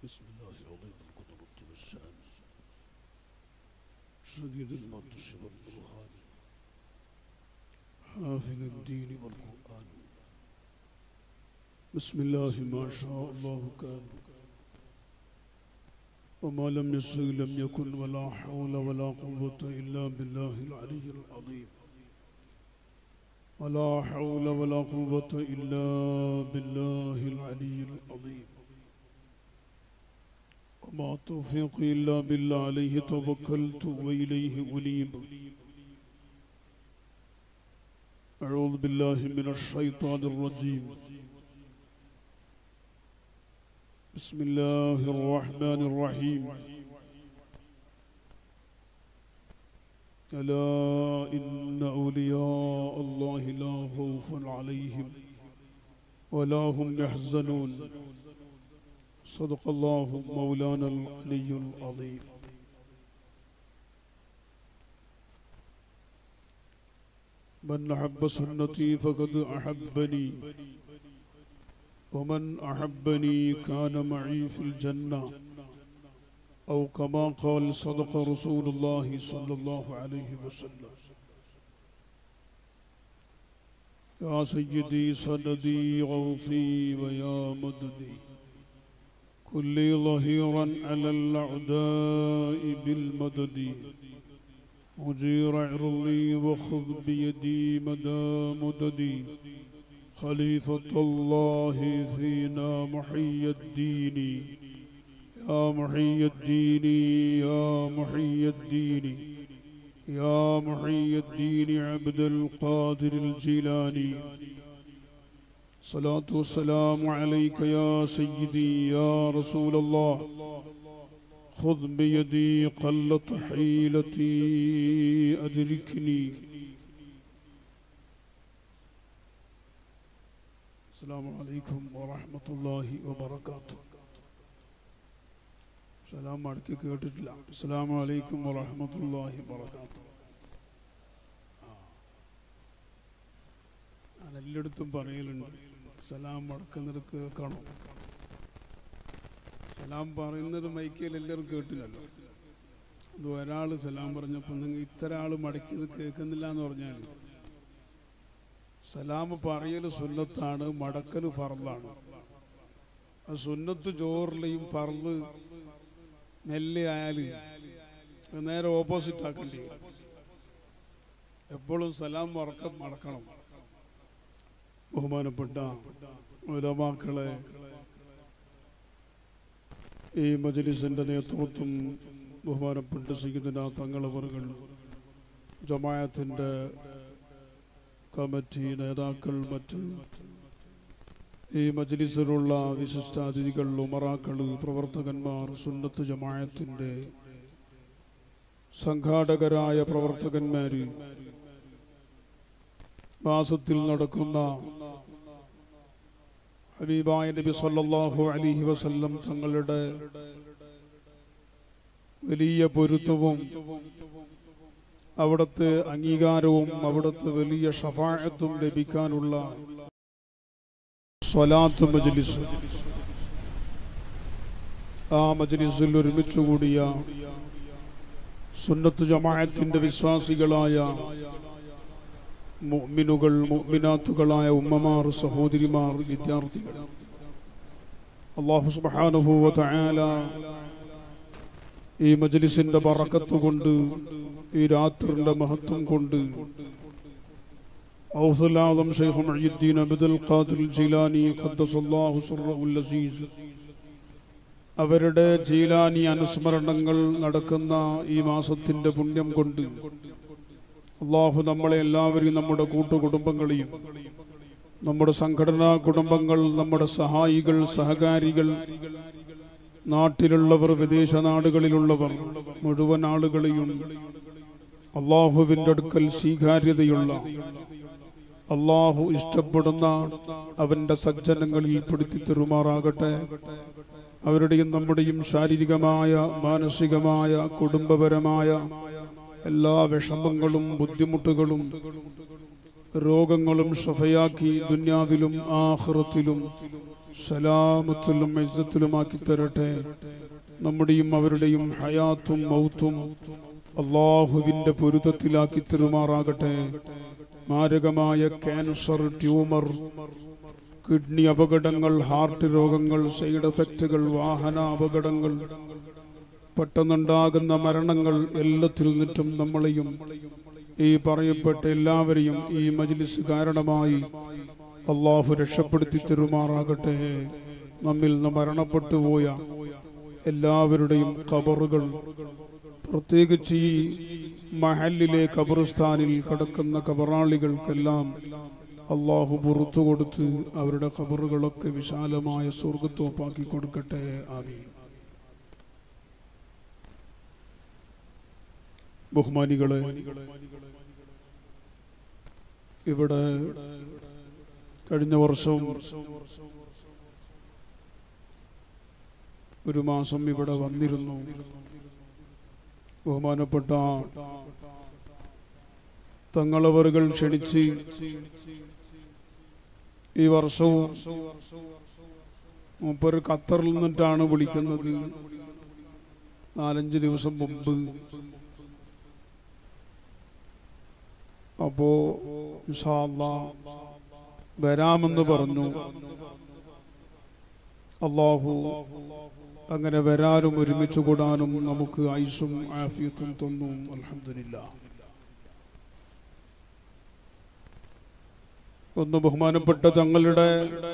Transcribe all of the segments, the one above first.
بسم الله عظيم القدرة والشان شديد البطش والبرهان حافظ الدين والقرآن بسم الله ما شاء الله كان وما لم يشأ لم يكن ولا حول ولا قوة إلا بالله العلي العظيم ولا حول ولا قوة إلا بالله العلي العظيم وما توفيقي إلا بالله عليه توكلت وإليه أنيب أعوذ بالله من الشيطان الرجيم بسم الله الرحمن الرحيم ألا إن أولياء الله لا خوف عليهم ولا هم يحزنون صدق الله مولانا العلي العظيم من أحب سنتي فقد أحبني ومن أحبني كان معي في الجنة أو كما قال صدق رسول الله صلى الله عليه وسلم يا سيدي سندي غوثي ويا مددي كلي ظهيرا على الأعداء بالمدد مجير عرضي وخذ بيدي مدى مددي خليفة الله فينا محي الدين يا محي الدين يا محي الدين يا محي الدين عبد القادر الجيلاني صلاة والسلام عليك يا سيدي يا رسول الله خذ بيدي قلت حيلتي أدركني السلام عليكم ورحمة الله وبركاته സലാം മടക്കി കേട്ടിട്ടില്ല അസ്സാം വലൈക്കും വറഹമത്തല്ലാഹി വബർക്കാത്തു ഞാൻ എല്ലായിടത്തും പറയലുണ്ട് സലാം മടക്കുന്നത് കേൾക്കണം സലാം പറയുന്നത് മൈക്കയിൽ എല്ലാവരും കേട്ടില്ലല്ലോ അത് ഒരാൾ സലാം പറഞ്ഞപ്പോൾ നിങ്ങൾ ഇത്ര ആൾ മടക്കിയത് കേൾക്കുന്നില്ല എന്ന് പറഞ്ഞാൽ സലാം പറയൽ സുന്നത്താണ് മടക്കൽ ഫർദാണ് ആ സുന്നത്ത് ചോറിലെയും ഫർദ് നെല്ല് ആയാല് നേരെ ഓപ്പോസിറ്റ് ആക്കേണ്ടി വരും എപ്പോഴും സലാം മറക്ക മടക്കണം ബഹുമാനപ്പെട്ട ഉലമാക്കളെ ഈ മജലിസിന്റെ നേതൃത്വം ബഹുമാനപ്പെട്ട സീതന തങ്ങളവറുകൾ ജമായത്തിന്റെ കമ്മിറ്റി നേതാക്കൾ മറ്റ് ഈ മജ്ലിസിലുള്ള വിശിഷ്ടാതിഥികൾ ഉമറാക്കൾ പ്രവർത്തകന്മാർ സുന്നത്ത് ജമായത്തിന്റെ സംഘാടകരായ പ്രവർത്തകന്മാര് മാസത്തിൽ നടക്കുന്ന ഹബീബായ നബി സല്ലല്ലാഹു അലൈഹി വസല്ലം തങ്ങളുടെ വലിയ പൊരുത്തവും അവിടുത്തെ അംഗീകാരവും അവിടുത്തെ വലിയ ഷഫായത്തും ലഭിക്കാനുള്ള സ്വലാത്ത് മജ്ലിസ് ആ മജ്ലിസിൽ ഒരുമിച്ച് കൂടിയ സുന്നത്ത് ജമാഅത്തിന്റെ വിശ്വാസികളായ മുഅ്മിനുകൾ മുഅ്മിനാത്തുകളായ ഉമ്മമാർ സഹോദരിമാർ വിദ്യാർത്ഥികൾ അല്ലാഹു സുബ്ഹാനഹു വ തആല ഈ മജ്ലിസിന്റെ ബറക്കത്ത് കൊണ്ട് ഈ രാത്രിയുടെ മഹത്വം കൊണ്ട് أوصى الأعظم شيخ معي الدين عبد القادر الجيلاني قدس الله سره العزيز അവരുടെ ജീലാനി അനുസ്മരണങ്ങൾ നടക്കുന്ന ഈ മാസത്തിന്റെ പുണ്യം കൊണ്ട് അള്ളാഹു നമ്മളെ എല്ലാവരെയും നമ്മുടെ കൂട്ടുകുടുംബങ്ങളെയും നമ്മുടെ സംഘടനാ കുടുംബങ്ങൾ നമ്മുടെ സഹായികൾ സഹകാരികൾ നാട്ടിലുള്ളവർ വിദേശ നാടുകളിലുള്ളവർ മുഴുവൻ ആളുകളെയും അള്ളാഹുവിൻ്റെ അടുക്കൽ സ്വീകാര്യതയുള്ള അള്ളാഹു ഇഷ്ടപ്പെടുന്ന അവന്റെ സജ്ജനങ്ങളിൽ പെടുത്തി തെരുമാറാകട്ടെ അവരുടെയും നമ്മുടെയും ശാരീരികമായ മാനസികമായ കുടുംബപരമായ എല്ലാ വിഷമങ്ങളും ബുദ്ധിമുട്ടുകളും രോഗങ്ങളും ഷഫയാക്കി ദുന്യാവിലും ആഹ്റത്തിലും സലാമത്തിലും ഇസ്സത്തിലുമാക്കി തരട്ടെ നമ്മുടെയും അവരുടെയും ഹയാത്തും മൗത്തും അള്ളാഹുവിന്റെ പൊരുത്തത്തിലാക്കി തെരുമാറാകട്ടെ മാരകമായ ക്യാൻസർ ട്യൂമർ കിഡ്നി അപകടങ്ങൾ ഹാർട്ട് രോഗങ്ങൾ സൈഡ് എഫക്റ്റുകൾ വാഹന അപകടങ്ങൾ പെട്ടെന്നുണ്ടാകുന്ന മരണങ്ങൾ എല്ലാത്തിൽ നിന്നിട്ടും നമ്മളെയും ഈ പറയപ്പെട്ട എല്ലാവരെയും ഈ മജ്ലിസ് കാരണമായി അള്ളാഹു രക്ഷപ്പെടുത്തി തെരുമാറാകട്ടെ നമ്മിൽ നിന്ന് മരണപ്പെട്ടു പോയ എല്ലാവരുടെയും കബറുകൾ പ്രത്യേകിച്ച് ഈ മഹലിലെ ഖബർസ്ഥാനിൽ കിടക്കുന്ന കബറാളികൾക്കെല്ലാം അള്ളാഹു പുറത്തു കൊടുത്ത് അവരുടെ ഖബറുകളൊക്കെ വിശാലമായ സ്വർഗത്തോപ്പാക്കി കൊടുക്കട്ടെ ആമീൻ ബഹുമാനികളെ ഇവിടെ കഴിഞ്ഞ വർഷം ഒരു മാസം ഇവിടെ വന്നിരുന്നു ബഹുമാനപ്പെട്ട തങ്ങളവറുകൾ ക്ഷണിച്ച് ഈ വർഷവും മൂപ്പര് ഖത്തറിൽ നിന്നിട്ടാണ് വിളിക്കുന്നത് നാലഞ്ച് ദിവസം മുമ്പ് അപ്പോ ഇൻഷാ അല്ലാ വരാമെന്ന് പറഞ്ഞു അള്ളാഹു അങ്ങനെ വരാനും ഒരുമിച്ച് കൂടാനും നമുക്ക് ഐസും ആഫിയത്തും തന്നു അൽഹംദുലില്ലാ ഒന്ന് ബഹുമാനപ്പെട്ട തങ്ങളുടെ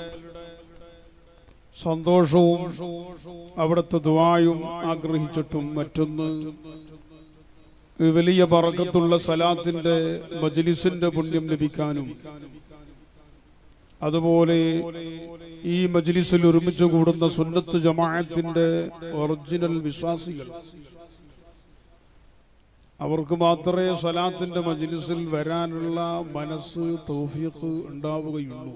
സന്തോഷവും അവിടുത്തെ ദ്വായും ആഗ്രഹിച്ചിട്ടും മറ്റൊന്ന് ഈ വലിയ പറക്കത്തുള്ള സലാത്തിന്റെ മജ്ലിസിന്റെ പുണ്യം ലഭിക്കാനും അതുപോലെ ഈ മജ്ലിസിൽ ഒരുമിച്ച് കൂടുന്ന സുന്നത്ത് ജമാഅത്തിന്റെ ഒറിജിനൽ വിശ്വാസികൾ അവർക്ക് മാത്രമേ സലാത്തിന്റെ മജ്ലിസിൽ വരാനുള്ള മനസ്സ് തൗഫീഖ് ഉണ്ടാവുകയുള്ളൂ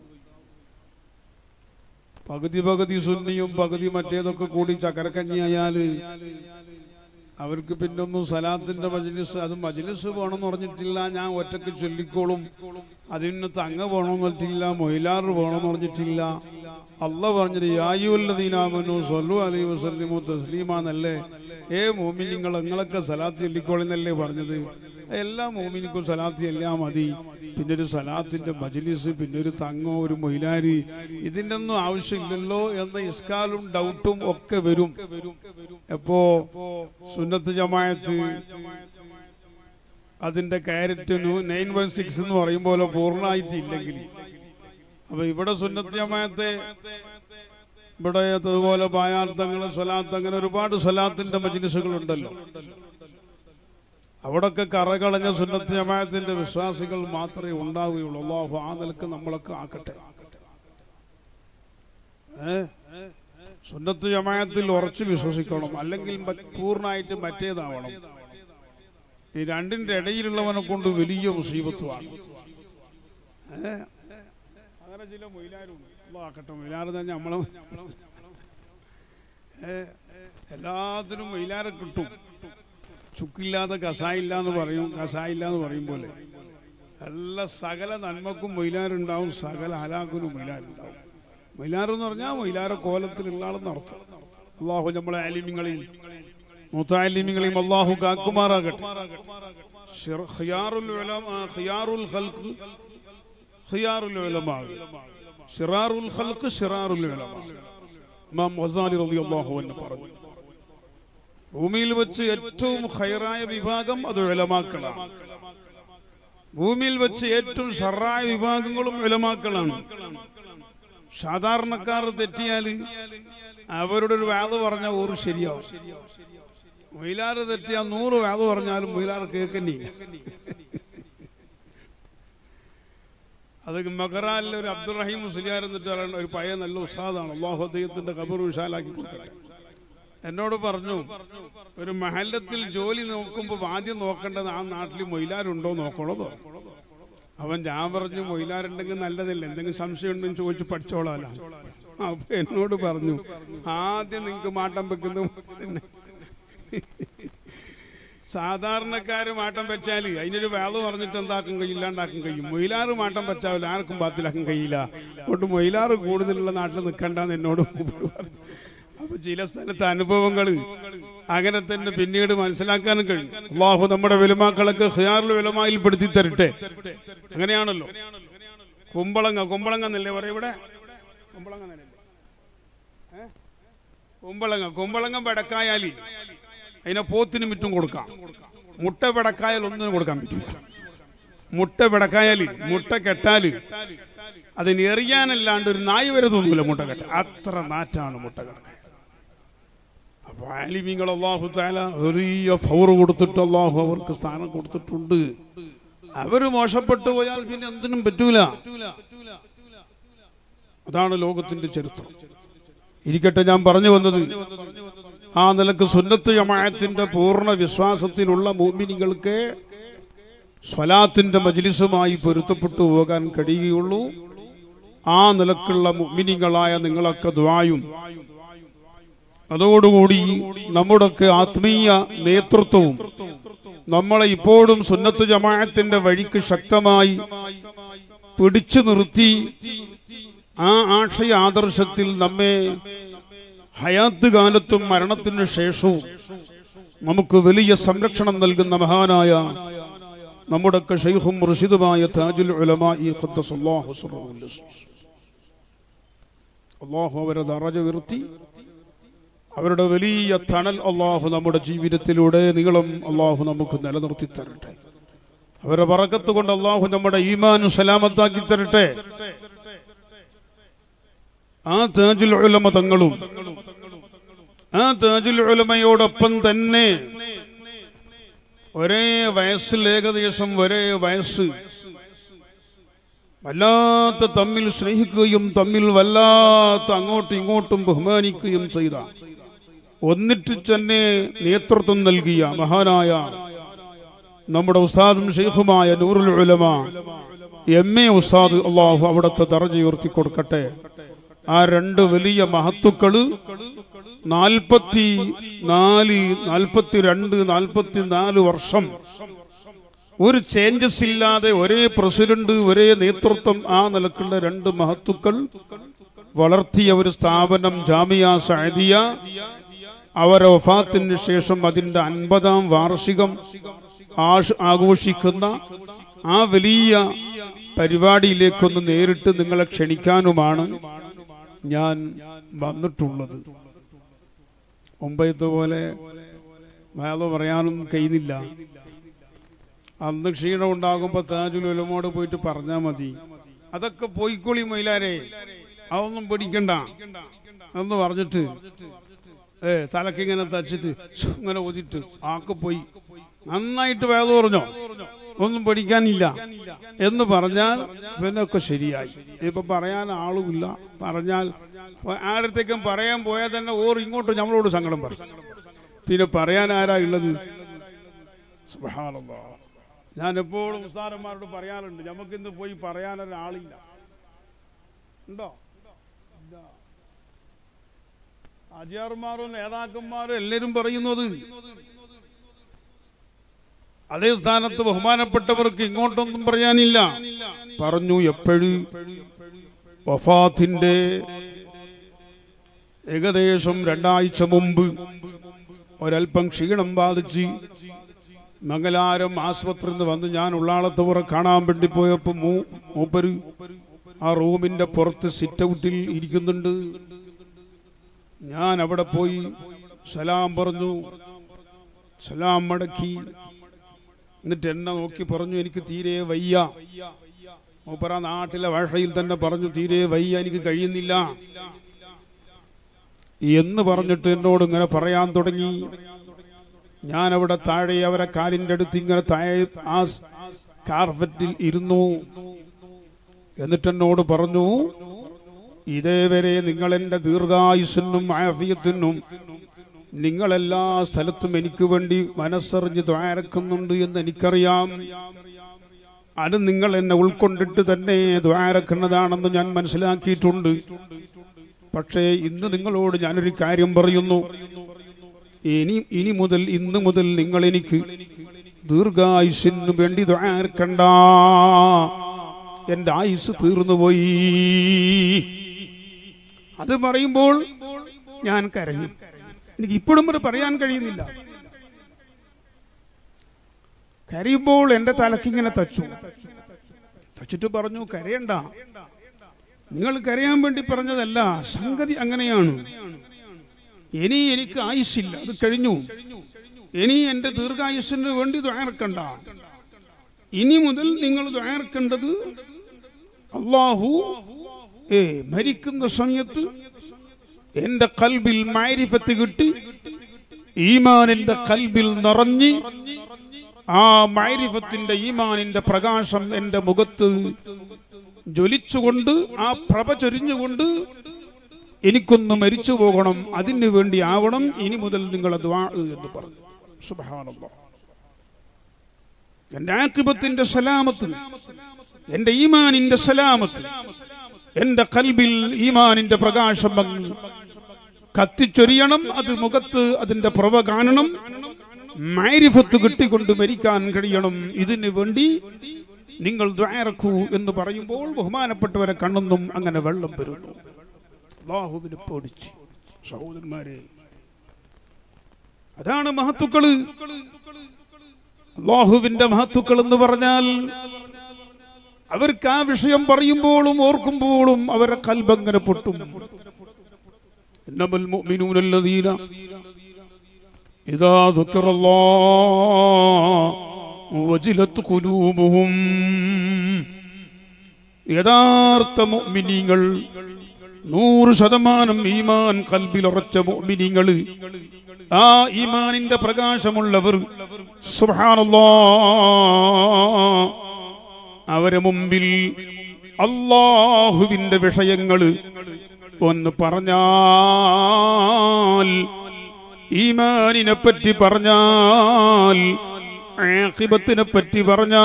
പകുതി പകുതി സുന്നിയും പകുതി മറ്റേതൊക്കെ കൂടി ചക്കരക്കഞ്ഞിയായാല് അവർക്ക് പിന്നൊന്നും സലാത്തിന്റെ മജ്ലിസ് അത് മജ്ലിസ് വേണമെന്ന് പറഞ്ഞിട്ടില്ല ഞാൻ ഒറ്റക്ക് ചൊല്ലിക്കോളും അതിന് തങ്ങ വേണമെന്ന് പറഞ്ഞിട്ടില്ല മൊയിലാറ് വേണമെന്ന് പറഞ്ഞിട്ടില്ല അല്ല പറഞ്ഞത് യായുല്ലദീനാമനു സൊല്ലു അലൈ വസല്ലിമു തസ്ലീമാന്നല്ലേ ഏ മോമിനിങ്ങൾ നിങ്ങളൊക്കെ സലാത്ത് ചൊല്ലിക്കോളെന്നല്ലേ പറഞ്ഞത് എല്ലാ മോമിനിക്കും സലാത്ത് എല്ലാം മതി പിന്നെ ഒരു സലാത്തിന്റെ മജ്ലിസ് പിന്നെ ഒരു തങ്ങോ ഒരു മൊയിലാരി ഇതിന്റെ ഒന്നും ആവശ്യമില്ലല്ലോ എന്ന ഇസ്കാലും ഡൗട്ടും ഒക്കെ വരും എപ്പോ സുന്നത്ത് ജമായത്ത് അതിന്റെ ക്യാരറ്റ് നയൻ വൺ സിക്സ് എന്ന് പറയും പോലെ പൂർണ്ണമായിട്ടില്ലെങ്കിൽ അപ്പൊ ഇവിടെ സുന്നത്ത് ജമായത്തെ ഇവിടെ അതുപോലെ ബായാർത്ഥങ്ങള് സ്വലാത്ത് അങ്ങനെ ഒരുപാട് സ്വലാത്തിന്റെ മജ്ലിസുകൾ ഉണ്ടല്ലോ അവിടൊക്കെ കറകളഞ്ഞ സുന്നത്ത് ജമായത്തിന്റെ വിശ്വാസികൾ മാത്രമേ ഉണ്ടാവുകയുള്ളൂ അള്ളാഹു ആ നിലക്ക് നമ്മളൊക്കെ ആക്കട്ടെ ഏ സുന്നത്ത് ജമായത്തിൽ ഉറച്ചു വിശ്വസിക്കണം അല്ലെങ്കിൽ മ- പൂർണ്ണമായിട്ട് മറ്റേതാവണം ഈ രണ്ടിന്റെ ഇടയിലുള്ളവനെ കൊണ്ട് വലിയ മുസീബത്തുമാണ് ഏ? അങ്ങനെ ചില മൊയിലാരുണ്ട് ആക്കട്ടെ മൊയിലാറ് തന്നെ നമ്മളെ ഏ, എല്ലാത്തിനും മൊയിലാരെ കിട്ടും ചുക്കില്ലാതെ കസായില്ല എന്ന് പറയും കസായില്ല എന്ന് പറയും പോലെ എല്ലാ സകല നന്മക്കും മൊയിലാറുണ്ടാവും സകല ഹലാക്കിനും മൊയിലാറുണ്ടാവും മൊയിലാറ് എന്ന് പറഞ്ഞാൽ മൊയിലാര കോലത്തിലുള്ള ആളെന്ന് അർത്ഥം അള്ളാഹു നമ്മളെ ആലിമ്യങ്ങളെയും മുത്താലിമ്യങ്ങളെയും അള്ളാഹു കാക്കുമാറാകട്ടെ ഷിർ- ഖിയാറുൽ ഉലമാ, ഖിയാറുൽ ഖൽഖ്, ഖിയാറുൽ ഉലമാ. ഷിറാറുൽ ഖൽഖ്, ഷിറാറുൽ ഉലമാ. ഇമാം ഗസാലി റളിയല്ലാഹു അൻഹു പറഞ്ഞു ഭൂമിയിൽ വെച്ച് ഏറ്റവും ഹൈറായ വിഭാഗം അത് ഉലമാക്കളാണ് ഭൂമിയിൽ വെച്ച് ഏറ്റവും ഷറായ വിഭാഗങ്ങളും ഉലമാക്കളാണ് സാധാരണക്കാർ തെറ്റിയാല് അവരുടെ ഒരു വാത് പറഞ്ഞ ഒരു ശരിയാവും മൊയിലാറ് തെറ്റിയാൽ നൂറ് വാത് പറഞ്ഞാലും മൊയിലാറ് കേൾക്കന്നില്ല അത് മകറാലിലെ ഒരു അബ്ദുറഹീം മുസ്ലിയാർ എന്നിട്ട് പറയുന്ന ഒരു പഴയ നല്ല ഉസ്താദാണ് അള്ളാഹു അദ്ദേഹത്തിന്റെ കബർ വിശാലാക്കി കൊടുക്കട്ടെ എന്നോട് പറഞ്ഞു ഒരു മഹല്ലത്തിൽ ജോലി നോക്കുമ്പോൾ ആദ്യം നോക്കേണ്ടത് ആ നാട്ടിൽ മൊയിലാരുണ്ടോ നോക്കണോ അവൻ ഞാൻ പറഞ്ഞു മൊയിലാരുണ്ടെങ്കിൽ നല്ലതല്ല എന്തെങ്കിലും സംശയം ഉണ്ടെന്ന് ചോദിച്ചു പഠിച്ചോളാല അപ്പൊ എന്നോട് പറഞ്ഞു ആദ്യം നിങ്ങക്ക് മാട്ടം വെക്കുന്നു സാധാരണക്കാര് മാട്ടം വെച്ചാൽ അതിനൊരു വേള പറഞ്ഞിട്ട് എന്താക്കും കഴിയും ഇല്ലാണ്ടാക്കും കഴിയും മൊയിലാറ് മാട്ടം വെച്ചാൽ ആർക്കും ബാത്തിലാക്കും കഴിയില്ല അതുകൊണ്ട് മൊയിലാറ് കൂടുതലുള്ള നാട്ടിൽ നിൽക്കണ്ടെന്ന് എന്നോട് മൂപ്പര് പറഞ്ഞു അപ്പൊ ചില സ്ഥലത്തെ അനുഭവങ്ങൾ അങ്ങനെ തന്നെ പിന്നീട് മനസ്സിലാക്കാനും കഴിയും അള്ളാഹു നമ്മുടെ വിലമാക്കളൊക്കെ ഹിയാറിൽ വിലമായിൽ പെടുത്തി തരട്ടെ അങ്ങനെയാണല്ലോ കുമ്പളങ്ങ കുമ്പളങ്ങ എന്നല്ലേ പറയാം ഇവിടെ കുമ്പളങ്ങ എന്നല്ലേ ഏ? കുമ്പളങ്ങ കുമ്പളങ്ങ പെടക്കായാലി അതിനെ പോത്തിന് മിറ്റും കൊടുക്കാം മുട്ട പെടക്കായാൽ ഒന്നിനും കൊടുക്കാൻ പറ്റില്ല മുട്ട പെടക്കായാല് മുട്ട കെട്ടാല് അതിന് എറിയാനല്ലാണ്ട് ഒരു നായി വരെ തോന്നൂല മുട്ട കെട്ട അത്ര നാറ്റാണ് മുട്ട കിടക്കാൻ അപ്പൊ ആലിമീങ്ങൾ അള്ളാഹു താല വലിയ ഫൗർ കൊടുത്തിട്ട് അള്ളാഹു അവർക്ക് സ്ഥാനം കൊടുത്തിട്ടുണ്ട് അവര് മോശപ്പെട്ടു പോയാൽ പിന്നെ എന്തിനും പറ്റൂല അതാണ് ലോകത്തിന്റെ ചരിത്രം ഇരിക്കട്ടെ ഞാൻ പറഞ്ഞു വന്നത് ആ നിലക്ക് സുന്നത്ത് ജമാഅത്തിന്റെ പൂർണ്ണ വിശ്വാസത്തിലുള്ള മോമിനികൾക്ക് സ്വലാത്തിന്റെ മജ്ലിസുമായി പൊരുത്തപ്പെട്ടു പോകാൻ കഴിയുകയുള്ളൂ ആ നിലക്കുള്ള മുഅ്മിനീങ്ങളായ നിങ്ങളൊക്കെ ദ്വായും അതോടുകൂടി നമ്മുടെയൊക്കെ ആത്മീയ നേതൃത്വവും നമ്മളെ ഇപ്പോഴും സുന്നത്ത് ജമാഅത്തിന്റെ വഴിക്ക് ശക്തമായി പിടിച്ചു നിർത്തി ആ ആശയ ആദർശത്തിൽ നമ്മെ ഹയാത്ത് കാലത്തും മരണത്തിനു ശേഷവും നമുക്ക് വലിയ സംരക്ഷണം നൽകുന്ന മഹാനായ നമ്മുടെയൊക്കെ ഷെയ്ഖും റുഷിദുമായ താജുൽ ഉലമായി ഖദ്ദസല്ലാഹു സിറഹുൽ അസീസ്. അള്ളാഹു അവരെ ദറജ ഉയർത്തി അവരുടെ വലിയ തണൽ അള്ളാഹു നമ്മുടെ ജീവിതത്തിലൂടെ നീളം അള്ളാഹു നമുക്ക് നിലനിർത്തി തരട്ടെ അവരുടെ പറക്കത്ത് കൊണ്ട് അള്ളാഹു നമ്മുടെ ഈമാൻ സലാമത്താക്കി തരട്ടെ ആ താജുൽ ഉലമ തങ്ങളും ആ താജുൽ ഉലമയോടൊപ്പം തന്നെ ഒരേ വയസ്സിൽ ഏകദേശം ഒരേ വയസ്സ് വല്ലാത്ത തമ്മിൽ സ്നേഹിക്കുകയും തമ്മിൽ വല്ലാത്ത അങ്ങോട്ടും ഇങ്ങോട്ടും ബഹുമാനിക്കുകയും ചെയ്ത ഒന്നിട്ട് തന്നെ നേതൃത്വം നൽകിയ മഹാനായ നമ്മുടെ ഉസ്താദും ഷെയ്ഖുമായ നൂറുൽ ഉലമ എം എ ഉസ്താദ് അള്ളാഹു അവിടുത്തെ ദറജ ഉയർത്തി കൊടുക്കട്ടെ ആ രണ്ട് വലിയ മഹത്തുക്കള് നാൽപ്പത്തി നാല് നാൽപ്പത്തി രണ്ട് നാൽപ്പത്തി നാല് വർഷം ഒരു ചേഞ്ചസ് ഇല്ലാതെ ഒരേ പ്രസിഡന്റ് ഒരേ നേതൃത്വം ആ നിലക്കുള്ള രണ്ട് മഹത്തുക്കൾ വളർത്തിയ ഒരു സ്ഥാപനം ജാമിയ സഅദിയ അവരെ വഫാത്തിന് ശേഷം അതിന്റെ അൻപതാം വാർഷികം ആഷ് ആഘോഷിക്കുന്ന ആ വലിയ പരിപാടിയിലേക്കൊന്ന് നേരിട്ട് നിങ്ങളെ ക്ഷണിക്കാനുമാണ് ഞാൻ വന്നിട്ടുള്ളത് മുമ്പത്തെ പോലെ വേദ പറയാനും കഴിയുന്നില്ല അന്ന് ക്ഷീണം ഉണ്ടാകുമ്പോ താജുൽ ഉലമോട് പോയിട്ട് പറഞ്ഞാ മതി അതൊക്കെ പോയിക്കോളി മൊയിലാരെ അതൊന്നും പേടിക്കണ്ട എന്ന് പറഞ്ഞിട്ട് ഏ തലക്ക് ഇങ്ങനെ തച്ചിട്ട് ശ്ശ് ഇങ്ങനെ ഒതിട്ട് ആക്ക് പോയി നന്നായിട്ട് വേദ പറഞ്ഞോ ഒന്നും പഠിക്കാനില്ല എന്ന് പറഞ്ഞാൽ പിന്നെ ഒക്കെ ശരിയായി ഇപ്പൊ പറയാൻ ആളുമില്ല പറഞ്ഞാൽ ആരത്തേക്കും പറയാൻ പോയാൽ തന്നെ ഓർ ഇങ്ങോട്ട് നമ്മളോട് സങ്കടം പറയും പിന്നെ പറയാൻ ആരാ ഉള്ളത് സുബ്ഹാനല്ലാഹ്. ഞാൻ എപ്പോഴും ഉസ്താദന്മാരോട് പറയാറുണ്ട് നമുക്കിന്ന് പോയി പറയാൻ ഒരാളില്ല ഉണ്ടോ ഇല്ല. ആചാര്യന്മാരും നേതാക്കന്മാരും എല്ലാവരും പറയുന്നത് അതേ സ്ഥാനത്ത് ബഹുമാനപ്പെട്ടവർക്ക് ഇങ്ങോട്ടൊന്നും പറയാനില്ല പറഞ്ഞു എപ്പോഴും വഫാത്തിന്റെ ഏകദേശം രണ്ടാഴ്ച മുമ്പ് ഒരൽപ്പം ക്ഷീണം ബാധിച്ച് മംഗലാരം ആസ്പത്രിയിൽ നിന്ന് വന്ന് ഞാൻ ഉള്ളാളത്തുപുറ കാണാൻ വേണ്ടി പോയപ്പോ മൂ- മൂപ്പര് ആ റൂമിന്റെ പുറത്ത് സിറ്റ് ഔട്ടിൽ ഇരിക്കുന്നുണ്ട് ഞാൻ അവിടെ പോയി സലാം പറഞ്ഞു സലാം മടക്കി എന്നിട്ട് എന്നെ നോക്കി പറഞ്ഞു എനിക്ക് തീരെ വയ്യ മൂപ്പറ നാട്ടിലെ ഭാഷയിൽ തന്നെ പറഞ്ഞു തീരെ വയ്യ എനിക്ക് കഴിയുന്നില്ല എന്ന് പറഞ്ഞിട്ട് എന്നോട് ഇങ്ങനെ പറയാൻ തുടങ്ങി ഞാൻ അവിടെ താഴെ അവരെ കാലിന്റെ അടുത്ത് ഇങ്ങനെ താഴെ ആ സ് കാർപ്പറ്റിൽ ഇരുന്നു എന്നിട്ട് എന്നോട് പറഞ്ഞു ഇതേവരെ നിങ്ങൾ എന്റെ ദീർഘായുസിനും ആഫിയത്തിനും നിങ്ങളെല്ലാ സ്ഥലത്തും എനിക്ക് വേണ്ടി മനസ്സറിഞ്ഞ് ദ്വാരക്കുന്നുണ്ട് എന്ന് എനിക്കറിയാം അത് നിങ്ങൾ എന്നെ ഉൾക്കൊണ്ടിട്ട് തന്നെ ദ്വാരക്കുന്നതാണെന്ന് ഞാൻ മനസ്സിലാക്കിയിട്ടുണ്ട് പക്ഷേ ഇന്ന് നിങ്ങളോട് ഞാനൊരു കാര്യം പറയുന്നു ഇനി ഇനി മുതൽ ഇന്ന് മുതൽ നിങ്ങൾ എനിക്ക് ദീർഘായുസിന് വേണ്ടി ദ്വാർക്കണ്ട എന്റെ ആയുസ് തീർന്നുപോയി അത് പറയുമ്പോൾ ഞാൻ കരഞ്ഞു എനിക്ക് ഇപ്പോഴും അത് പറയാൻ കഴിയുന്നില്ല കരയുമ്പോൾ എന്റെ തലക്കിങ്ങനെ തച്ചു തച്ചിട്ട് പറഞ്ഞു കരയണ്ട നിങ്ങൾ കരയാൻ വേണ്ടി പറഞ്ഞതല്ല സംഗതി അങ്ങനെയാണ് ഇനി എനിക്ക് ആയുസ്സില്ല അത് കഴിഞ്ഞു ഇനി എന്റെ ദീർഘായുസ്സിന് വേണ്ടി ദ്വാർക്കണ്ട ഇനി മുതൽ നിങ്ങൾ ദ്വാർക്കേണ്ടത് അള്ളാഹു ഏ മരിക്കുന്ന സമയത്ത് എന്റെ കൽബിൽ മാരിഫത്ത് കിട്ടി ഈമാനിന്റെ കൽബിൽ നിറഞ്ഞ് ആ മാരിഫത്തിന്റെ ഈമാനിന്റെ പ്രകാശം എന്റെ മുഖത്ത് ജ്വലിച്ചുകൊണ്ട് ആ പ്രഭ ചൊരിഞ്ഞുകൊണ്ട് എനിക്കൊന്ന് മരിച്ചു പോകണം അതിനു വേണ്ടി ആവണം ഇനി മുതൽ നിങ്ങൾ ദ്വാ എന്ന് പറഞ്ഞു സുബ്ഹാനല്ലാഹ് എന്റെ ആക്രിപത്തിന്റെ സലാമത്ത് എന്റെ ഈമാനിന്റെ സലാമത്ത് എന്റെ കൽബിൽ ഈമാനിന്റെ പ്രകാശം അങ്ങ് കത്തിച്ചൊരിയണം അത് മുഖത്ത് അതിന്റെ പ്രഭ കാണണം മാരിഫത്ത് കിട്ടിക്കൊണ്ട് മരിക്കാൻ കഴിയണം ഇതിനു വേണ്ടി നിങ്ങൾ ദ്വാരക്കൂ എന്ന് പറയുമ്പോൾ ബഹുമാനപ്പെട്ടവരെ കണ്ണൊന്നും അങ്ങനെ വെള്ളം വരുന്നു അള്ളാഹുവിന് പേടിച്ച് സഹോദരന്മാരെ അതാണ് മഹത്തുക്കള് അള്ളാഹുവിന്റെ മഹത്തുക്കൾ എന്ന് പറഞ്ഞാൽ അവർക്ക് ആ വിഷയം പറയുമ്പോഴും ഓർക്കുമ്പോഴും അവരെ കൽബങ്ങനെ പൊട്ടും ഇന്നമൽ മുഅ്മിനൂന الذين إذا ذكر الله وجلت قلوبهم യഥാർത്ഥ മുഅ്മിനീങ്ങൾ നൂറ് ശതമാനം ഈമാൻ കൽബിലുറച്ച മുഅ്മിനീങ്ങൾ ആ ഈമാനിന്റെ പ്രകാശമുള്ളവർ സുബ്ഹാനല്ലാ അവരെ മുമ്പിൽ അള്ളാഹുവിന്റെ വിഷയങ്ങൾ ഒന്ന് പറഞ്ഞാൽ ഈമാനിനെ പറ്റി പറഞ്ഞാൽ ആഖിബത്തിനെ പറ്റി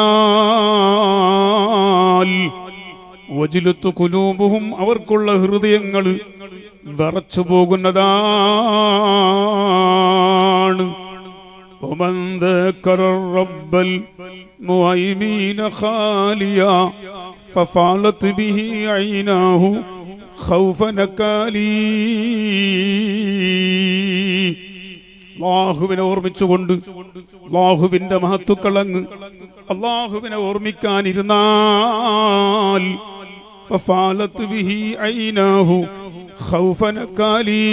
പറഞ്ഞാൽ വജിലത്തു കുലൂബുഹും അവർക്കുള്ള ഹൃദയങ്ങൾ വിറച്ചു പോകുന്നതാണ് ومن ذكر الرب المهيمين خاليا ففعلت به عيناه خوف نكالي അള്ളാഹുവിനെ ഓർമ്മിച്ചുകൊണ്ട് അള്ളാഹുവിന്റെ മഹത്തുക്കളങ്ങ് അള്ളാഹുവിനെ ഓർമ്മിക്കാനിരുന്നാൽ ففعلت به عيناه خوف نكالي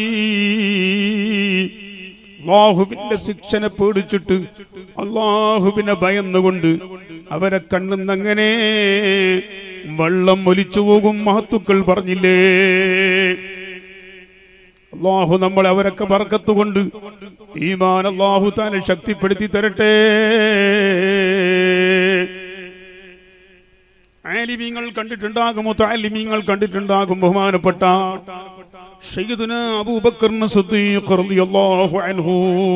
അള്ളാഹുവിന്റെ ശിക്ഷനെ പേടിച്ചിട്ട് അള്ളാഹുവിനെ ഭയന്നുകൊണ്ട് അവരെ കണ്ണുന്നങ്ങനെ വെള്ളം ഒലിച്ചു പോകും മഹത്തുക്കൾ പറഞ്ഞില്ലേ അള്ളാഹു നമ്മൾ അവരൊക്കെ ബർക്കത്തുകൊണ്ട് ഈമാൻ അള്ളാഹു താനെ ശക്തിപ്പെടുത്തി തരട്ടെ ആലിമീങ്ങൾ കണ്ടിട്ടുണ്ടാകും താലിമീങ്ങൾ കണ്ടിട്ടുണ്ടാകും ബഹുമാനപ്പെട്ട സയ്യിദുന അബൂബക്കറിന് സിദ്ദീഖ് റളിയല്ലാഹു അൻഹു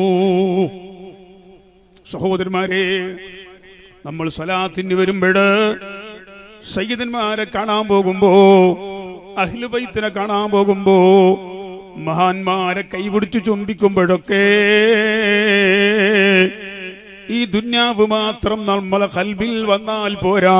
സഹോദരന്മാരെ നമ്മൾ സലാത്തിന് വരുമ്പോഴ് സയ്യിദന്മാരെ കാണാൻ പോകുമ്പോ അഹ്ലുബൈത്തിനെ കാണാൻ പോകുമ്പോ മഹാന്മാരെ കൈപിടിച്ചു ചുംബിക്കുമ്പോഴൊക്കെ ഈ ദുന്യാവ് മാത്രം നമ്മളെ കൽബിൽ വന്നാൽ പോരാ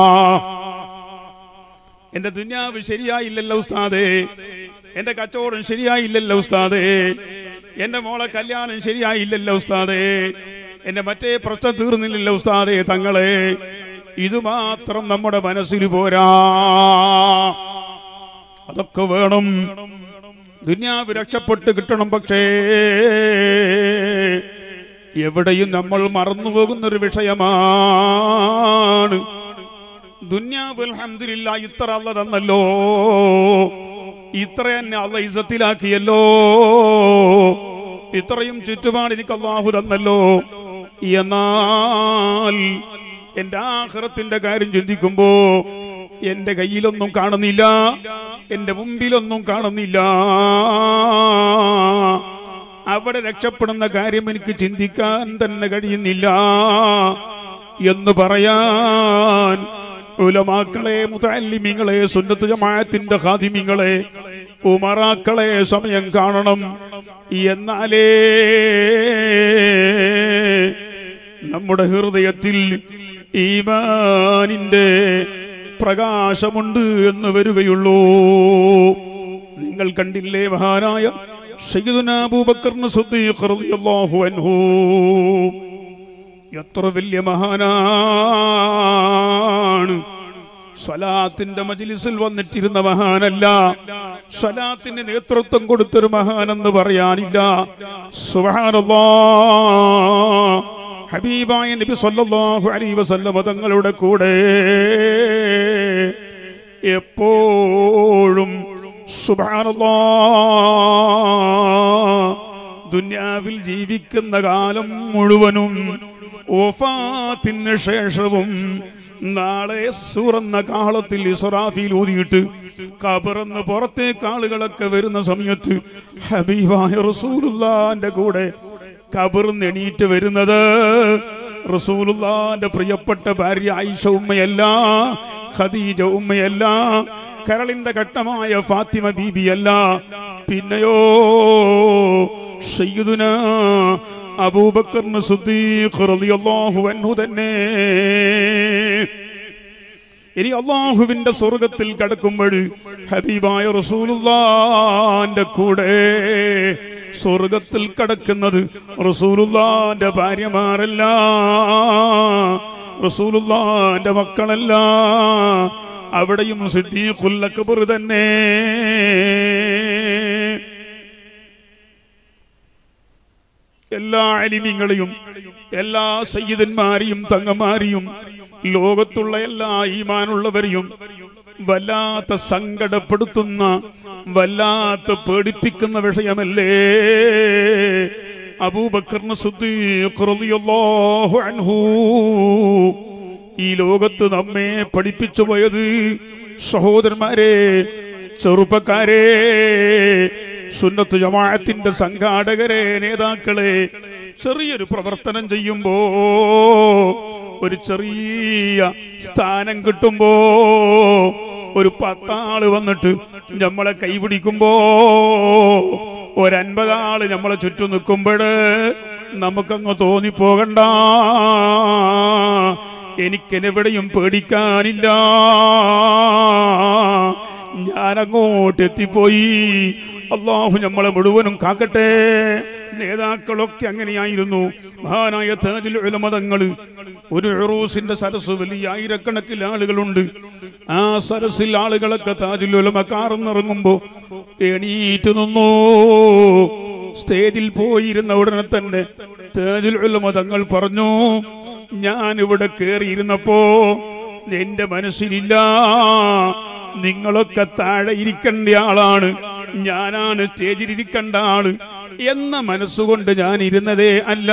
എന്റെ ദുന്യാവ് ശരിയായില്ലല്ലോ ഉസ്താദേ എന്റെ കച്ചവടം ശരിയായില്ലല്ലോ ഉസ്താദേ എന്റെ മോളെ കല്യാണം ശരിയായില്ലല്ലോ ഉസ്താദേ എന്റെ മറ്റേ പ്രശ്നം തീർന്നില്ലല്ലോ ഉസ്താദേ തങ്ങളെ ഇത് മാത്രം നമ്മുടെ മനസ്സിൽ പോരാ അതൊക്കെ വേണം ദുന്യാവ് രക്ഷപ്പെട്ട് കിട്ടണം പക്ഷേ എവിടെയും നമ്മൾ മറന്നുപോകുന്ന ഒരു വിഷയമാണ് ദുന്യാവ് അൽഹംദുലില്ല ഇത്ര അല്ല തന്നല്ലോ ഇത്ര എന്നെ അല്ല ഇസത്തിലാക്കിയല്ലോ ഇത്രയും ചുറ്റുപാട് എനിക്ക് അള്ളാഹു തന്നല്ലോ എന്നാൽ എന്റെ ആഹ്റത്തിന്റെ കാര്യം ചിന്തിക്കുമ്പോ എന്റെ കയ്യിലൊന്നും കാണുന്നില്ല എന്റെ മുമ്പിലൊന്നും കാണുന്നില്ല അവിടെ രക്ഷപ്പെടുന്ന കാര്യം എനിക്ക് ചിന്തിക്കാൻ തന്നെ കഴിയുന്നില്ല എന്ന് പറയാൻ ഉലമാക്കളെ മുതാലിമിങ്ങളെ സുന്നത്ത് ജമാഅത്തിന്റെ ഖാദിമിങ്ങളെ ഉമറാക്കളെ സമയം കാണണം എന്നാലേ നമ്മുടെ ഹൃദയത്തിൽ ഈമാനിന്റെ പ്രകാശമുണ്ട് എന്ന് വരികയുള്ളൂ നിങ്ങൾ കണ്ടില്ലേ മഹാനായ സയ്യിദുന അബൂബക്കറിന് സിദ്ദീഖ് റളിയല്ലാഹു അൻഹു എത്ര വലിയ മഹാനാണ് സ്വലാത്തിന്റെ മജിലിസിൽ വന്നിട്ടിരുന്ന മഹാനല്ല സ്വലാത്തിന് നേതൃത്വം കൊടുത്തൊരു മഹാനെന്ന് പറയാനില്ല സുബ്ഹാനല്ലാ ഹബീബായ നബി സല്ലല്ലാഹു അലൈഹി വസല്ലമ തങ്ങളുടെ കൂടെ എപ്പോഴും സുബ്ഹാനല്ലാ ദുന്യാവിൽ ജീവിക്കുന്ന കാലം മുഴുവനും ഓഫാത്തിന് ശേഷവും നാളെ സൂറന്ന കാളത്തിൽ ഇസ്രാഫിൽ ഊതിയിട്ട് കബറന്ന് പുറത്തേക്ക് ആളുകളൊക്കെ വരുന്ന സമയത്ത് ഹബീബായ റസൂലുള്ളാന്റെ കൂടെ കബറിന്ന് എണീറ്റ് വരുന്നത് റസൂലുള്ളാന്റെ പ്രിയപ്പെട്ട ഭാര്യ ആയിഷ ഉമ്മയല്ല ഖദീജ ഉമ്മയല്ല കരളിന്റെ ഘട്ടമായ ഫാത്തിമ ബീബിയല്ല പിന്നെയോ സയ്യിദുന അബൂബക്കറിന് സിദ്ദീഖ് റളിയല്ലാഹു അൻഹു തന്നെ ഇനി അള്ളാഹുവിന്റെ സ്വർഗത്തിൽ കടക്കുമ്പോൾ ഹബീബായ റസൂലുള്ളാന്റെ കൂടെ സ്വർഗത്തിൽ കടക്കുന്നത് റസൂലുള്ളാന്റെ ഭാര്യമാരല്ല റസൂലുള്ളാന്റെ മക്കളല്ല അവിടെയും സിദ്ദീഖുൽ അക്ബർ തന്നെ എല്ലാ അലിമിങ്ങളെയും എല്ലാ സയ്യിദന്മാരെയും തങ്ങന്മാരെയും ലോകത്തുള്ള എല്ലാ ഈമാനുള്ളവരെയും വല്ലാത്ത സങ്കടപ്പെടുത്തുന്ന വല്ലാത്ത പേടിപ്പിക്കുന്ന വിഷയമല്ലേ അബൂബക്കറിന് സിദ്ദീഖ് റളിയല്ലാഹു അൻഹു ഈ ലോകത്ത് നമ്മെ പഠിപ്പിച്ചു പോയത് സഹോദരന്മാരെ ചെറുപ്പക്കാരെ സുന്നത്ത് ജമാഅത്തിന്റെ സംഘാടകരെ നേതാക്കളെ ചെറിയൊരു പ്രവർത്തനം ചെയ്യുമ്പോ ഒരു ചെറിയ സ്ഥാനം കിട്ടുമ്പോ ഒരു പത്താള് വന്നിട്ട് നമ്മളെ കൈപിടിക്കുമ്പോ ഒരൻപതാള് നമ്മളെ ചുറ്റും നിൽക്കുമ്പോൾ നമുക്കങ്ങ് തോന്നിപ്പോകണ്ട എനിക്കെനെവിടെയും പേടിക്കാനില്ല ഞാനങ്ങോട്ട് എത്തിപ്പോയി അള്ളാഹു നമ്മളെ മുഴുവനും കാക്കട്ടെ നേതാക്കളൊക്കെ അങ്ങനെയായിരുന്നു മഹാനായ താജുൽ ഉലമതങ്ങൾ ഒരു ഉറൂസിന്റെ സരസ് വലിയ ആയിരക്കണക്കിന് ആളുകളുണ്ട് ആ സരസിൽ ആളുകളൊക്കെ താജുൽ ഉലമ കാർന്നിറങ്ങുമ്പോ എണീറ്റ് നിന്നു സ്റ്റേജിൽ പോയിരുന്ന ഉടനെ തന്നെ താജുൽ ഉലമ തങ്ങൾ പറഞ്ഞു ഞാൻ ഇവിടെ കയറിയിരുന്നപ്പോ എന്റെ മനസ്സിലില്ല നിങ്ങളൊക്കെ താഴെ ഇരിക്കേണ്ട ആളാണ് ഞാനാണ് സ്റ്റേജിൽ ഇരിക്കേണ്ട ആള് എന്ന മനസ്സുകൊണ്ട് ഞാൻ ഇരുന്നതേ അല്ല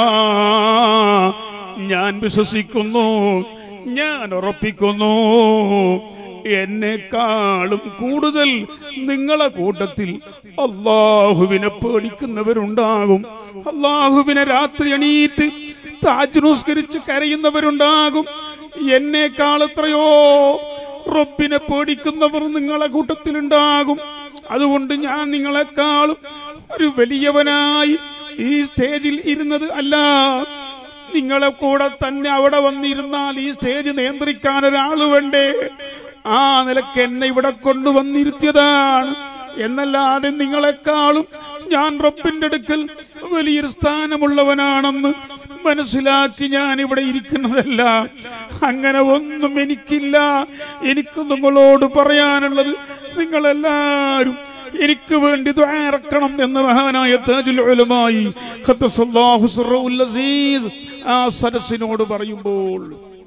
ഞാൻ വിശ്വസിക്കുന്നു ഞാൻ ഉറപ്പിക്കുന്നു എന്നെക്കാളും കൂടുതൽ നിങ്ങളെ കൂട്ടത്തിൽ അള്ളാഹുവിനെ പേടിക്കുന്നവരുണ്ടാകും അള്ളാഹുവിനെ രാത്രി എണീറ്റ് താജ് നിസ്കരിച്ച് കരയുന്നവരുണ്ടാകും എന്നേക്കാൾ എത്രയോ റബ്ബിനെ പേടിക്കുന്നവർ നിങ്ങളെ കൂട്ടത്തിലുണ്ടാകും അതുകൊണ്ട് ഞാൻ നിങ്ങളെക്കാളും ഒരു വലിയവനായി ഈ സ്റ്റേജിൽ ഇരുന്നത് അല്ല നിങ്ങളെ കൂടെ തന്നെ അവിടെ വന്നിരുന്നാൽ ഈ സ്റ്റേജ് നിയന്ത്രിക്കാൻ ഒരാൾ വേണ്ടേ ആ നിലക്ക് എന്നെ ഇവിടെ കൊണ്ടുവന്നിരുത്തിയതാണ് എന്നല്ലാതെ നിങ്ങളെക്കാളും ഞാൻ റബ്ബിന്റെ അടുക്കൽ വലിയൊരു സ്ഥാനമുള്ളവനാണെന്ന് മനസ്സിലാക്കി ഞാൻ ഇവിടെ ഇരിക്കുന്നതല്ല അങ്ങനെ ഒന്നും എനിക്കില്ല എനിക്ക് നിങ്ങളോട് പറയാനുള്ളത് നിങ്ങളെല്ലാരും എനിക്ക് വേണ്ടി ദ്വാരക്കണം എന്ന മഹാനായ താജുൽ ഉലമായി ഖദ്ദസല്ലാഹു സിർറുൽ അസീസ് ആ സരസിനോട് പറയുമ്പോൾ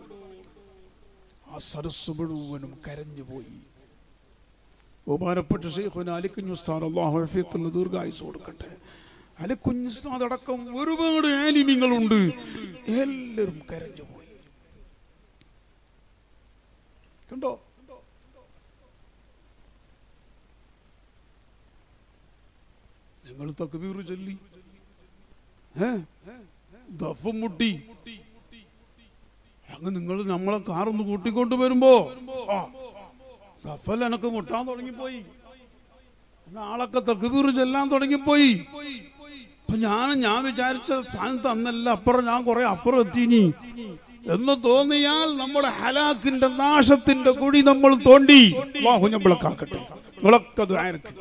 ആ സരസ് മുഴുവനും കരഞ്ഞുപോയി ബഹുമാനപ്പെട്ട ഷെയ്ഖുന അലിക്കുഞ്ഞുസ്ഥാൻ അള്ളാഹു ഹഫീത്തുള്ള ദീർഘായുസ് കൊടുക്കട്ടെ അലിക്കുഞ്ഞുസ്ഥാൻ അടക്കം ഒരുപാട് ആലിമ്യങ്ങളുണ്ട് എല്ലാവരും കരഞ്ഞുപോയി കണ്ടോ നിങ്ങൾ തക്ബീർ ചൊല്ലി ഏ ദഫും മുട്ടി അങ്ങ് നിങ്ങൾ നമ്മളെ കാറൊന്ന് കൂട്ടിക്കൊണ്ട് വരുമ്പോ ആ ഗഫൽ എനക്ക് മുട്ടാൻ തുടങ്ങിപ്പോയി ആളൊക്കെ തക്കുബീർ ചെല്ലാൻ തുടങ്ങിപ്പോയി അപ്പൊ ഞാൻ ഞാൻ വിചാരിച്ച സ്ഥാനത്ത് അന്നല്ല അപ്പുറം ഞാൻ കുറെ അപ്പുറം എത്തിനി എന്ന് തോന്നിയാൽ നമ്മുടെ ഹലാക്കിന്റെ നാശത്തിന്റെ കുഴി നമ്മൾ തോണ്ടി വാഹു ഞാൻ വിളക്കാക്കട്ടെ വിളക്കത് ആർക്ക്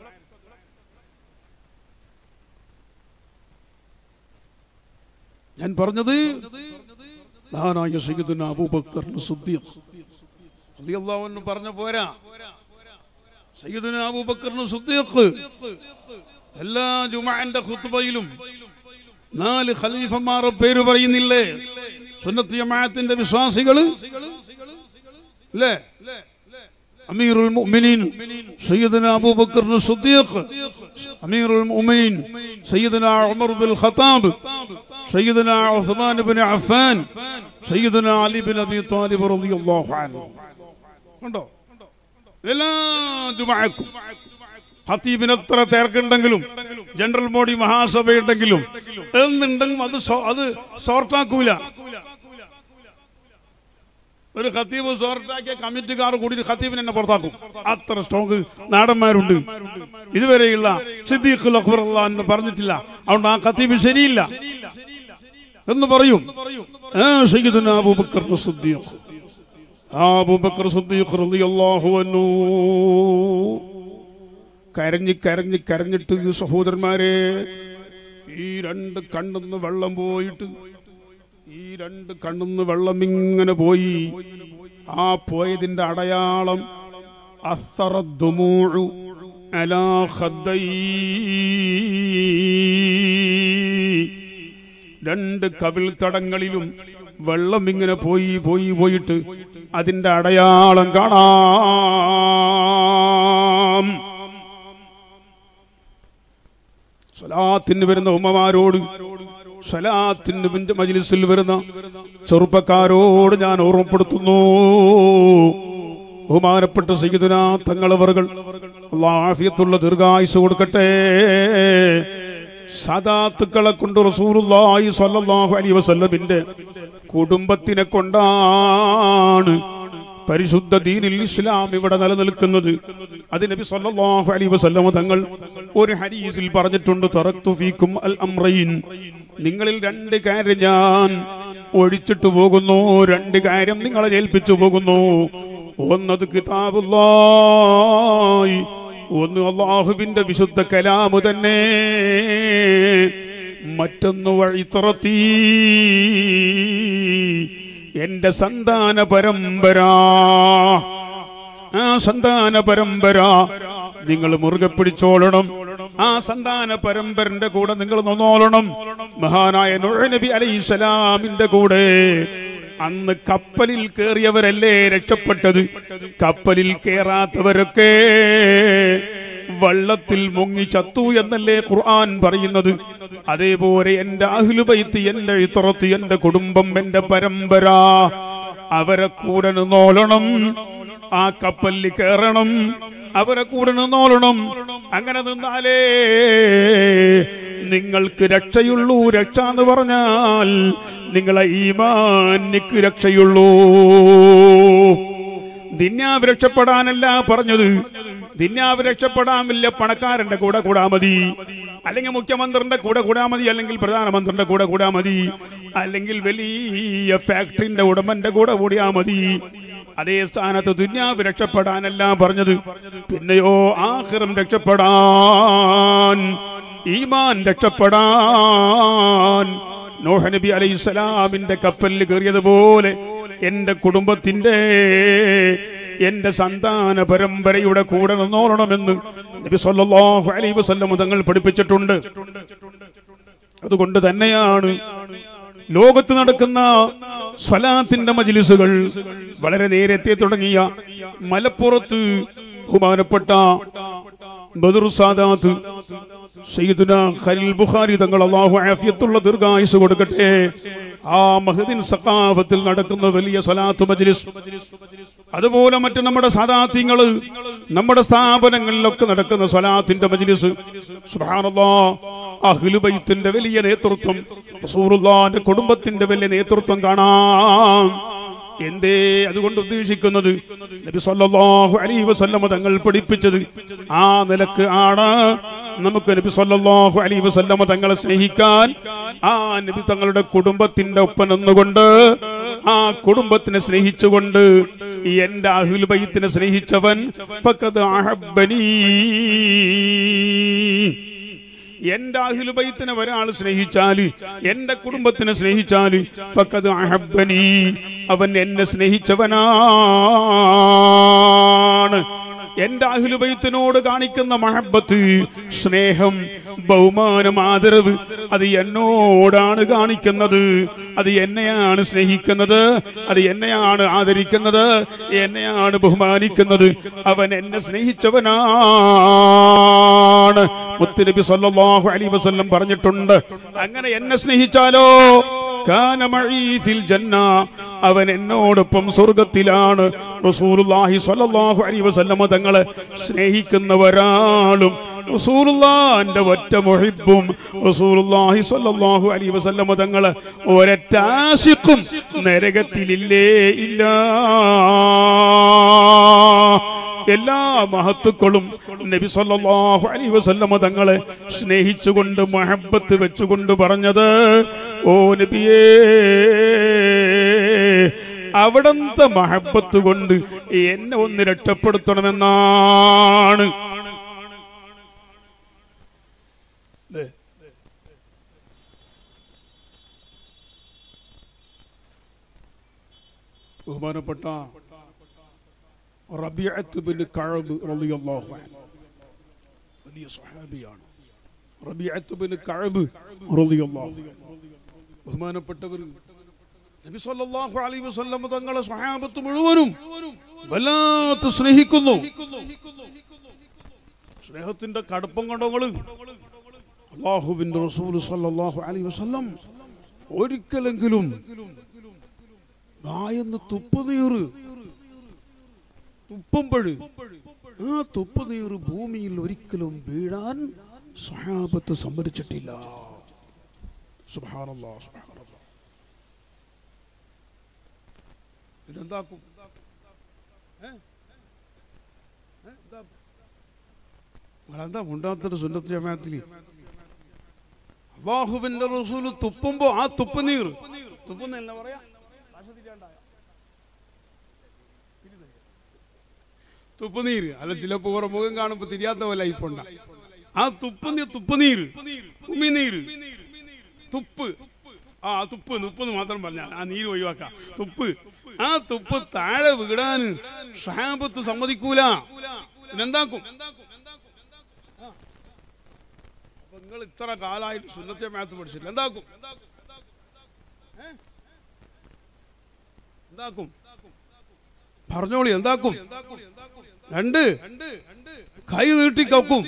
ഞാൻ പറഞ്ഞത് മഹാനായ സയ്യിദുന അബൂബക്കർ സിദ്ദീഖ് റളിയല്ലാഹു അൻഹു പറഞ്ഞ പോരാ സയ്യിദുന അബൂബക്കർ സിദ്ദീഖ് എല്ലാ ജുമാന്റെ ഖുത്ബയിലും നാല് ഖലീഫമാരുടെ പേര് പറയുന്നില്ലേ സുന്നത്ത് ജമാഅത്തിന്റെ വിശ്വാസികള് അല്ലേ أمير المؤمنين سيدنا أبو بكر الصديق أمير المؤمنين سيدنا عمر بن الخطاب سيدنا عثمان بن عفان سيدنا علي بن أبي طالب رضي الله عنه കണ്ടോ എല്ലാ ജുമാക്കും ഹത്തീബിന് എത്ര തിരക്കുണ്ടെങ്കിലും ജനറൽ ബോഡി മഹാസഭയുണ്ടെങ്കിലും എന്നുണ്ടെങ്കിലും അത് സോ- അത് സോർട്ടാക്കൂല ഒരു ഖത്തീബ് സോർട്ടാക്കിയ കമ്മിറ്റിക്കാർ കൂടി ഖത്തീബിനെ എന്നെ പുറത്താക്കും അത്ര സ്ട്രോങ് നാടന്മാരുണ്ട് ഇതുവരെയുള്ള സിദ്ദീഖുൽ അക്ബർ എന്ന് പറഞ്ഞിട്ടില്ല അതുകൊണ്ട് ആ ഖത്തീബ് ശരിയില്ല എന്ന് പറയും ആ സയ്യിദുന അബൂബക്കർ സിദ്ദീഖ് ആ അബൂബക്കർ സിദ്ദീഖ് റളിയല്ലാഹു അൻഹു കരഞ്ഞ് കരഞ്ഞ് കരഞ്ഞിട്ട് ഈ സഹോദരന്മാരെ ഈ രണ്ട് കണ്ണിന്ന് വെള്ളം പോയിട്ട് ഈ രണ്ട് കണ്ണിന്ന് വെള്ളം ഇങ്ങനെ പോയി ആ പോയതിന്റെ അടയാളം അസ്സറദ്ദുമൂഉ അലാ ഖദ്ദൈ രണ്ട് കവിൾ തടങ്ങളിലും വെള്ളം ഇങ്ങനെ പോയി പോയി പോയിട്ട് അതിന്റെ അടയാളം കാണാം സ്വലാത്തിന് വരുന്ന ഉമ്മമാരോട് സ്വലാത്തിന് മുന്റെ മജ്ലിസിൽ വരുന്ന ചെറുപ്പക്കാരോട് ഞാൻ ഓർമ്മപ്പെടുത്തുന്നു ബഹുമാനപ്പെട്ട സയ്യിദുന തങ്ങളവറുകൾ ആഫിയത്തുള്ള ദീർഘായുസ് കൊടുക്കട്ടെ സദാത്തുക്കളെ കൊണ്ട് റസൂലുള്ളാഹി സ്വല്ലല്ലാഹു അലൈഹി വസല്ലമിന്റെ കുടുംബത്തിനെ കൊണ്ടാണ് പരിശുദ്ധ ദീനിൽ ഇസ്ലാം ഇവിടെ നിലനിൽക്കുന്നത് അത് നബി സല്ലല്ലാഹു അലൈഹി വസല്ലമ തങ്ങൾ ഒരു ഹദീസിൽ പറഞ്ഞിട്ടുണ്ട് തറക്തു ഫീക്കും അൽ അംറൈൻ നിങ്ങളിൽ രണ്ട് കാര്യം ഞാൻ ഒഴിച്ചിട്ട് പോകുന്നു രണ്ട് കാര്യം നിങ്ങളെ ഏൽപ്പിച്ചു പോകുന്നു ഒന്നത് കിതാബുല്ലാഹി ഒന്ന് അള്ളാഹുവിന്റെ വിശുദ്ധ കലാമു തന്നെ മറ്റൊന്ന് വഴിത്തറത്തീ എന്റെ സന്താന പരമ്പര ആ സന്താന പരമ്പര നിങ്ങൾ മുറുകെ പിടിച്ചോളണം ആ സന്താന പരമ്പരന്റെ കൂടെ നിങ്ങൾ നിന്നോളണം മഹാനായ നൂഹ് നബി അലൈഹിസ്സലാമിന്റെ കൂടെ അന്ന് കപ്പലിൽ കയറിയവരല്ലേ രക്ഷപ്പെട്ടത് കപ്പലിൽ കേറാത്തവരൊക്കെ വള്ളത്തിൽ മുങ്ങി ചത്തു എന്നല്ലേ ഖുർആൻ പറയുന്നത് അതേപോലെ എന്റെ അഹ്ലുബൈത്ത് എന്റെ ഇത്തറത്ത് എന്റെ കുടുംബം എന്റെ പരമ്പര അവരെ കൂടെ നിന്നോളണം ആ കപ്പലിൽ കയറണം അവരെ കൂടെ നിന്നോളണം അങ്ങനെ നിന്നാലേ നിങ്ങൾക്ക് രക്ഷയുള്ളൂ രക്ഷ എന്ന് പറഞ്ഞാൽ നിങ്ങളെ ഈമാനിക്ക് രക്ഷയുള്ളൂ ദിന്യാവ് രക്ഷപ്പെടാനല്ല പറഞ്ഞത് ദിന്യാവ് രക്ഷപ്പെടാൻ വലിയ പണക്കാരന്റെ കൂടെ കൂടാ മതി അല്ലെങ്കിൽ മുഖ്യമന്ത്രിന്റെ കൂടെ കൂടാ മതി അല്ലെങ്കിൽ പ്രധാനമന്ത്രിന്റെ കൂടെ കൂടാ മതി അല്ലെങ്കിൽ വലിയ ഫാക്ടറിന്റെ ഉടമന്റെ കൂടെ കൂടിയാ മതി അതേ സ്ഥാനത്ത് ദുന്യാവ് രക്ഷപ്പെടാനല്ല പറഞ്ഞത് പിന്നെയോ ആഹ്റം രക്ഷപ്പെടാൻ ഈമാൻ രക്ഷപ്പെടാൻ നോഹ നബി അലൈഹി സ്വലാമിന്റെ കപ്പലിൽ കയറിയതുപോലെ എന്റെ കുടുംബത്തിന്റെ എന്റെ സന്താന പരമ്പരയുടെ കൂടെ നിന്നോളണമെന്ന് നബി സല്ലല്ലാഹു അലൈഹി വസല്ലം തങ്ങൾ പഠിപ്പിച്ചിട്ടുണ്ട് അതുകൊണ്ട് തന്നെയാണ് ലോകത്ത് നടക്കുന്ന സ്വലാത്തിന്റെ മജിലിസുകൾ വളരെ നേരത്തെ തുടങ്ങിയ മലപ്പുറത്ത് ബഹുമാനപ്പെട്ട ബദർ സാദാത്ത് സയ്യിദുന ഖലീൽ ബുഖാരി തങ്ങൾ അള്ളാഹു ആഫിയത്തുള്ള ദീർഘായുസ് കൊടുക്കട്ടെ ആ മഹദിൻ സഖാഫത്തിൽ നടക്കുന്ന വലിയ സ്വലാത്ത് മജ്ലിസ് അതുപോലെ മറ്റു നമ്മുടെ സാദാത്യങ്ങള് നമ്മുടെ സ്ഥാപനങ്ങളിലൊക്കെ നടക്കുന്ന സ്വലാത്തിന്റെ മജ്ലിസ് സുബ്ഹാനല്ലാ അഹ്ലുബൈത്തിന്റെ വലിയ നേതൃത്വം റസൂലുള്ളാഹിന്റെ കുടുംബത്തിന്റെ വലിയ നേതൃത്വം കാണാം എന്തേ അതുകൊണ്ട് ഉദ്ദേശിക്കുന്നത് നബി സല്ലല്ലാഹു അലൈഹി വസല്ലമ തങ്ങൾ പഠിപ്പിച്ചത് ആ നിലക്ക് ആണ് നമുക്ക് നബി സല്ലല്ലാഹു അലൈഹി വസല്ലമ തങ്ങളെ സ്നേഹിക്കാൻ ആ നബി തങ്ങളുടെ കുടുംബത്തിന്റെ ഒപ്പം നിന്നുകൊണ്ട് ആ കുടുംബത്തിനെ സ്നേഹിച്ചുകൊണ്ട് എന്റെ അഹുൽ ബൈത്തിനെ സ്നേഹിച്ചവൻ ഫഖദ് അഹബ്ബനീ എന്റെ അഹിലുബൈത്തിനെ ഒരാൾ സ്നേഹിച്ചാല് എന്റെ കുടുംബത്തിനെ സ്നേഹിച്ചാല് ഫഖദ് അഹബ്ബനി അവൻ എന്നെ സ്നേഹിച്ചവനാണ് എന്റെ അഹിലുബൈത്തിനോട് കാണിക്കുന്ന മഹബത്ത് സ്നേഹം ബഹുമാനം ആദരവ് അത് എന്നോടാണ് കാണിക്കുന്നത് അത് എന്നെയാണ് സ്നേഹിക്കുന്നത് അത് എന്നെയാണ് ആദരിക്കുന്നത് എന്നെയാണ് ബഹുമാനിക്കുന്നത് അവൻ എന്നെ സ്നേഹിച്ചവനാണ് മുത്തുനബി സല്ലല്ലാഹു അലൈഹി വസല്ലം പറഞ്ഞിട്ടുണ്ട് അങ്ങനെ എന്നെ സ്നേഹിച്ചാലോ കാന മഈ ഫിൽ ജന്ന അവൻ എന്നോടൊപ്പം സ്വർഗത്തിലാണ് റസൂലുള്ളാഹി സ്വല്ലല്ലാഹു അലൈഹി വസല്ലമ തങ്ങളെ സ്നേഹിക്കുന്ന ഒരാളും റസൂലുള്ളാന്റെ ഒറ്റ മുഹിബും റസൂലുള്ളാഹി സ്വല്ലല്ലാഹു അലൈഹി വസല്ലമ തങ്ങളെ ഒരൊറ്റ ആശിക്കും നരകത്തിലില്ലേ ഇല്ല എല്ലാ മഹത്തുക്കളും നബി സല്ലല്ലാഹു അലൈഹി വസല്ലമ തങ്ങളെ സ്നേഹിച്ചുകൊണ്ട് മഹബത്ത് വെച്ചുകൊണ്ട് പറഞ്ഞത് ഓ നബിയേ അവിടത്തെ മഹബത്ത് കൊണ്ട് എന്നെ ഒന്ന് രക്ഷപ്പെടുത്തണമെന്നാണ് ല്ലേ? ബഹുമാനപ്പെട്ട റബിയത്ത് ബിൻ കഅബ് റളിയല്ലാഹു അൻഹു വലിയ സ്വഹാബിയാണ് റബിയത്ത് ബിൻ കഅബ് റളിയല്ലാഹു അൻഹു ബഹുമാനപ്പെട്ടവർ നബി സല്ലല്ലാഹു അലൈഹി വസല്ലം തങ്ങളെ സ്വഹാബത്ത് മുഴുവനും വല്ലാത്ത സ്നേഹിക്കുന്നു സ്നേഹത്തിന്റെ കടുപ്പം കണ്ടോങ്ങള് അള്ളാഹുവിന്റെ റസൂൽ സല്ലല്ലാഹു അലൈഹി വസല്ലം ഒരിക്കലെങ്കിലും വായെന്ന് തുപ്പുനീറ് തുപ്പുമ്പോൾ ആ തുപ്പുനീറ് ഭൂമിയിൽ ഒരിക്കലും വീഴാൻ സ്വഹാബത്ത് സമ്മതിച്ചിട്ടില്ല സുബ്ഹാനല്ലാ സുബ്ഹാനല്ലാ ഇതെന്താക്കും ഏ? ഏ? ഇതാ. നിങ്ങളെന്താ മുണ്ടാത്തൊരു സുന്നത്ത് ജമാഅത്തില് അള്ളാഹുവിന്റെ റസൂല് തുപ്പുമ്പോ ആ തുപ്പുനീർ തുപ്പുന്നല്ല പറയാ തുപ്പുനീര് അല്ല ചിലപ്പോ ഓരോ മുഖം കാണുമ്പോ തിരിയാത്ത പോലെ ഇപ്പൊണ്ട ആ തുപ്പുനീർ തുപ്പുനീര് ഉമിനീര് തുപ്പ് ആ തുപ്പ് തുപ്പെന്ന് മാത്രം പറഞ്ഞാൽ ആ നീര് ഒഴിവാക്കാം തുപ്പ് ആ തുപ്പ് താഴെ വീടാന് ഷഹാബത്ത് സമ്മതിക്കൂല പിന്നെന്താക്കും അപ്പൊ നിങ്ങൾ ഇത്ര കാലായിട്ട് സുന്നത്തെ മാത്ത് പഠിച്ചില്ല എന്താക്കും ഏ? എന്താക്കും പറഞ്ഞോളി എന്താക്കും രണ്ട് കൈ നീട്ടി കക്കും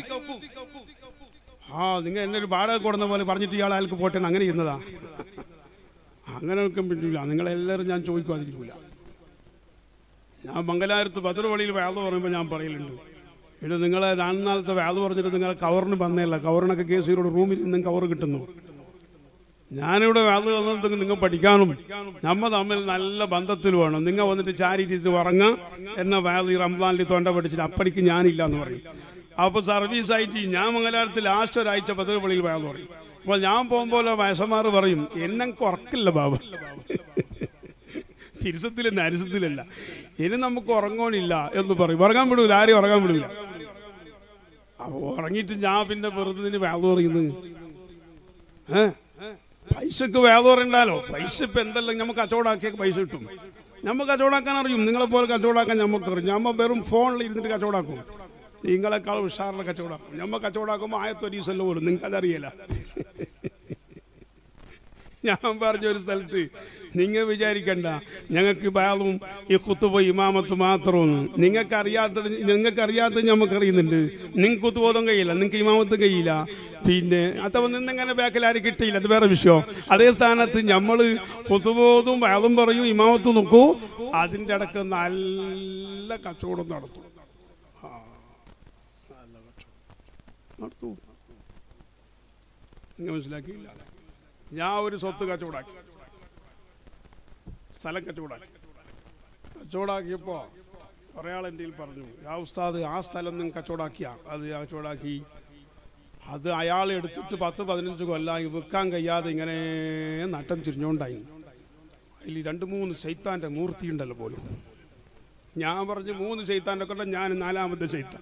ആ നിങ്ങൾ എന്നെ ഒരു വാടക കൊടുന്ന പോലെ പറഞ്ഞിട്ട് ഇയാൾ അയാൾക്ക് പോട്ടെ എന്ന് അങ്ങനെ ചെയ്യുന്നതാ അങ്ങനെ വെക്കാൻ പറ്റില്ല നിങ്ങളെല്ലാവരും ഞാൻ ചോദിക്കാതിരിക്കൂല ഞാൻ മംഗലാപുരത്ത് ബദർവളിയിൽ വേദ പറയുമ്പോൾ ഞാൻ പറയലുണ്ട് ഇത് നിങ്ങളെ നാളത്തെ വേദ പറഞ്ഞിട്ട് നിങ്ങളെ കവറിന് വന്നേല്ല കവറിനൊക്കെ കേസ് ചെയ്തോട് റൂമിൽ നിന്നും കവർ കിട്ടുന്നു ഞാനിവിടെ വേദ വന്നത് നിങ്ങൾ പഠിക്കാനും നമ്മ തമ്മിൽ നല്ല ബന്ധത്തിൽ വേണം നിങ്ങൾ വന്നിട്ട് ചാരിയിട്ട് ഉറങ്ങ എന്ന വേദ ഈ റംസാനിൽ തൊണ്ട പഠിച്ചിട്ട് അപ്പടിക്ക് ഞാനില്ല എന്ന് പറയും അപ്പൊ സർവീസായിട്ട് ഞാൻ മംഗലാപുരത്ത് ലാസ്റ്റ് ഒരാഴ്ച ബദർവളിയിൽ വേദ പറയും അപ്പോൾ ഞാൻ പോകുമ്പോൾ വയസ്സന്മാർ പറയും എന്നെ ഉറക്കില്ല ബാബ തിരുസത്തിലല്ല അരിസത്തിലല്ല ഇനി നമുക്ക് ഉറങ്ങോണില്ല എന്ന് പറയും ഉറങ്ങാൻ വിടൂല ആരെയും ഉറങ്ങാൻ വിടൂല അപ്പൊ ഉറങ്ങിയിട്ട് ഞാൻ പിന്നെ വെറുതെ ഇതിന് വേദ പറയുന്നത് ഏ പൈസക്ക് വേദ പറയണ്ടാലോ പൈസ ഇപ്പൊ എന്തെല്ലാം നമുക്ക് കച്ചവടാക്കിയ പൈസ കിട്ടും നമുക്ക് കച്ചവടാക്കാൻ അറിയും നിങ്ങളെ പോലെ കച്ചവടാക്കാൻ നമുക്ക് അറിയും ഞമ്മ വെറും ഫോണിൽ ഇരുന്നിട്ട് കച്ചവടാക്കും നിങ്ങളെക്കാൾ ഉഷാറിലെ കച്ചവടാക്കും ഞമ്മ കച്ചവടാക്കുമ്പോൾ ആയത്തൊരീസല്ല പോലും നിങ്ങൾക്ക് അതറിയില്ല ഞാൻ പറഞ്ഞ ഒരു സ്ഥലത്ത് നിങ്ങൾ വിചാരിക്കണ്ട ഞങ്ങൾക്ക് ബാലും ഈ കുത്തുബ ഇമാമത്ത് മാത്രമൊന്നും നിങ്ങൾക്ക് അറിയാത്തത് നിങ്ങൾക്ക് അറിയാത്തത് നമുക്ക് അറിയുന്നുണ്ട് നിങ്ങൾക്ക് കുത്തുബോധം കഴിയില്ല നിങ്ങൾക്ക് ഇമാമത്ത് കഴിയില്ല പിന്നെ അഥവാ നിന്നെങ്ങനെ ബാക്കിൽ ആരും കിട്ടിയില്ല അത് വേറെ വിഷയം അതേ സ്ഥാനത്ത് നമ്മൾ കുത്തുബോധവും ബാലും പറയും ഇമാമത്ത് നോക്കൂ അതിൻ്റെ ഇടക്ക് നല്ല കച്ചവടം നടത്തും ആ, നല്ല കച്ചവടം നടത്തും നിങ്ങൾ മനസ്സിലാക്കിയില്ല ഞാൻ ഒരു സ്വത്ത് കച്ചവടാക്കി സ്ഥലം കച്ചവടാക്കി കച്ചവടാക്കിയപ്പോ കുറേ ആൾ എൻ്റെ കയ്യിൽ പറഞ്ഞു ആ ഉസ്താദ് ആ സ്ഥലം നിങ്ങൾ കച്ചവടാക്കിയ അത് ഞാൻ കച്ചവടാക്കി അത് അയാൾ എടുത്തിട്ട് പത്ത് പതിനഞ്ച് കൊല്ലമായി വിൽക്കാൻ കഴിയാതെ ഇങ്ങനെ നട്ടം തിരിഞ്ഞോണ്ടായി അതിൽ രണ്ട് മൂന്ന് ശൈത്താൻ്റെ മൂർത്തി ഉണ്ടല്ലോ പോലും ഞാൻ പറഞ്ഞു മൂന്ന് ശൈത്താൻ്റെ കൊണ്ട് ഞാൻ നാലാമത്തെ ശൈത്താൻ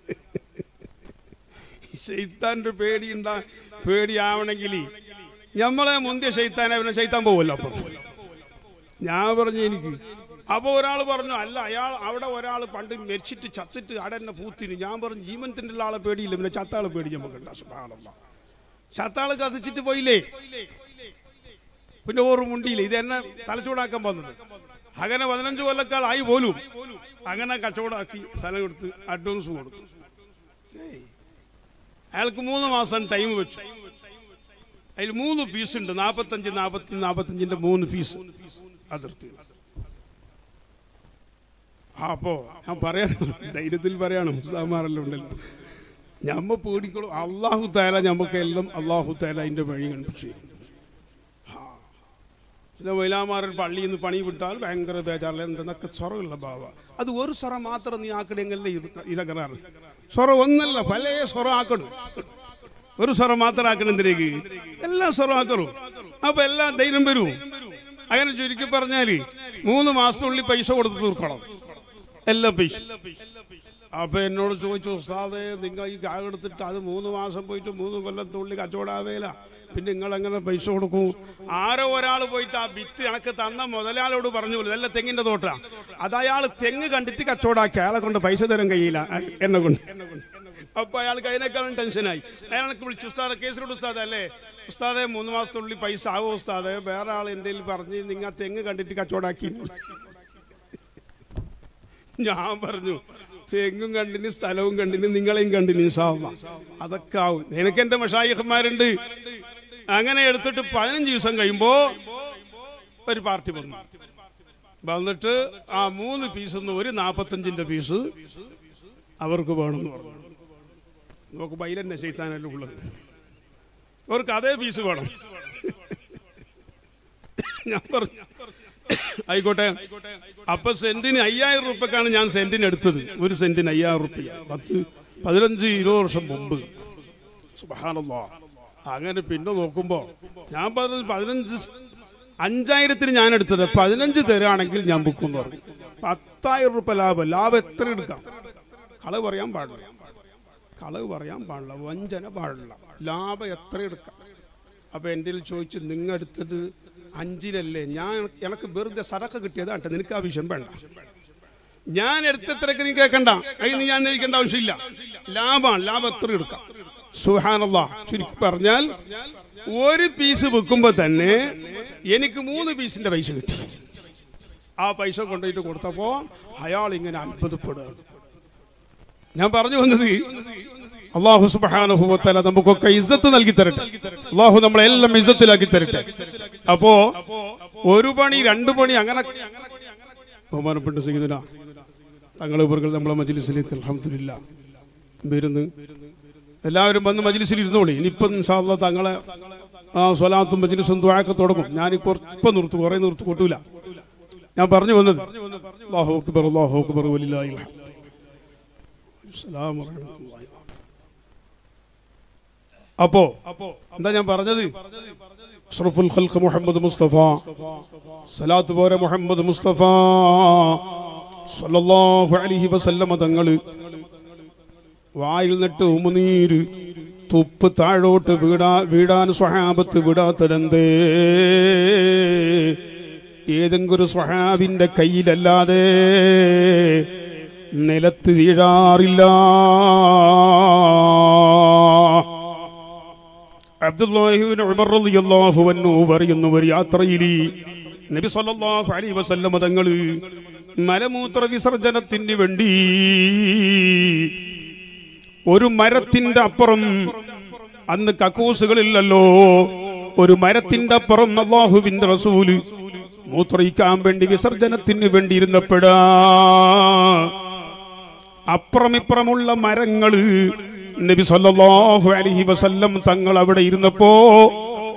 ശൈത്താൻ്റെ പേടിയുണ്ടാ പേടിയാവണമെങ്കിൽ നമ്മളെ മുന്തിയ ശൈത്താനെ അവനെ ശൈത്താൻ പോവല്ലോ അപ്പം ഞാൻ പറഞ്ഞു എനിക്ക് അപ്പോൾ ഒരാൾ പറഞ്ഞു അല്ല അയാൾ അവിടെ ഒരാൾ പണ്ട് മരിച്ചിട്ട് ചത്തിട്ട് അവിടെ തന്നെ പൂത്തിന് ഞാൻ പറഞ്ഞു ജീവനത്തിൻ്റെ ഉള്ള ആളെ പേടിയില്ല പിന്നെ ചത്താളെ പേടി നമുക്ക് സുഭാണല്ല ചത്താള് കത്തിച്ചിട്ട് പോയില്ലേ പിന്നെ ഓറ് മുണ്ടിയില്ല ഇത് എന്നെ തലച്ചൂടാക്കാൻ വന്നത് അങ്ങനെ പതിനഞ്ച് കൊല്ലക്കാളായി പോലും അങ്ങനെ കച്ചവടമാക്കി സ്ഥലം കൊടുത്ത് അഡ്വാൻസ് കൊടുത്തു ഏയ്. അയാൾക്ക് മൂന്ന് മാസം ടൈം വെച്ചു അതിൽ മൂന്ന് പീസ് ഉണ്ട് നാൽപ്പത്തഞ്ച് നാൽപ്പത്തി നാൽപ്പത്തഞ്ചിന്റെ മൂന്ന് പീസ് അതിർത്തി ആ അപ്പോ ഞാൻ പറയാൻ ധൈര്യത്തിൽ പറയണം മുസ്താമാരെല്ലാം ഉണ്ടല്ലോ ഞമ്മ പേടിക്കോളും അള്ളാഹു താല ഞമ്മക്ക് എല്ലാം അള്ളാഹു താല അതിന്റെ വഴി കണ്ടുപിടിച്ചു തരും. ആ. ചില മൈലാമാരൻ പള്ളിയിൽ നിന്ന് പണി വിട്ടാൽ ഭയങ്കര ബേജാറില്ല എന്തെന്നൊക്കെ സ്വറമുള്ള ഭാവ അത് ഒരു സ്വറ മാത്രം നീ ആക്കണമെങ്കിൽ ഇതകറാറ് സ്വറ ഒന്നല്ല പല സ്വറം ആക്കണം ഒരു സ്വറം മാത്രം ആക്കണം എന്തിനേക്ക് എല്ലാ സ്വറം ആക്കണം അപ്പൊ എല്ലാം ധൈര്യം വരും അങ്ങനെ ചുരുക്കി പറഞ്ഞാല് മൂന്ന് മാസത്തിനുള്ളിൽ പൈസ കൊടുത്ത് തീർക്കണം എല്ലാ പൈസ അപ്പൊ എന്നോട് ചോദിച്ചു ഉസ്താദേ നിങ്ങൾ ഈ കാ എടുത്തിട്ട് അത് മൂന്ന് മാസം പോയിട്ട് മൂന്ന് കൊല്ലത്തുള്ളിൽ കച്ചവടാവേല പിന്നെ നിങ്ങൾ എങ്ങനെ പൈസ കൊടുക്കും ആരോ ഒരാൾ പോയിട്ട് ആ വിത്ത് എനക്ക് തന്ന മുതലാളോട് പറഞ്ഞു ഇതല്ല തെങ്ങിന്റെ തോട്ടാ അത് അയാൾ തെങ്ങ് കണ്ടിട്ട് കച്ചവടാക്കി അയാളെ കൊണ്ട് പൈസ തരാൻ കഴിയില്ല എന്നെ കൊണ്ട് അപ്പൊ അയാൾക്ക് അതിനേക്കാളും ടെൻഷനായി അയാൾക്ക് വിളിച്ചു ഉസ്താദെ കേസിലോട് ഉസ്താദ് അല്ലേ ഉസ്താദെ മൂന്ന് മാസത്തിനുള്ളിൽ പൈസ ആവോ ഉസ്താദെ വേറെ ആൾ എൻ്റെ പറഞ്ഞ് നിങ്ങൾ തെങ്ങ് കണ്ടിട്ട് കച്ചവടാക്കി ഞാൻ പറഞ്ഞു തെങ്ങും കണ്ടിന് സ്ഥലവും കണ്ടിന് നിങ്ങളെയും കണ്ടിന് ഇൻഷാല്ല അതൊക്കെ ആവും എനിക്ക് എന്റെ മഷായിഹന്മാരുണ്ട് അങ്ങനെ എടുത്തിട്ട് പതിനഞ്ച് ദിവസം കഴിയുമ്പോ ഒരു പാർട്ടി വന്നു വന്നിട്ട് ആ മൂന്ന് പീസ് ഒരു നാപ്പത്തഞ്ചിന്റെ പീസ് അവർക്ക് വേണമെന്ന് പറഞ്ഞു നോക്ക് ബൈലന്നെ ചെയ്താനല്ലേ ഉള്ളത് അവർക്ക് അതേ പീസ് വേണം ഞാൻ പറഞ്ഞു ആയിക്കോട്ടെ അപ്പൊ സെന്റിന് അയ്യായിരം റുപ്യക്കാണ് ഞാൻ സെന്റിന് എടുത്തത് ഒരു സെന്റിന് അയ്യായിരം റുപ്യ പത്ത് പതിനഞ്ച് ഇരുപത് വർഷം മുമ്പ് സുബ്ഹാനല്ലാ അങ്ങനെ പിന്നെ നോക്കുമ്പോ ഞാൻ പറഞ്ഞത് പതിനഞ്ച് അഞ്ചായിരത്തിന് ഞാൻ എടുത്തത് പതിനഞ്ച് തരാണെങ്കിൽ ഞാൻ ബുക്ക് എന്ന് പറഞ്ഞു പത്തായിരം റുപ്യ ലാഭം ലാഭം എത്ര എടുക്കാം കളവ് പറയാൻ പാടില്ല കളവ് പറയാൻ പാടില്ല വഞ്ചന പാടില്ല ലാഭം എത്ര എടുക്കാം അപ്പൊ എൻ്റെ ചോദിച്ചു നിങ്ങൾ എടുത്തത് അഞ്ചിനല്ലേ ഞാൻ എനിക്ക് വെറുതെ സടക്ക കിട്ടിയതാട്ടെ നിനക്ക് ആ വിഷയം വേണ്ട ഞാൻ എടുത്തത്രക്ക് നീ കേൾക്കണ്ട അതിന് ഞാൻ ഇരിക്കേണ്ട ആവശ്യമില്ല ലാഭമാണ് ലാഭം എത്ര എടുക്കാം സുഹാനല്ല ചുരുക്കി പറഞ്ഞാൽ ഒരു പീസ് വെക്കുമ്പോ തന്നെ എനിക്ക് മൂന്ന് പീസിന്റെ പൈസ കിട്ടി ആ പൈസ കൊണ്ടുപോയിട്ട് കൊടുത്തപ്പോ അയാൾ ഇങ്ങനെ അത്ഭുതപ്പെടുകയാണ് ഞാൻ പറഞ്ഞു വന്നത് അള്ളാഹു സുബാനുഭവത്തല നമുക്കൊക്കെ ഇസ്സത്ത് നൽകി തരട്ടെ അള്ളാഹു നമ്മളെല്ലാം ഇസ്സത്തിലാക്കി തരട്ടെ അപ്പോ ഒരു പണി രണ്ടു പണി അങ്ങനെ ബഹുമാനപ്പെട്ട സീതന തങ്ങളെ ഇവர்கள் നമ്മളെ മജിലിസിലേക്ക് അലഹമില്ല വരുന്നു എല്ലാവരും വന്ന് മജിലിസിൽ ഇരുന്നോളി ഇനിയിപ്പം ഇൻഷാല്ല തങ്ങളെ ആ സ്വലാത്തും മജിലിസും ദ്വായൊക്കെ തുടങ്ങും ഞാൻ ഇപ്പം നിർത്തു കുറെ നിർത്തു കൊട്ടൂല ഞാൻ പറഞ്ഞു വന്നത് അള്ളാഹു അക്ബർ അള്ളാഹു അക്ബർ വലില്ലാഹിൽ ഹംദ്. അസ്സലാമു വറഹ്മത്തുള്ളാഹി അപ്പോ എന്താ ഞാൻ പറഞ്ഞത് അഷ്റഫുൽ ഖൽഖ് മുഹമ്മദ് മുസ്തഫ സലാത്ത് പോരെ മുഹമ്മദ് മുസ്തഫ സല്ലല്ലാഹു അലൈഹി വസല്ലമ തങ്ങള് വായിൽ നിട്ട് ഉമുനീര് തുപ്പ് താഴോട്ട് വീടാ വീടാൻ സ്വഹാബത്ത് വിടാത്തതെന്തേ ഏതെങ്കിലും ഒരു സ്വഹാബിന്റെ കയ്യിലല്ലാതെ നിലത്ത് വീഴാറില്ല അബ്ദുല്ലാഹിബിൻ ഉമർ റളിയല്ലാഹു അൻഹു പറയുന്ന ഒരു യാത്രയിൽ നബി സല്ലല്ലാഹു അലൈഹി വസല്ലം തങ്ങൾ മലമൂത്ര വിസർജനത്തിന് വേണ്ടി ഒരു മരത്തിന്റെ അപ്പുറം അന്ന് കക്കൂസുകളില്ലല്ലോ ഒരു മരത്തിന്റെ അപ്പുറം അള്ളാഹുവിന്റെ റസൂല് മൂത്രയിക്കാൻ വേണ്ടി വിസർജനത്തിന് വേണ്ടി ഇരുന്നപ്പെടാ അപ്പുറമിപ്പുറമുള്ള മരങ്ങള് നബി സല്ലല്ലാഹു അലൈഹി വസല്ലം തങ്ങൾ അവിടെ ഇരുന്നപ്പോ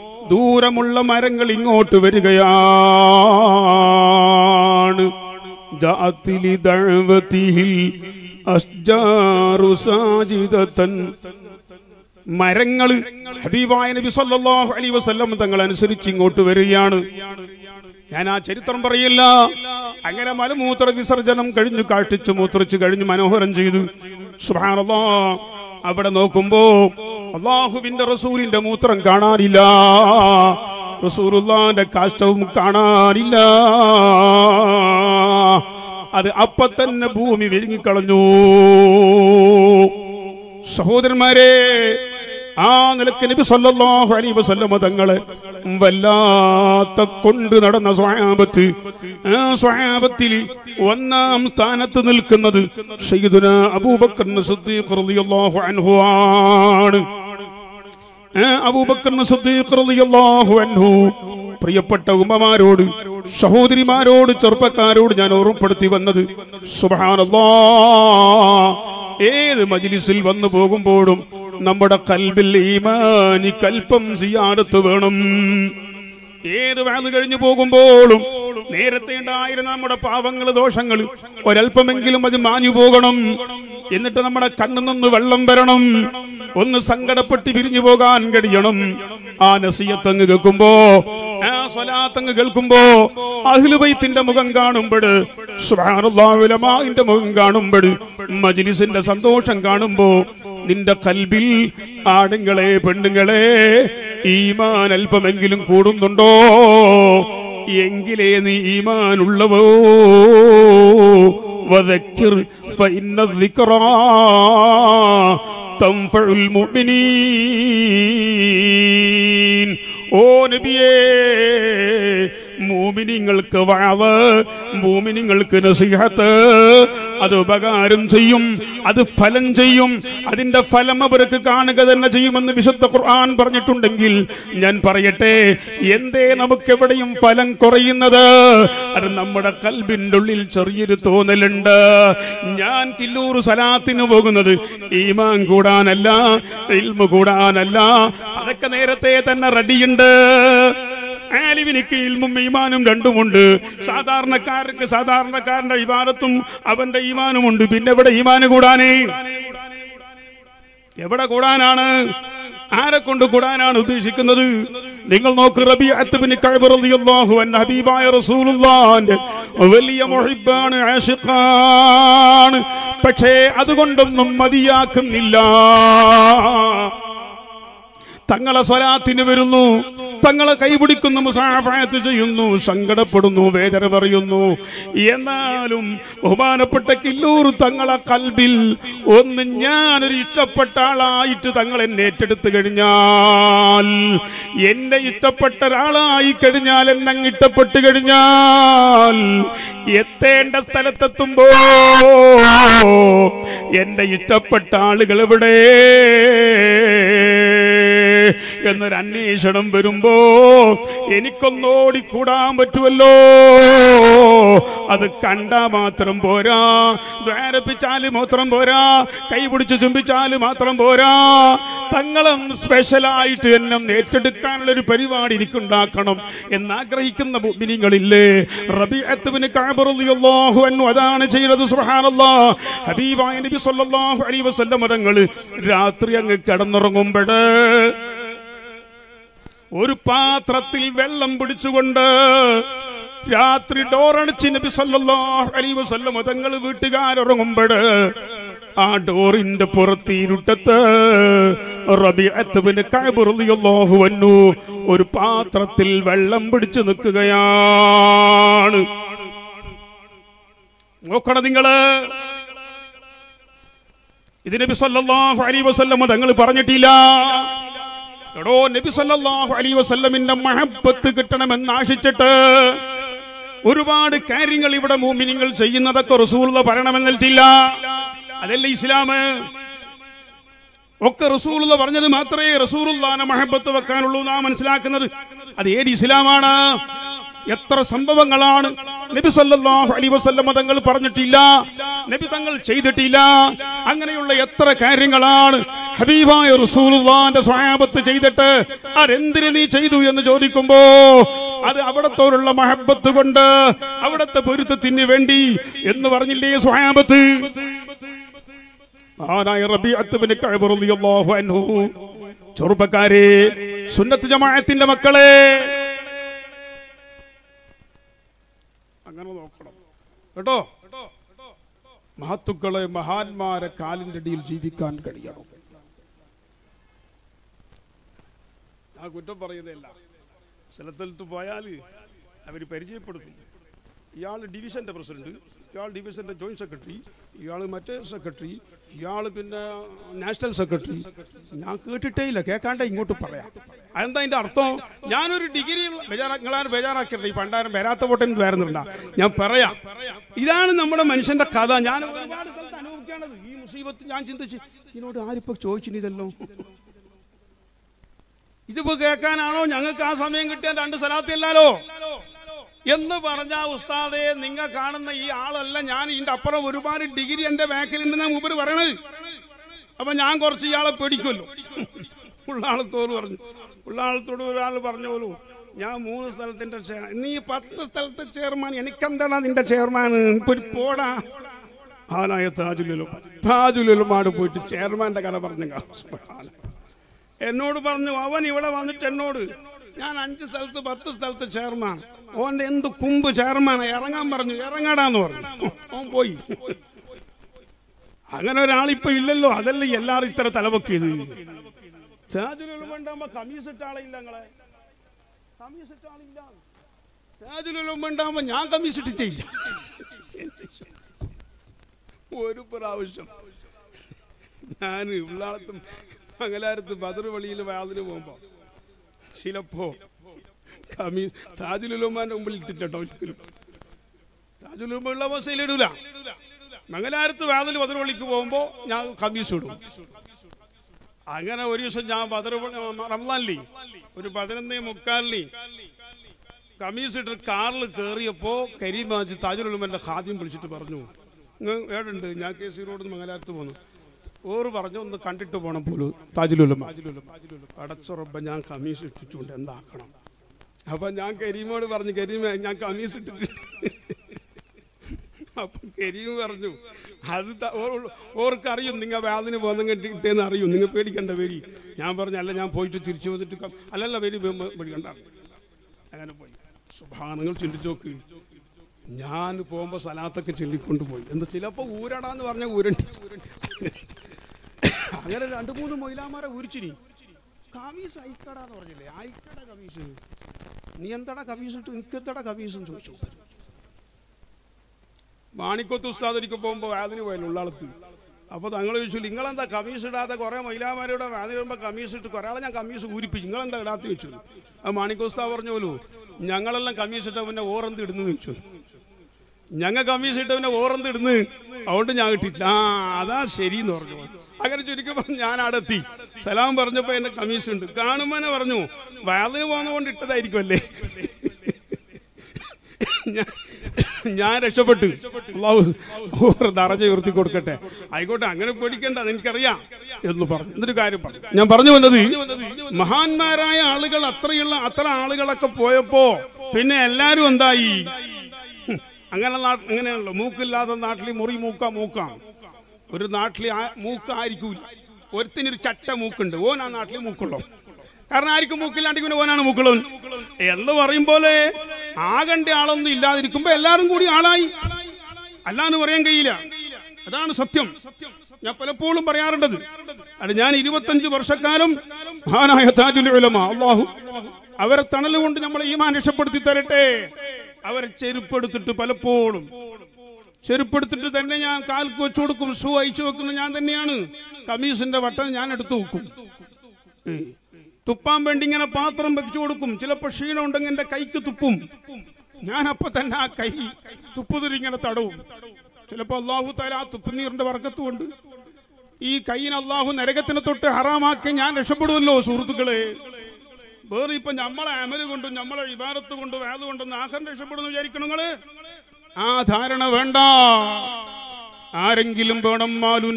ദൂരമുള്ള മരങ്ങൾ ഇങ്ങോട്ട് വരികയാണ് جاءت لدعوته الأشجار ساجدة മരങ്ങള് ഹബീബായ നബി സല്ലല്ലാഹു അലൈഹി വസല്ലം തങ്ങൾ അനുസരിച്ച് ഇങ്ങോട്ട് വരികയാണ് ഞാൻ ആ ചരിത്രം പറയില്ല അങ്ങനെ മലമൂത്ര വിസർജനം കഴിഞ്ഞു കാട്ടിച്ചു മൂത്രിച്ചു കഴിഞ്ഞു മനോഹരം ചെയ്തു സുബ്ഹാനല്ലാ അവിടെ നോക്കുമ്പോ അള്ളാഹുവിന്റെ റസൂലിന്റെ മൂത്രം കാണാനില്ല റസൂലുള്ളാന്റെ കാഷ്ടവും കാണാനില്ല അത് അപ്പൊ തന്നെ ഭൂമി വിഴുങ്ങിക്കളഞ്ഞു സഹോദരന്മാരെ ആ നിലക്ക് നബി സല്ലല്ലാഹു അലൈഹി വസല്ലമ തങ്ങളെ വല്ലാത്ത കൊണ്ട് നടന്ന സ്വഹാബത്ത് ആ സ്വഹാബത്തിൽ ഒന്നാം സ്ഥാനത്ത് നിൽക്കുന്നത് സയ്യിദുന അബൂബക്കർ സിദ്ദീഖ് റളിയല്ലാഹു അൻഹു ആണ് ആ അബൂബക്കർ സിദ്ദീഖ് റളിയല്ലാഹു അൻഹു പ്രിയപ്പെട്ട ഉമ്മമാരോട് സഹോദരിമാരോട് ചെറുപ്പക്കാരോട് ഞാൻ ഓർമ്മപ്പെടുത്തി വന്നത് സുബ്ഹാനല്ലാ ഏത് മജ്ലിസിൽ വന്നു പോകുമ്പോഴും നമ്മുടെ കൽബിൽ ഈമാനി കൽപ്പം സിയാറത്ത് വേണം ഏത് വാത് കഴിഞ്ഞു പോകുമ്പോഴും നേരത്തെ ഉണ്ടായിരുന്ന നമ്മുടെ പാവങ്ങൾ ദോഷങ്ങൾ ഒരല്പമെങ്കിലും അത് മാഞ്ഞു പോകണം എന്നിട്ട് നമ്മുടെ കണ്ണിൽ നിന്ന് വെള്ളം വരണം ഒന്ന് സങ്കടപ്പെട്ട് പിരിഞ്ഞു പോകാൻ കഴിയണം ആ നസിയത്തങ്ങ് കേൾക്കുമ്പോ ആ സ്വലാത്തങ്ങ് കേൾക്കുമ്പോ അഹ്ലുബൈത്തിന്റെ മുഖം കാണുമ്പോൾ സുബാനുല്ലാവിലമാന്റെ മുഖം കാണുമ്പോൾ മജ്ലിസിന്റെ സന്തോഷം കാണുമ്പോ നിന്റെ കൽബിൽ ആണുങ്ങളെ പെണ്ണുങ്ങളെ ഈമാൻ അല്പമെങ്കിലും കൂടുന്നുണ്ടോ എങ്കിലേ നീ ഈമാൻ ഉള്ളവോ വദക്കിർ ഫഇന്ന الذكرى تنفع المؤمنين ഓ നബിയേ മൂമിനിങ്ങൾക്ക് വാവ് മൂമിനിങ്ങൾക്ക് നസിഹത്ത് അത് ഉപകാരം ചെയ്യും അത് ഫലം ചെയ്യും അതിന്റെ ഫലം അവർക്ക് കാണുക തന്നെ ചെയ്യുമെന്ന് വിശുദ്ധ ഖുർആൻ പറഞ്ഞിട്ടുണ്ടെങ്കിൽ ഞാൻ പറയട്ടെ എന്തേ നമുക്ക് എവിടെയും ഫലം കുറയുന്നത് അത് നമ്മുടെ കൽബിന്റെ ഉള്ളിൽ ചെറിയൊരു തോന്നലുണ്ട് ഞാൻ കില്ലൂർ സലാത്തിന് പോകുന്നത് ഈമാൻ കൂടാനല്ല ഇൽമ കൂടാനല്ല അതൊക്കെ നേരത്തെ തന്നെ റെഡിയുണ്ട് ആലിമിനിക്ക് ഇൽമും ഈമാനും രണ്ടുമുണ്ട് സാധാരണക്കാരർക്ക് സാധാരണക്കാരന്റെ ഇമാനത്തും അവന്റെ ഈമാനുമുണ്ട് പിന്നെ എവിടെ ഈമാന് കൂടാനേ എവിടെ കൂടാനാണ് ആരെ കൊണ്ട് കൂടാനാണ് ഉദ്ദേശിക്കുന്നത് നിങ്ങൾ നോക്ക് റബിഅത്തുബിന് കഅബറളിയല്ലാഹു അൻ ഹബീബായ റസൂലുള്ളാഹിന്റെ വലിയ മുഹിബ്ബാണ് ആശിഖാണ് പക്ഷേ അതുകൊണ്ടൊന്നും മതിയാക്കുന്നില്ല തങ്ങളെ സ്വലാത്തിന് വരുന്നു തങ്ങളെ കൈപിടിക്കുന്നു മുസാഫായത്ത് ചെയ്യുന്നു സങ്കടപ്പെടുന്നു വേദന പറയുന്നു എന്നാലും ബഹുമാനപ്പെട്ട കില്ലൂർ തങ്ങളെ കൽബിൽ ഒന്ന് ഞാനൊരു ഇഷ്ടപ്പെട്ട ആളായിട്ട് തങ്ങൾ എന്നെ ഏറ്റെടുത്തു കഴിഞ്ഞാൽ എന്റെ ഇഷ്ടപ്പെട്ട ഒരാളായി കഴിഞ്ഞാൽ എന്നെ അങ്ങ് ഇഷ്ടപ്പെട്ട് കഴിഞ്ഞാൽ എത്തേണ്ട സ്ഥലത്തെത്തുമ്പോ എന്റെ ഇഷ്ടപ്പെട്ട ആളുകൾ എവിടെ എന്നൊരു അന്വേഷണം വരുമ്പോ എനിക്കൊന്നോടി കൂടാൻ പറ്റുമല്ലോ അത് കണ്ടാ മാത്രം പോരാ ദ്വാരപ്പിച്ചാല് മാത്രം പോരാ കൈ പിടിച്ച് ചുംബിച്ചാല് മാത്രം പോരാ തങ്ങളും സ്പെഷ്യലായിട്ട് എന്നെ ഒന്ന് ഏറ്റെടുക്കാനുള്ള ഒരു പരിപാടി എനിക്കുണ്ടാക്കണം എന്നാഗ്രഹിക്കുന്ന മുഅ്മിനീങ്ങളില്ലേ റബീഅത്തുബ്നു കഅബ് റളിയല്ലാഹു അൻഹു അതാണ് ചെയ്തത് സുബ്ഹാനല്ലാഹ് ഹബീബായ നബി സല്ലല്ലാഹു അലൈഹി വസല്ലം തങ്ങൾ രാത്രി അങ്ങ് കിടന്നുറങ്ങുമ്പോൾ ഒരു പാത്രത്തിൽ വെള്ളം പിടിച്ചുകൊണ്ട് രാത്രി ഡോറടിച്ച് നബി സല്ലല്ലാഹു അലൈഹി വസല്ലം തങ്ങൾ വീട്ടുകാരുറങ്ങുമ്പോൾ ആ ഡോറിന്റെ പുറത്ത് ഇരുട്ടത്ത് റബീഅത്ത് ബിൻ കഅബ് റളിയല്ലാഹു അൻഹു ഒരു പാത്രത്തിൽ വെള്ളം പിടിച്ചു നിൽക്കുകയാണ് നോക്കണം നിങ്ങള് ഇത് നബി സല്ലല്ലാഹു അലൈഹി വസല്ലം തങ്ങൾ പറഞ്ഞിട്ടില്ല എടോ നബി സല്ലല്ലാഹു അലൈഹി വസല്ലമിന്റെ മഹബത്ത് കിട്ടണമെന്ന് ആശിച്ചിട്ട് ഒരുപാട് കാര്യങ്ങൾ ഇവിടെ മൂമിനിങ്ങൾ ചെയ്യുന്നതൊക്കെ റസൂള്ള പറയണമെന്നിട്ടില്ല അതല്ല ഇസ്ലാം ഒക്കെ റസൂലുള്ള പറഞ്ഞത് മാത്രമേ റസൂലുള്ളാനെ മഹബത്ത് വെക്കാനുള്ളൂ നാം മനസ്സിലാക്കുന്നത് അത് ഏത് ഇസ്ലാമാണ് എത്ര സംഭവങ്ങളാണ് നബി സല്ലല്ലാഹു അലൈഹി വസല്ലം തങ്ങൾ പറഞ്ഞിട്ടില്ല നബി തങ്ങൾ ചെയ്തിട്ടില്ല അങ്ങനെയുള്ള എത്ര കാര്യങ്ങളാണ് ഹബീബായ റസൂലുള്ളാന്റെ സ്വഹാബത്ത് ചെയ്തിട്ട് അതെന്തിന് നീ ചെയ്തു എന്ന് ചോദിക്കുമ്പോ അത് അവിടത്തോടുള്ള മഹബത്ത് കൊണ്ട് അവിടത്തെ പൊരുത്തത്തിന് വേണ്ടി എന്ന് പറഞ്ഞില്ലേ സ്വഹാബത്ത് ആനായ റബീഅത്ത് ബിൻ കഅബ് റളിയല്ലാഹു അൻഹു ചെറുപ്പക്കാരെ സുന്നത്ത് ജമാഅത്തിന്റെ മക്കളെ അങ്ങനെ നോക്കണം കേട്ടോ മഹത്തുക്കളെ മഹാന്മാരെ കാലിന്റെ അടിയിൽ ജീവിക്കാൻ കഴിയണം ഞാൻ കുറ്റം പറയുന്നതല്ല സ്ഥലത്തെടുത്ത് പോയാൽ അവർ പരിചയപ്പെടുത്തും ഇയാൾ ഡിവിഷന്റെ പ്രസിഡന്റ് ഇയാൾ ഡിവിഷന്റെ ജോയിന്റ് സെക്രട്ടറി ഇയാൾ മറ്റേ സെക്രട്ടറി ഇയാൾ പിന്നെ നാഷണൽ സെക്രട്ടറി ഞാൻ കേട്ടിട്ടേ ഇല്ല കേൾക്കാണ്ട ഇങ്ങോട്ട് പറയാം അതെന്താ അതിന്റെ അർത്ഥം ഞാനൊരു ഡിഗ്രി ബേജാറാ നിങ്ങളാരും ബേജാറാക്കരുത് ഈ പണ്ടാരം വരാത്ത പൊട്ടൻ വരുന്നുണ്ട ഞാൻ പറയാം ഇതാണ് നമ്മുടെ മനുഷ്യന്റെ കഥ ഞാൻ ഒരുപാട് സ്ഥലത്ത് അനുഭവിക്കാണത് ഈ മുസീബത്ത് ഞാൻ ചിന്തിച്ച് ഇതിനോട് ആരിപ്പോ ചോദിച്ചിന് ഇതല്ലോ ഇതിപ്പോ കേൾക്കാനാണോ ഞങ്ങൾക്ക് ആ സമയം കിട്ടിയാൽ രണ്ട് സ്ഥലത്തില്ലാലോ എന്ന് പറഞ്ഞ ഉസ്താദെ നിങ്ങ കാണുന്ന ഈ ആളല്ല ഞാൻ ഇതിന്റെ അപ്പുറം ഒരുപാട് ഡിഗ്രി എന്റെ ബാക്കിലുണ്ടെന്നാ മൂപ്പര് പറയണത് അപ്പൊ ഞാൻ കുറച്ച് ഇയാളെ പേടിക്കുമല്ലോ ഉള്ളാളത്തോട് പറഞ്ഞു ഉള്ളാളത്തോട് ഒരാൾ പറഞ്ഞു പോലും ഞാൻ മൂന്ന് സ്ഥലത്തിന്റെ chair- നീ പത്ത് സ്ഥലത്തെ ചെയർമാൻ എനിക്കെന്താണ് നിന്റെ ചെയർമാൻ ഇപ്പൊ ഒരു പോടാ ആനായ താജുലുലും താജുലുലുമാട് പോയിട്ട് ചെയർമാന്റെ കഥ പറഞ്ഞു എന്നോട് പറഞ്ഞു അവൻ ഇവിടെ വന്നിട്ട് എന്നോട് ഞാൻ അഞ്ച് സ്ഥലത്ത് പത്ത് സ്ഥലത്ത് ചെയർമാൻ ഓന്റെ എന്ത് കുമ്പ് ചെയർമാൻ ഇറങ്ങാൻ പറഞ്ഞു ഇറങ്ങാടാന്ന് പറഞ്ഞു ഓൻ പോയി അങ്ങനെ ഒരാളിപ്പോ ഇല്ലല്ലോ അതല്ല എല്ലാരും ഇത്ര തലവൊക്കിയത് താജുലുലുമ്പോ കമ്മീസ് ഇട്ട ആളില്ല നിങ്ങളെ കമ്മീസ് ഇട്ട ആളില്ല താജുലുലുമ്പോ ഞാൻ കമ്മീസ് ഇട്ടിട്ടില്ല ഒരു പ്രാവശ്യം ഞാൻ ഉള്ളാളത്തും മംഗലാരത്ത് ബദർ വഴിയിൽ വാതിന് പോകുമ്പോ ചിലപ്പോ കമീ താജുലുലുമാന്റെ മുമ്പിൽ ഇട്ടിട്ടോ ഒരിക്കലും താജുലുമ ഉള്ള അവസ്ഥയിൽ ഇടൂല മംഗലാരത്ത് വാതിൽ ബദർ വഴിക്ക് പോകുമ്പോ ഞാൻ കമ്മീസ് ഇടും അങ്ങനെ ഒരു ദിവസം ഞാൻ ബദർ റംലാനിലി ഒരു പതിനൊന്നേ മുക്കാലിനി കമ്മീസ് ഇട്ട് കാറിൽ കയറിയപ്പോ കരീമാജ് താജുലുലുമന്റെ ഖാദ്യം വിളിച്ചിട്ട് പറഞ്ഞു "ഇങ്ങ് ഏടുണ്ട് ഞാൻ കെ സി റോഡ് മംഗലാരത്ത് പോന്നു ഓറ് പറഞ്ഞു ഒന്ന് കണ്ടിട്ട് പോണം പോലും താജുലുലമ അടച്ചുറപ്പ ഞാൻ കമ്മീസ് ഇട്ടിട്ടുണ്ട് എന്താക്കണം അപ്പൊ ഞാൻ കരീമോട് പറഞ്ഞു കരീമ ഞാൻ കമ്മീസ് ഇട്ടിട്ട് അപ്പൊ കരീം പറഞ്ഞു അത് ത- ഓ- ഓർക്കറിയും നിങ്ങൾ വാതിന് പോകുന്ന കിട്ടിയെന്ന് അറിയും നിങ്ങൾ പേടിക്കണ്ട വരി ഞാൻ പറഞ്ഞു അല്ല ഞാൻ പോയിട്ട് തിരിച്ചു വന്നിട്ട് കം- അല്ലല്ല വരി വേ- പേടിക്കണ്ട അങ്ങനെ പോയി സുഭാനങ്ങൾ ചിന്തിച്ചു നോക്ക് ഞാൻ പോകുമ്പോൾ സലാത്തൊക്കെ ചൊല്ലിക്കൊണ്ട് പോയി എന്താ ചിലപ്പോൾ ഊരടാന്ന് പറഞ്ഞ ഊരണ്ടി അങ്ങനെ രണ്ട് മൂന്ന് മൊയിലാമാരെ ഊരിച്ചിനി കമീസ് അയക്കടാന്ന് പറഞ്ഞില്ലേ അയക്കട കമീസ് നീ എന്താടാ കമീസ് ഇട്ടു എനിക്ക് എന്താടാ കമീസ് എന്ന് ചോദിച്ചു മാണിക്കോത്ത് ഉസ്താദ് ഒരിക്കൽ പോകുമ്പോൾ വാതിന് പോയല്ലോ ഉള്ളാളത്ത് അപ്പോൾ തങ്ങൾ ചോദിച്ചു നിങ്ങളെന്താ കമ്മീസ് ഇടാതെ കുറേ മൈലാമാരുടെ വാതിന് വരുമ്പോൾ കമ്മീസ് ഇട്ട് കുറേ ആളെ ഞാൻ കമ്മീസ് ഊരിപ്പിച്ചു നിങ്ങളെന്താ ഇടാത്ത ചോദിച്ചു അത് മാണിക്കോസ്താവ് പറഞ്ഞു പോലു ഞങ്ങളെല്ലാം കമ്മീസ് ഇട്ട പിന്നെ ഓറന്ത് ഇടുന്നു ചോദിച്ചു ഞങ്ങൾ കമ്മീസ് ഇട്ട പിന്നെ ഓറന്ത് ഇടുന്നു അതുകൊണ്ട് ഞാൻ കിട്ടിയില്ല ആ അതാ ശരി എന്ന് പറഞ്ഞു അങ്ങനെ ചുരുക്കി പറഞ്ഞു ഞാൻ അവിടെ എത്തി സലാം പറഞ്ഞപ്പോ എന്നെ കമ്മീസ് ഉണ്ട് കാണുമ്പോനെ പറഞ്ഞു വാതിന് പോകുന്നതുകൊണ്ട് ഇട്ടതായിരിക്കുമല്ലേ ഞാൻ- ഞാൻ രക്ഷപ്പെട്ടു അള്ളാഹു ഓരോ ദറജ ഉയർത്തി കൊടുക്കട്ടെ ആയിക്കോട്ടെ അങ്ങനെ പേടിക്കണ്ട അത് എനിക്കറിയാം എന്ന് പറഞ്ഞു എന്നൊരു കാര്യം പറഞ്ഞു ഞാൻ പറഞ്ഞു വന്നത് മഹാന്മാരായ ആളുകൾ അത്രയുള്ള അത്ര ആളുകളൊക്കെ പോയപ്പോ പിന്നെ എല്ലാരും എന്തായി ഹും, അങ്ങനെ നാ- അങ്ങനെയാണല്ലോ മൂക്കില്ലാത്ത നാട്ടിൽ മുറി മൂക്ക മൂക്കാം ഒരു നാട്ടിൽ ആ- മൂക്കായിരിക്കൂല ഒരുത്തിനൊരു ചട്ട മൂക്കുണ്ട് ഓൻ ആ നാട്ടിൽ മൂക്കുള്ളൂ കാരണം ആർക്കും മൂക്കില്ലാണ്ട് പിന്നെ ഓനാണ് മൂക്കുള്ളത് എന്ന് പറയും പോലെ ആകണ്ട ആളൊന്നും ഇല്ലാതിരിക്കുമ്പോ എല്ലാരും കൂടി ആളായി അല്ലാന്ന് പറയാൻ കഴിയില്ല അതാണ് സത്യം ഞാൻ പലപ്പോഴും പറയാറുണ്ടത് അത് ഞാൻ ഇരുപത്തഞ്ച് വർഷക്കാലം മഹാനായ താജുൽ ഉലമ അള്ളാഹു അവരെ തണൽ കൊണ്ട് നമ്മളെ ഈമാൻ രക്ഷപ്പെടുത്തി തരട്ടെ അവരെ ചെരുപ്പെടുത്തിട്ട് പലപ്പോഴും ചെരുപ്പെടുത്തിട്ട് തന്നെ ഞാൻ കാൽക്ക് വെച്ചു കൊടുക്കും ഷൂ അയച്ചു വെക്കുന്നത് ഞാൻ തന്നെയാണ് കമീസിന്റെ വട്ടം ഞാൻ എടുത്തു വെക്കും ഏയ്. തുപ്പാൻ വേണ്ടി ഇങ്ങനെ പാത്രം വെച്ചു കൊടുക്കും ചിലപ്പോൾ ക്ഷീണം ഉണ്ടെങ്കിൽ എന്റെ കൈക്ക് തുപ്പും ഞാൻ അപ്പൊ തന്നെ ആ കൈ തുപ്പുതിരി ഇങ്ങനെ തടവും ചിലപ്പോൾ അള്ളാഹു താല ആ തുപ്പുനീറിന്റെ വർക്കത്തുകൊണ്ട് ഈ കൈയിന് അള്ളാഹു നരകത്തിനെ തൊട്ട് ഹറാമാക്കി ഞാൻ രക്ഷപ്പെടുമല്ലോ സുഹൃത്തുക്കളെ വേറെ ഇപ്പൊ നമ്മളെ അമല് കൊണ്ടും നമ്മളെ വിഭാരത്ത് കൊണ്ടും വേദ കൊണ്ടും ആഹാരം രക്ഷപ്പെടുന്നു വിചാരിക്കണം നിങ്ങള് ആ ധാരണ വേണ്ട ആരെങ്കിലും വേണം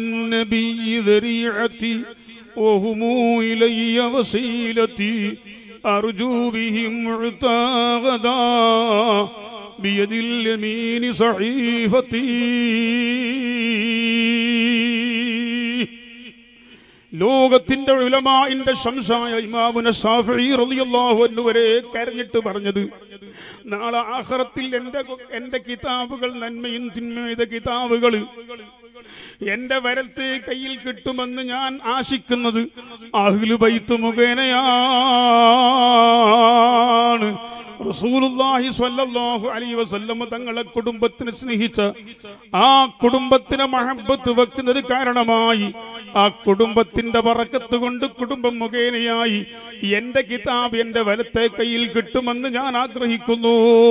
മാലുന്നബി ذريعتي وهم إلي وسيلتي أرجو بهم معتغدا بيد اليمين صحيفتي ലോകത്തിന്റെ ഉലമാന്റെ ശംസായ ഇമാമുന ഷാഫി റളിയല്ലാഹു അൻഹു വരെ കരഞ്ഞിട്ട് പറഞ്ഞത് നാളെ ആഖിറത്തിൽ എന്റെ എന്റെ കിതാബുകൾ നന്മയും തിന്മയുടെ കിതാബുകൾ എന്റെ വരത്ത് കയ്യിൽ കിട്ടുമെന്ന് ഞാൻ ആശിക്കുന്നത് അഹ്ലു ബൈത്ത് മുഖേനയാണ് റസൂലുള്ളാഹി സ്വല്ലല്ലാഹു അലൈഹി വസല്ലം തങ്ങളെ കുടുംബത്തിനെ സ്നേഹിച്ച ആ കുടുംബത്തിനെ മഹബത്ത് വെക്കുന്നത് കാരണമായി ആ കുടുംബത്തിന്റെ പറക്കത്ത് കൊണ്ട് കുടുംബം മുഖേനയായി എന്റെ കിതാബ് എന്റെ വലത്തെ കയ്യിൽ കിട്ടുമെന്ന് ഞാൻ ആഗ്രഹിക്കുന്നു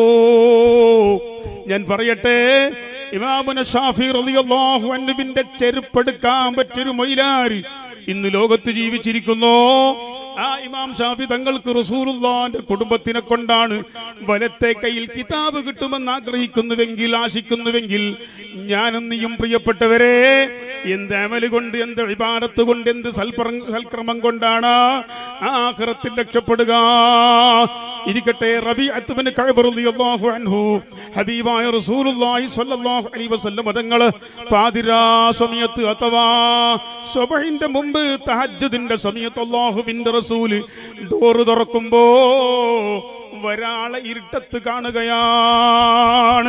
ഞാൻ പറയട്ടെ ഇമാമുന ഷാഫി റളിയല്ലാഹു അൻഹുവിന്റെ ചെരുപ്പെടുക്കാൻ പറ്റൊരു മൊയിലാരി ഇന്ന് ലോകത്ത് ജീവിച്ചിരിക്കുന്നു ആ ഇമാം ഷാഫി തങ്ങൾക്ക് റസൂലുള്ളാന്റെ കുടുംബത്തിനെ കൊണ്ടാണ് വലത്തെ കയ്യിൽ കിതാബ് കിട്ടുമെന്ന് ആഗ്രഹിക്കുന്നുവെങ്കിൽ ആശിക്കുന്നുവെങ്കിൽ ഞാനും നീയും പ്രിയപ്പെട്ടവരെ എന്ത് അമല് കൊണ്ട് എന്ത് വിഭാരത്ത് കൊണ്ട് എന്ത് സൽപ്ര സൽക്രമം കൊണ്ടാണ് ആഖിറത്തിൽ രക്ഷപ്പെടുക ഇരിക്കട്ടെ റബി അത്തുബിന് റളിയല്ലാഹു അൻഹു ഹബീബായ റസൂലുള്ളാഹി സ്വല്ലല്ലാഹു അലൈഹി വസല്ലം തങ്ങള് പാതിരാ സമയത്ത് അഥവാ സുബഹിന്റെ മുമ്പ് തഹജ്ജുദിന്റെ സമയത്ത് അല്ലാഹുവിന്റെ റസൂല് ഡോറ് തുറക്കുമ്പോ ഒരാളെ ഇരുട്ടത്ത് കാണുകയാണ്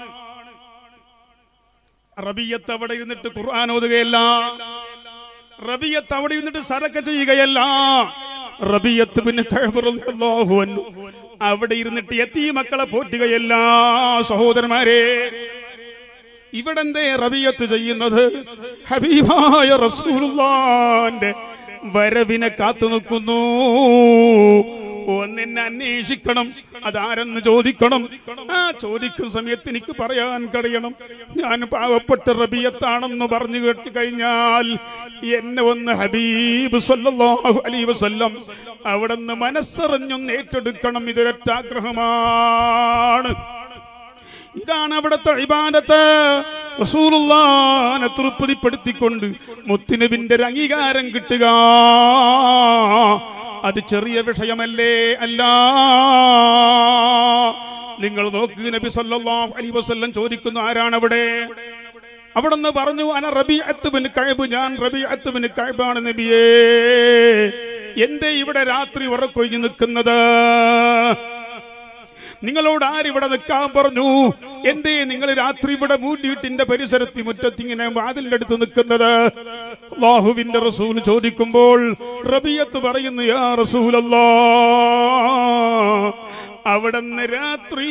റബിയത്ത് അവിടെ ഇരുന്നിട്ട് ഖുർആൻ ഓതുകയല്ല റബിയത്ത് അവിടെ ഇരുന്നിട്ട് സരക്ക ചെയ്യുകയല്ല റബിയത്ത് പിന്നെ റളിയല്ലാഹു അൻഹു അവിടെ ഇരുന്നിട്ട് എത്തി മക്കളെ പോറ്റുകയല്ല സഹോദരന്മാരെ ഇവിടെ എന്തേ റബിയത്ത് ചെയ്യുന്നത് ഹബീബായ റസൂലുള്ളാന്റെ വരവിനെ കാത്തു നിൽക്കുന്നു ഒന്നെന്നെ അന്വേഷിക്കണം അതാരെന്ന് ചോദിക്കണം ആ ചോദിക്കുന്ന സമയത്ത് എനിക്ക് പറയാൻ കഴിയണം ഞാൻ പാവപ്പെട്ട റബിയത്താണെന്ന് പറഞ്ഞു കേട്ട് കഴിഞ്ഞാൽ എന്നെ ഒന്ന് ഹബീബ് സല്ലല്ലാഹു അലൈഹി വസല്ലം അവിടെ നിന്ന് മനസ്സറിഞ്ഞൊന്ന് ഏറ്റെടുക്കണം ഇതൊരൊറ്റ ആഗ്രഹമാണ് ഇതാണ് അവിടുത്തെ ഇബാദത്ത് റസൂലുള്ളാനെ തൃപ്തിപ്പെടുത്തിക്കൊണ്ട് മുത്തുനബിന്റെ ഒരു അംഗീകാരം കിട്ടുക അത് ചെറിയ വിഷയമല്ലേ അല്ല നിങ്ങൾ നോക്ക് നബി സല്ലല്ലാഹു അലൈഹി വസല്ലം ചോദിക്കുന്നു ആരാണ് അവിടെ അവിടെ നിന്ന് പറഞ്ഞു അന റബീഅത്ത് ബിൻ കഅബ് ഞാൻ റബീഅത്ത് ബിൻ കഅബാണ് നബിയേ എന്തേ ഇവിടെ രാത്രി ഉറക്കൊഴിഞ്ഞു നിൽക്കുന്നത് നിങ്ങളോട് ആരിവിടെ നിൽക്കാൻ പറഞ്ഞു എന്തേ നിങ്ങൾ രാത്രി ഇവിടെ മൂടിയിട്ടിന്റെ പരിസരത്തി മുറ്റത്തിങ്ങനെ വാതിലിന്റെ അടുത്ത് നിൽക്കുന്നത് അള്ളാഹുവിന്റെ റസൂൽ ചോദിക്കുമ്പോൾ റബിയത്ത് പറയുന്നു യാ റസൂലല്ലാ അവിടുന്ന് രാത്രി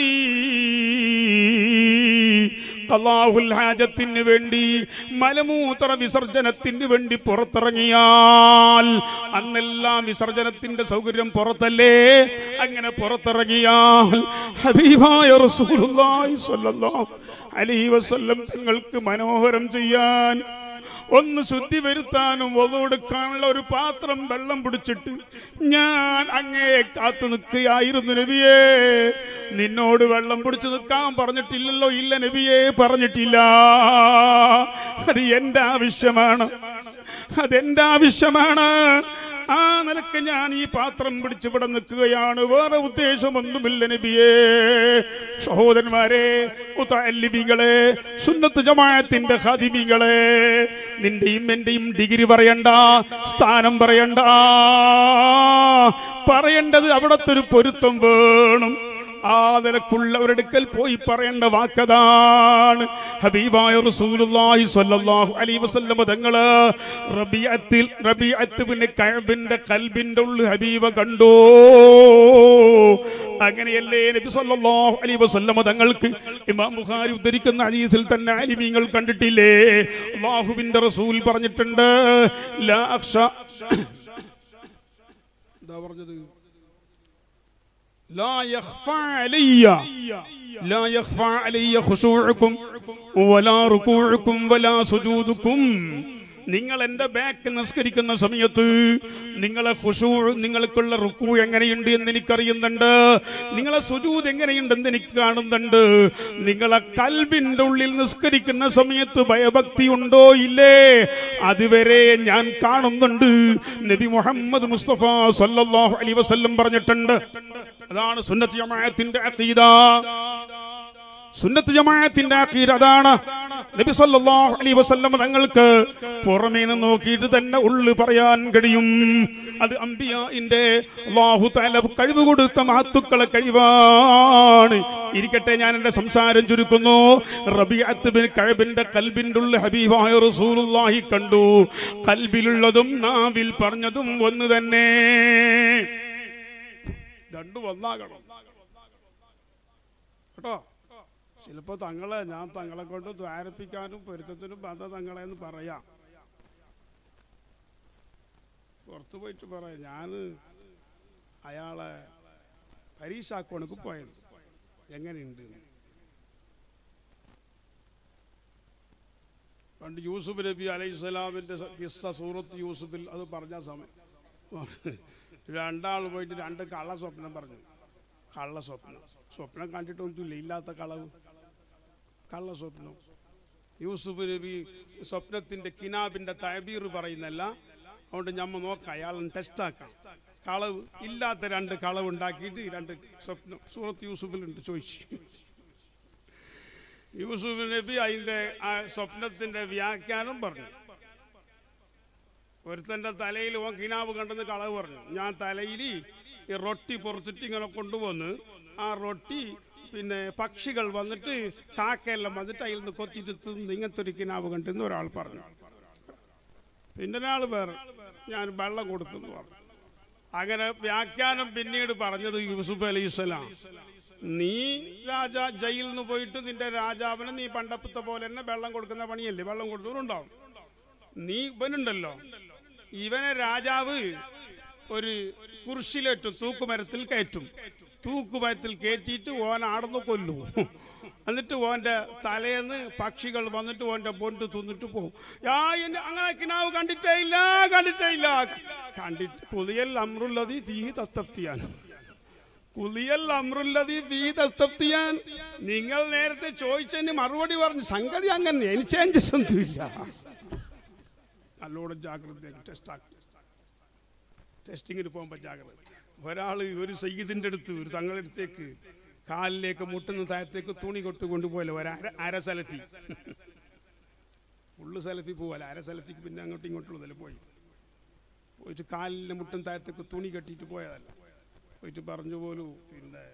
ഖലാഹുൽ ഹാജത്തിന് വേണ്ടി മലമൂത്ര വിസർജനത്തിന് വേണ്ടി പുറത്തിറങ്ങിയാൽ അന്നെല്ലാം വിസർജനത്തിന്റെ സൗകര്യം പുറത്തല്ലേ അങ്ങനെ പുറത്തിറങ്ങിയാൽ ഹബീബായ റസൂലുള്ളാഹി സ്വല്ലല്ലാഹു അലൈഹി വസല്ലം തങ്ങൾക്ക് മനോഹരം ചെയ്യാൻ ഒന്ന് ശുദ്ധി വരുത്താനും ഒതുകൊടുക്കാനുള്ള ഒരു പാത്രം വെള്ളം പിടിച്ചിട്ട് ഞാൻ അങ്ങേ കാത്തു നിൽക്കുകയായിരുന്നു നബിയേ നിന്നോട് വെള്ളം പിടിച്ചു നിൽക്കാൻ പറഞ്ഞിട്ടില്ലല്ലോ ഇല്ല നബിയേ പറഞ്ഞിട്ടില്ല അത് എന്റെ ആവശ്യമാണ് അതെന്റെ ആവശ്യമാണ് ആ നിലക്ക് ഞാൻ ഈ പാത്രം പിടിച്ചിവിടെ നിൽക്കുകയാണ് വേറെ ഉദ്ദേശമൊന്നുമില്ല നബിയേ സഹോദരന്മാരെ മുത്തല്ലിബികളെ സുന്നത്ത് ജമാഅത്തിന്റെ ഖാദിമികളെ നിന്റെയും എന്റെയും ഡിഗ്രി പറയണ്ട സ്ഥാനം പറയണ്ട പറയേണ്ടത് അവിടത്തെ ഒരു പൊരുത്തം വേണം ആ നിലക്കുള്ളവരെടുക്കൽ പോയി പറയേണ്ട വാക്കതാണ് ഹബീബായ റസൂലുള്ളാഹി സ്വല്ലല്ലാഹു അലൈഹി വസല്ലം തങ്ങള് റബീഅത്തിൽ റബീഅത്ത് പിന്നെ കഅബിന്റെ കൽബിന്റെ ഉള്ളിൽ ഹബീബ കണ്ടു അങ്ങനെയല്ലേ നബി സല്ലല്ലാഹു അലൈഹി വസല്ലം തങ്ങൾക്ക് ഇമാം ബുഖാരി ഉദ്ധരിക്കുന്ന ഹദീസിൽ തന്നെ ആലിമീങ്ങൾ കണ്ടിട്ടില്ലേ അല്ലാഹുവിന്റെ റസൂൽ പറഞ്ഞിട്ടുണ്ട് ലാ അഖ്ഷ എന്താ പറഞ്ഞത് لا يخفى علي لا يخفى علي خشوعكم ولا ركوعكم ولا سجودكم നിങ്ങൾ എന്റെ ബാക്ക് നിസ്കരിക്കുന്ന സമയത്ത് നിങ്ങളെ ഖുശൂ നിങ്ങൾക്കുള്ള റുക്കു എങ്ങനെയുണ്ട് എന്ന് എനിക്കറിയുന്നുണ്ട് നിങ്ങളെ സുജൂദ് എങ്ങനെയുണ്ട് എന്ന് എനിക്ക് കാണുന്നുണ്ട് നിങ്ങളെ കൽബിന്റെ ഉള്ളിൽ നിസ്കരിക്കുന്ന സമയത്ത് ഭയഭക്തി ഉണ്ടോ ഇല്ലേ അതുവരെ ഞാൻ കാണുന്നുണ്ട് നബി മുഹമ്മദ് മുസ്തഫ സല്ലല്ലാഹു അലൈഹി വസല്ലം പറഞ്ഞിട്ടുണ്ട് അതാണ് സുന്നത്ത് ജമാഅത്തിന്റെ അഖീദ സുന്നത്ത് ജമാഅത്തിന്റെ അഖീദ അതാണ് നബി സല്ലല്ലാഹു അലൈഹി വസല്ലം തങ്ങൾക്ക് പുറമേ നിന്ന് നോക്കിയിട്ട് തന്നെ ഉള്ളു പറയാൻ കഴിയും അത് അംബിയാന്റെ അല്ലാഹു തആല കഴിവ് കൊടുത്ത മഹത്തുക്കളെ കഴിവാണ് ഇരിക്കട്ടെ ഞാൻ എന്റെ സംസാരം ചുരുക്കുന്നു റബീഅത്ത് ബിൻ കഅബിന്റെ കൽബിന്റെ ഉള്ളിൽ ഹബീബായ റസൂലുള്ളാഹി കണ്ടു കൽബിലുള്ളതും നാവിൽ പറഞ്ഞതും ഒന്ന് തന്നെ രണ്ടും ഒന്നാകണം കേട്ടോ ചിലപ്പോൾ തങ്ങളെ ഞാൻ തങ്ങളെ കൊണ്ട് ദ്വാരപ്പിക്കാനും പൊരുത്തത്തിനും ബന്ധ തങ്ങളെ എന്ന് പറയാം പുറത്തു പോയിട്ട് പറയാം ഞാൻ അയാളെ പരീക്ഷാക്കോണക്ക് പോയത് എങ്ങനെയുണ്ട് എന്ന്. പണ്ട് യൂസുഫ് നബി അലൈഹി സ്വലാമിൻ്റെ കിസ്സ സൂറത്ത് യൂസുഫിൽ അത് പറഞ്ഞ സമയം രണ്ടാൾ പോയിട്ട് രണ്ട് കള്ള സ്വപ്നം പറഞ്ഞു കള്ള സ്വപ്നം സ്വപ്നം കണ്ടിട്ടൊന്നുമില്ല ഇല്ലാത്ത കളവ് കള്ള സ്വപ്നം യൂസുഫ് നബി സ്വപ്നത്തിന്റെ കിനാബിന്റെ തൈബീർ പറയുന്നല്ല അതുകൊണ്ട് ഞമ്മ നോക്കാം അയാളെ ടെസ്റ്റാക്കാം കളവ് ഇല്ലാത്ത രണ്ട് കളവ് ഉണ്ടാക്കിയിട്ട് ഈ രണ്ട് സ്വപ്നം സൂറത്ത് യൂസുഫിലുണ്ട് ചോദിച്ചു യൂസുഫ് നബി അതിന്റെ ആ സ്വപ്നത്തിന്റെ വ്യാഖ്യാനം പറഞ്ഞു ഒരുത്തന്റെ തലയിൽ ഓൻ കിനാവ് കണ്ടെന്ന് കളവ് പറഞ്ഞു ഞാൻ തലയിൽ ഈ റൊട്ടി പുറത്തിട്ട് ഇങ്ങനെ കൊണ്ടുവന്ന് ആ റൊട്ടി പിന്നെ പക്ഷികൾ വന്നിട്ട് കാക്കയെല്ലാം വന്നിട്ട് അതിൽ നിന്ന് കൊത്തിട്ട് തിന്ന് ഇങ്ങനത്തെ ഒരു കിനാവ് കണ്ടെന്ന് ഒരാൾ പറഞ്ഞു പിന്നെ ഒരാൾ വേറെ ഞാൻ വെള്ളം കൊടുക്കുന്നു പറഞ്ഞു അങ്ങനെ വ്യാഖ്യാനം പിന്നീട് പറഞ്ഞത് യൂസുഫ് അലൈഹി സ്വലാം നീ രാജാ ജയിലിൽ നിന്ന് പോയിട്ട് നിന്റെ രാജാവിന് നീ പണ്ടപ്പത്തെ പോലെ തന്നെ വെള്ളം കൊടുക്കുന്ന പണിയല്ലേ വെള്ളം കൊടുത്തവരുണ്ടാവും നീ ഇവനുണ്ടല്ലോ ഇവനെ രാജാവ് ഒരു കുരിശിലേറ്റും തൂക്കുമരത്തിൽ കയറ്റും തൂക്കുമരത്തിൽ കയറ്റിയിട്ട് ഓൻ ആടന്ന് കൊല്ലു എന്നിട്ട് ഓന്റെ തലേന്ന് പക്ഷികൾ വന്നിട്ട് ഓന്റെ പൊണ്ട് തിന്നിട്ട് പോകും യാ എന്നെ അങ്ങനെ കിനാവ് കണ്ടിട്ടേ ഇല്ല കണ്ടിട്ടേ ഇല്ല കണ്ടിട്ട് പുതിയൽ അമ്രുള്ളതി ഫീ തസ്തഫ്തിയാൻ കുലിയൽ അമ്രുല്ലതി ഫീ തസ്തഫ്തിയാൻ നിങ്ങൾ നേരത്തെ ചോദിച്ചതിന് മറുപടി പറഞ്ഞു സംഗതി അങ്ങനെ എനിക്ക് ചേഞ്ചസ് ഒന്നുമില്ല നല്ലോണം ജാഗ്രത ടെസ്റ്റ് ടെസ്റ്റിങ്ങിന് പോകുമ്പോൾ ജാഗ്രത ഒരാൾ ഒരു സയ്യിദിൻ്റെ അടുത്ത് ഒരു തങ്ങളടുത്തേക്ക് കാലിലേക്ക് മുട്ടുന്ന താഴത്തേക്ക് തുണി കൊട്ട് കൊണ്ടുപോയല്ലോ ഒരു അര അര സെലഫി ഫുള്ള് സെലഫി പോവല്ല അര സെലഫിക്ക് പിന്നെ അങ്ങോട്ടും ഇങ്ങോട്ടുള്ളതല്ലേ പോയി പോയിട്ട് കാലിൻ്റെ മുട്ടും താഴത്തേക്ക് തുണി കെട്ടിയിട്ട് പോയതല്ല പോയിട്ട് പറഞ്ഞു പോലും പിന്നെ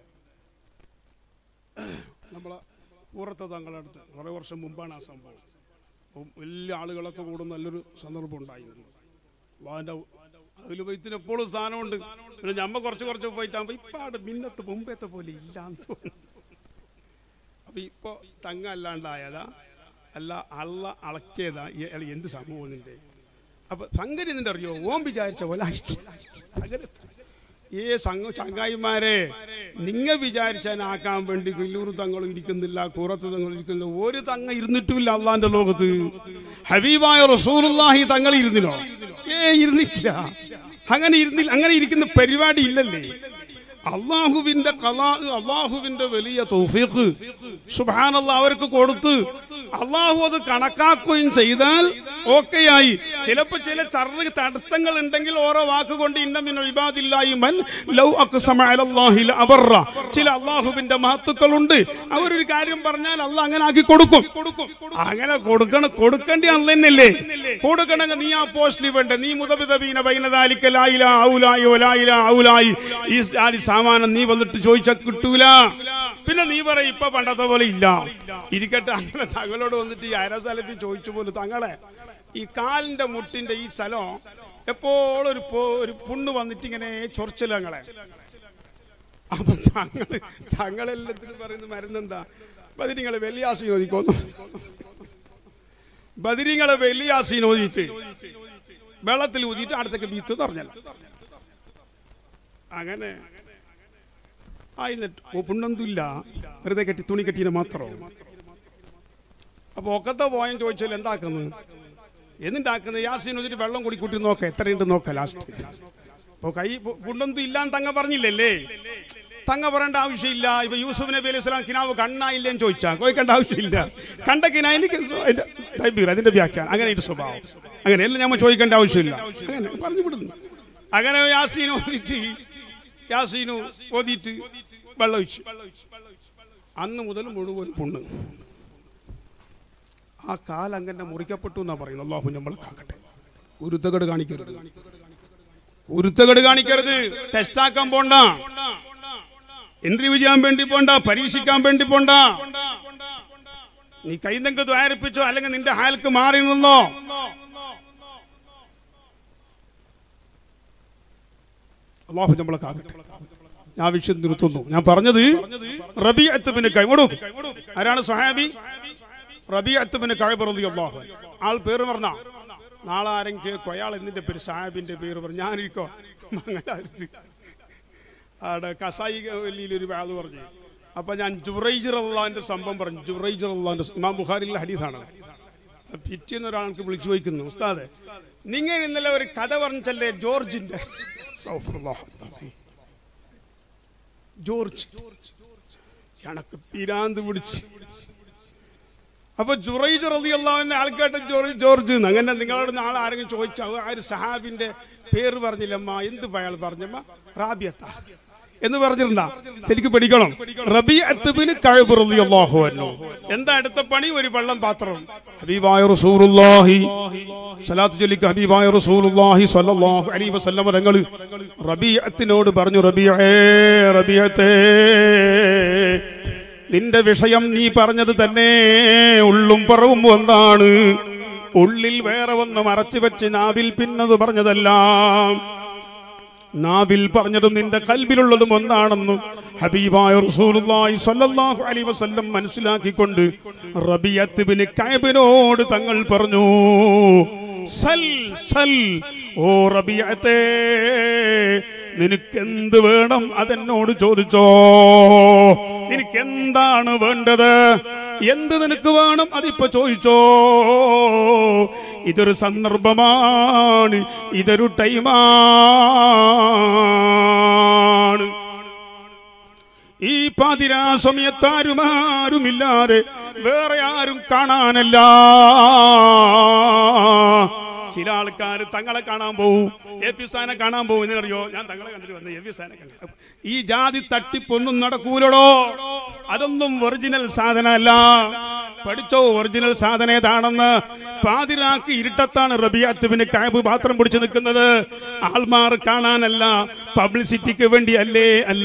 നമ്മളെ പൂറത്തെ തങ്ങളടുത്ത് കുറേ വർഷം മുമ്പാണ് ആ സംഭവം അപ്പം വലിയ ആളുകളൊക്കെ കൂടുന്ന നല്ലൊരു സന്ദർഭം ഉണ്ടായിരുന്നു അതിൻ്റെ അതിൽ വൈത്തിന് എപ്പോഴും സ്ഥാനമുണ്ട് പിന്നെ ഞമ്മ കുറച്ച് കുറച്ച് പോയിട്ടാകുമ്പോൾ ഇപ്പം അവിടെ മിന്നത്ത് മുമ്പത്തെ പോലെ ഇല്ലാന്ന് തോന്നുന്നു അപ്പം ഇപ്പോൾ തങ്ങ അല്ലാണ്ടായതാ അല്ല അള്ള അളക്കിയതാ ഈ- അല്ല എന്ത് സംഭവം നിന്റെ അപ്പൊ സംഗതി നിന്റെ അറിയോ ഓം വിചാരിച്ച പോലെ അങ്ങനെ ഈ സംഘ ചങ്ങായിമാരെ നിങ്ങ വിചാരിച്ചാനാക്കാൻ വേണ്ടി വലിയൂർ തങ്ങൾ ഇരിക്കുന്നില്ല കൂറത്ത് തങ്ങൾ ഇരിക്കുന്നില്ല ഒരു തങ്ങ ഇരുന്നിട്ടുമില്ല അള്ളാന്റെ ലോകത്ത് ഹബീബായ റസൂലുള്ളാഹി തങ്ങൾ ഇരുന്നില്ലോ ഏ ഇരുന്നില്ല അങ്ങനെ ഇരുന്നില്ല അങ്ങനെ ഇരിക്കുന്ന പരിപാടി ഇല്ലല്ലേ അള്ളാഹുവിന്റെ കലാ അള്ളാഹുവിന്റെ വലിയ തൗഫീഖ് സുബ്ഹാനല്ലാഹ് അവർക്ക് കൊടുത്ത് അള്ളാഹു അത് കണക്കാക്കുകയും ചെയ്താൽ ഓക്കെയായി ചിലപ്പോ ചില ചർവ തടസ്സങ്ങൾ ഉണ്ടെങ്കിൽ ഓരോ വാക്കുകൊണ്ട് ഇന്നമിന ഇബാദില്ലാഹി മൻ ലൗ അഖ്സമ അലല്ലാഹി ലഅബറ ചില അള്ളാഹുവിന്റെ മഹത്തുക്കളുണ്ട് അവരൊരു കാര്യം പറഞ്ഞാൽ അള്ളാഹ് അങ്ങനെ ആക്കി കൊടുക്കും അങ്ങനെ കൊടുക്കണം കൊടുക്കേണ്ടി അല്ല തന്നെയല്ലേ കൊടുക്കണമെങ്കിൽ നീ ആ പോസ്റ്റിൽ വേണ്ട നീ മുതബിതബീന ബൈനദാലിക ലാ ഇലാഹ ഔലായി വലാ ഇലാഹ ഔലായി ഈ ആര് സാമാനം നീ വന്നിട്ട് ചോദിച്ചാൽ കിട്ടൂല പിന്നെ നീ പറയും ഇപ്പൊ പണ്ടത്തെ പോലെ ഇല്ല ഇരിക്കട്ടെ അങ്ങനെ തങ്ങളോട് വന്നിട്ട് ഈ അരസ്ഥലത്തിൽ ചോദിച്ചു പോലും തങ്ങളെ ഈ കാലിന്റെ മുട്ടിന്റെ ഈ സ്ഥലം എപ്പോഴും ഒരു പോ- ഒരു പുണ്ണ് വന്നിട്ട് ഇങ്ങനെ ചൊറിച്ചില്ല ഞങ്ങളെ അപ്പൊ തങ്ങൾ തങ്ങളെല്ലാത്തിനും പറയുന്ന മരുന്നെന്താ ബദിരിങ്ങളെ വെള്ളിയാസി ചോദിക്കുന്നു ബദിരിങ്ങളെ വെള്ളിയാസി നോദിച്ച് വെള്ളത്തിൽ ഊതിയിട്ട് അടുത്തേക്ക് ബീത്ത് പറഞ്ഞല്ലോ അങ്ങനെ ആയിന്നിട്ട് പുണ്ണൊന്നുമില്ല വെറുതെ കെട്ടി തുണി കെട്ടിന് മാത്രം അപ്പൊ ഒക്കത്തെ പോയം ചോദിച്ചാൽ എന്താക്കുന്നത് എന്നിട്ടാക്കുന്നത് യാസീൻ ഒരു വെള്ളം കൂടി കൂട്ടി നോക്ക എത്രയുണ്ട് നോക്ക ലാസ്റ്റ് അപ്പോൾ കൈ കൊണ്ടൊന്നും ഇല്ലാന്ന് തങ്ങ പറഞ്ഞില്ലല്ലേ തങ്ങ പറയേണ്ട ആവശ്യമില്ല ഇപ്പൊ യൂസുഫ് നബി അലൈഹി സ്വലാം കിനാവ് കണ്ണായില്ലേന്ന് ചോദിച്ചാൽ ചോദിക്കേണ്ട ആവശ്യമില്ല കണ്ട കിനാ എനിക്ക് അതിന്റെ തൈബീർ അതിന്റെ വ്യാഖ്യാനം അങ്ങനെ ഒരു സ്വഭാവം അങ്ങനെ എല്ലാം നമ്മൾ ചോദിക്കേണ്ട ആവശ്യമില്ല അങ്ങനെ പറഞ്ഞു വിടുന്നു അങ്ങനെ യാസീനു ഓതിട്ട് യാസീനു ഓതിയിട്ട് വെള്ളം ഒഴിച്ചു അന്ന് മുതൽ മുഴുവൻ പുണ്ണ് ആ കാലങ്ങനെ മുറിക്കപ്പെട്ടു എന്നാ പറയുന്നത് അള്ളാഹു നമ്മളെ കാക്കട്ടെ ഉരുത്തകട് കാണിക്കരുത് ഉരുത്തകട് കാണിക്കരുത് ടെസ്റ്റാക്കാൻ പോണ്ട ഇന്റർവ്യൂ ചെയ്യാൻ വേണ്ടി പോണ്ട പരീക്ഷിക്കാൻ വേണ്ടി പോണ്ട നീ കൈന്തെങ്ക് ദ്വാരിപ്പിച്ചോ അല്ലെങ്കിൽ നിന്റെ ഹാൽക്ക് മാറി നിന്നോ അള്ളാഹു നമ്മളെ കാക്കട്ടെ ഞാൻ വിഷയം നിർത്തുന്നു ഞാൻ പറഞ്ഞത് റബി അത്തുബിന് കൈവിടൂ ആരാണ് സുഹാബി റബി അത്തുബിന് കൈബറതി അള്ളാഹു ആൾ പേര് പറഞ്ഞ നാളെ ആരെങ്കിലും കേൾക്കും അയാൾ എന്നിന്റെ പേര് സാഹിബിന്റെ പേര് പറഞ്ഞു ഞാനിരിക്കോ മംഗലാപുരത്ത് ആടെ കസായി വലിയിൽ ഒരു വാത് പറഞ്ഞു അപ്പൊ ഞാൻ ജുറൈജർ അള്ളാന്റെ സംഭവം പറഞ്ഞു ജുറൈജർ അള്ളാന്റെ ഇമാം ബുഖാരിലെ ഹദീസാണ് പിറ്റേന്ന് ഒരാൾക്ക് വിളിച്ചു ചോദിക്കുന്നു ഉസ്താദെ നിങ്ങൾ ഇന്നലെ ഒരു കഥ പറഞ്ഞല്ലേ ജോർജിന്റെ സൗഫുറുല്ലാഹ്. ജോർജ് എനക്ക് പിരാന്ത് പിടിച്ച് അപ്പൊ ജുറൈജ് റളിയല്ലാഹുവിന്റെ ആൾക്കാട്ട് ജോർജ് ജോർജ് എന്ന്. അങ്ങനെ നിങ്ങളോട് നാളെ ആരെങ്കിലും ചോദിച്ചാൽ ആ ഒരു സഹാബിന്റെ പേര് പറഞ്ഞില്ലമ്മ എന്ത് അയാൾ പറഞ്ഞമ്മ റാബിയത്ത എന്ന് പറഞ്ഞിട്ടുണ്ടാ ശരിക്ക് പഠിക്കണം റബിഅത്തുബിന് കഅബ് റളിയല്ലാഹു അൻഹു എന്താ അടുത്ത പണി ഒരു വെള്ളം പാത്രം ഹബീബായ റസൂലുള്ളാഹി സലാത്ത് ചൊല്ലിക്ക് ഹബീബായ റസൂലുള്ളാഹി സ്വല്ലല്ലാഹു അലൈഹി വസല്ലം തങ്ങൾ റബിഅത്തിനോട് പറഞ്ഞു റബിയേ റബിയത്തേ നിന്റെ വിഷയം നീ പറഞ്ഞത് തന്നെ ഉള്ളും പറവും ഒന്നാണ് ഉള്ളിൽ വേറെ ഒന്ന് മറച്ചു വെച്ച് നാവിൽ പിന്നത് പറഞ്ഞതെല്ലാം നാവിൽ പറഞ്ഞതും നിന്റെ കൽബിലുള്ളതും ഒന്നാണെന്ന് ഹബീബായ റസൂലുള്ളാഹി സ്വല്ലല്ലാഹു അലൈഹി വസല്ലം മനസ്സിലാക്കിക്കൊണ്ട് റബിയത്ത് ബിൻ കഅബിനോട് തങ്ങൾ പറഞ്ഞു സൽ സൽ ഓ റബിയത്തെ നിനക്ക് എന്ത് വേണം അതെന്നോട് ചോദിച്ചോ നിനക്ക് എന്താണ് വേണ്ടത് എന്ത് നിനക്ക് വേണം അതിപ്പോ ചോദിച്ചോ ഇതൊരു സന്ദർഭമാണ് ഇതൊരു ടൈമാണ് ഈ പാതിരാ സമയത്താരും ആരുമില്ലാതെ വേറെ ആരും കാണാനല്ല ചില ആൾക്കാർ തങ്ങളെ കാണാൻ പോവും എ പി സാനെ കാണാൻ പോകും എന്നറിയോ ഞാൻ തങ്ങളെ കണ്ടിട്ട് വന്ന് എ പി സാനെ കണ്ടു ഈ ജാതി തട്ടിപ്പൊന്നും നടക്കൂലടോ അതൊന്നും ഒറിജിനൽ സാധനമല്ല പഠിച്ചോ ഒറിജിനൽ സാധനം ഏതാണെന്ന് പാതിരാക്ക് ഇരുട്ടത്താണ് റബിയാത്തുവിന് കാബ് പാത്രം പിടിച്ചു നിൽക്കുന്നത് ആൾമാർ കാണാനല്ല പബ്ലിസിറ്റിക്ക് വേണ്ടി അല്ലേ അല്ല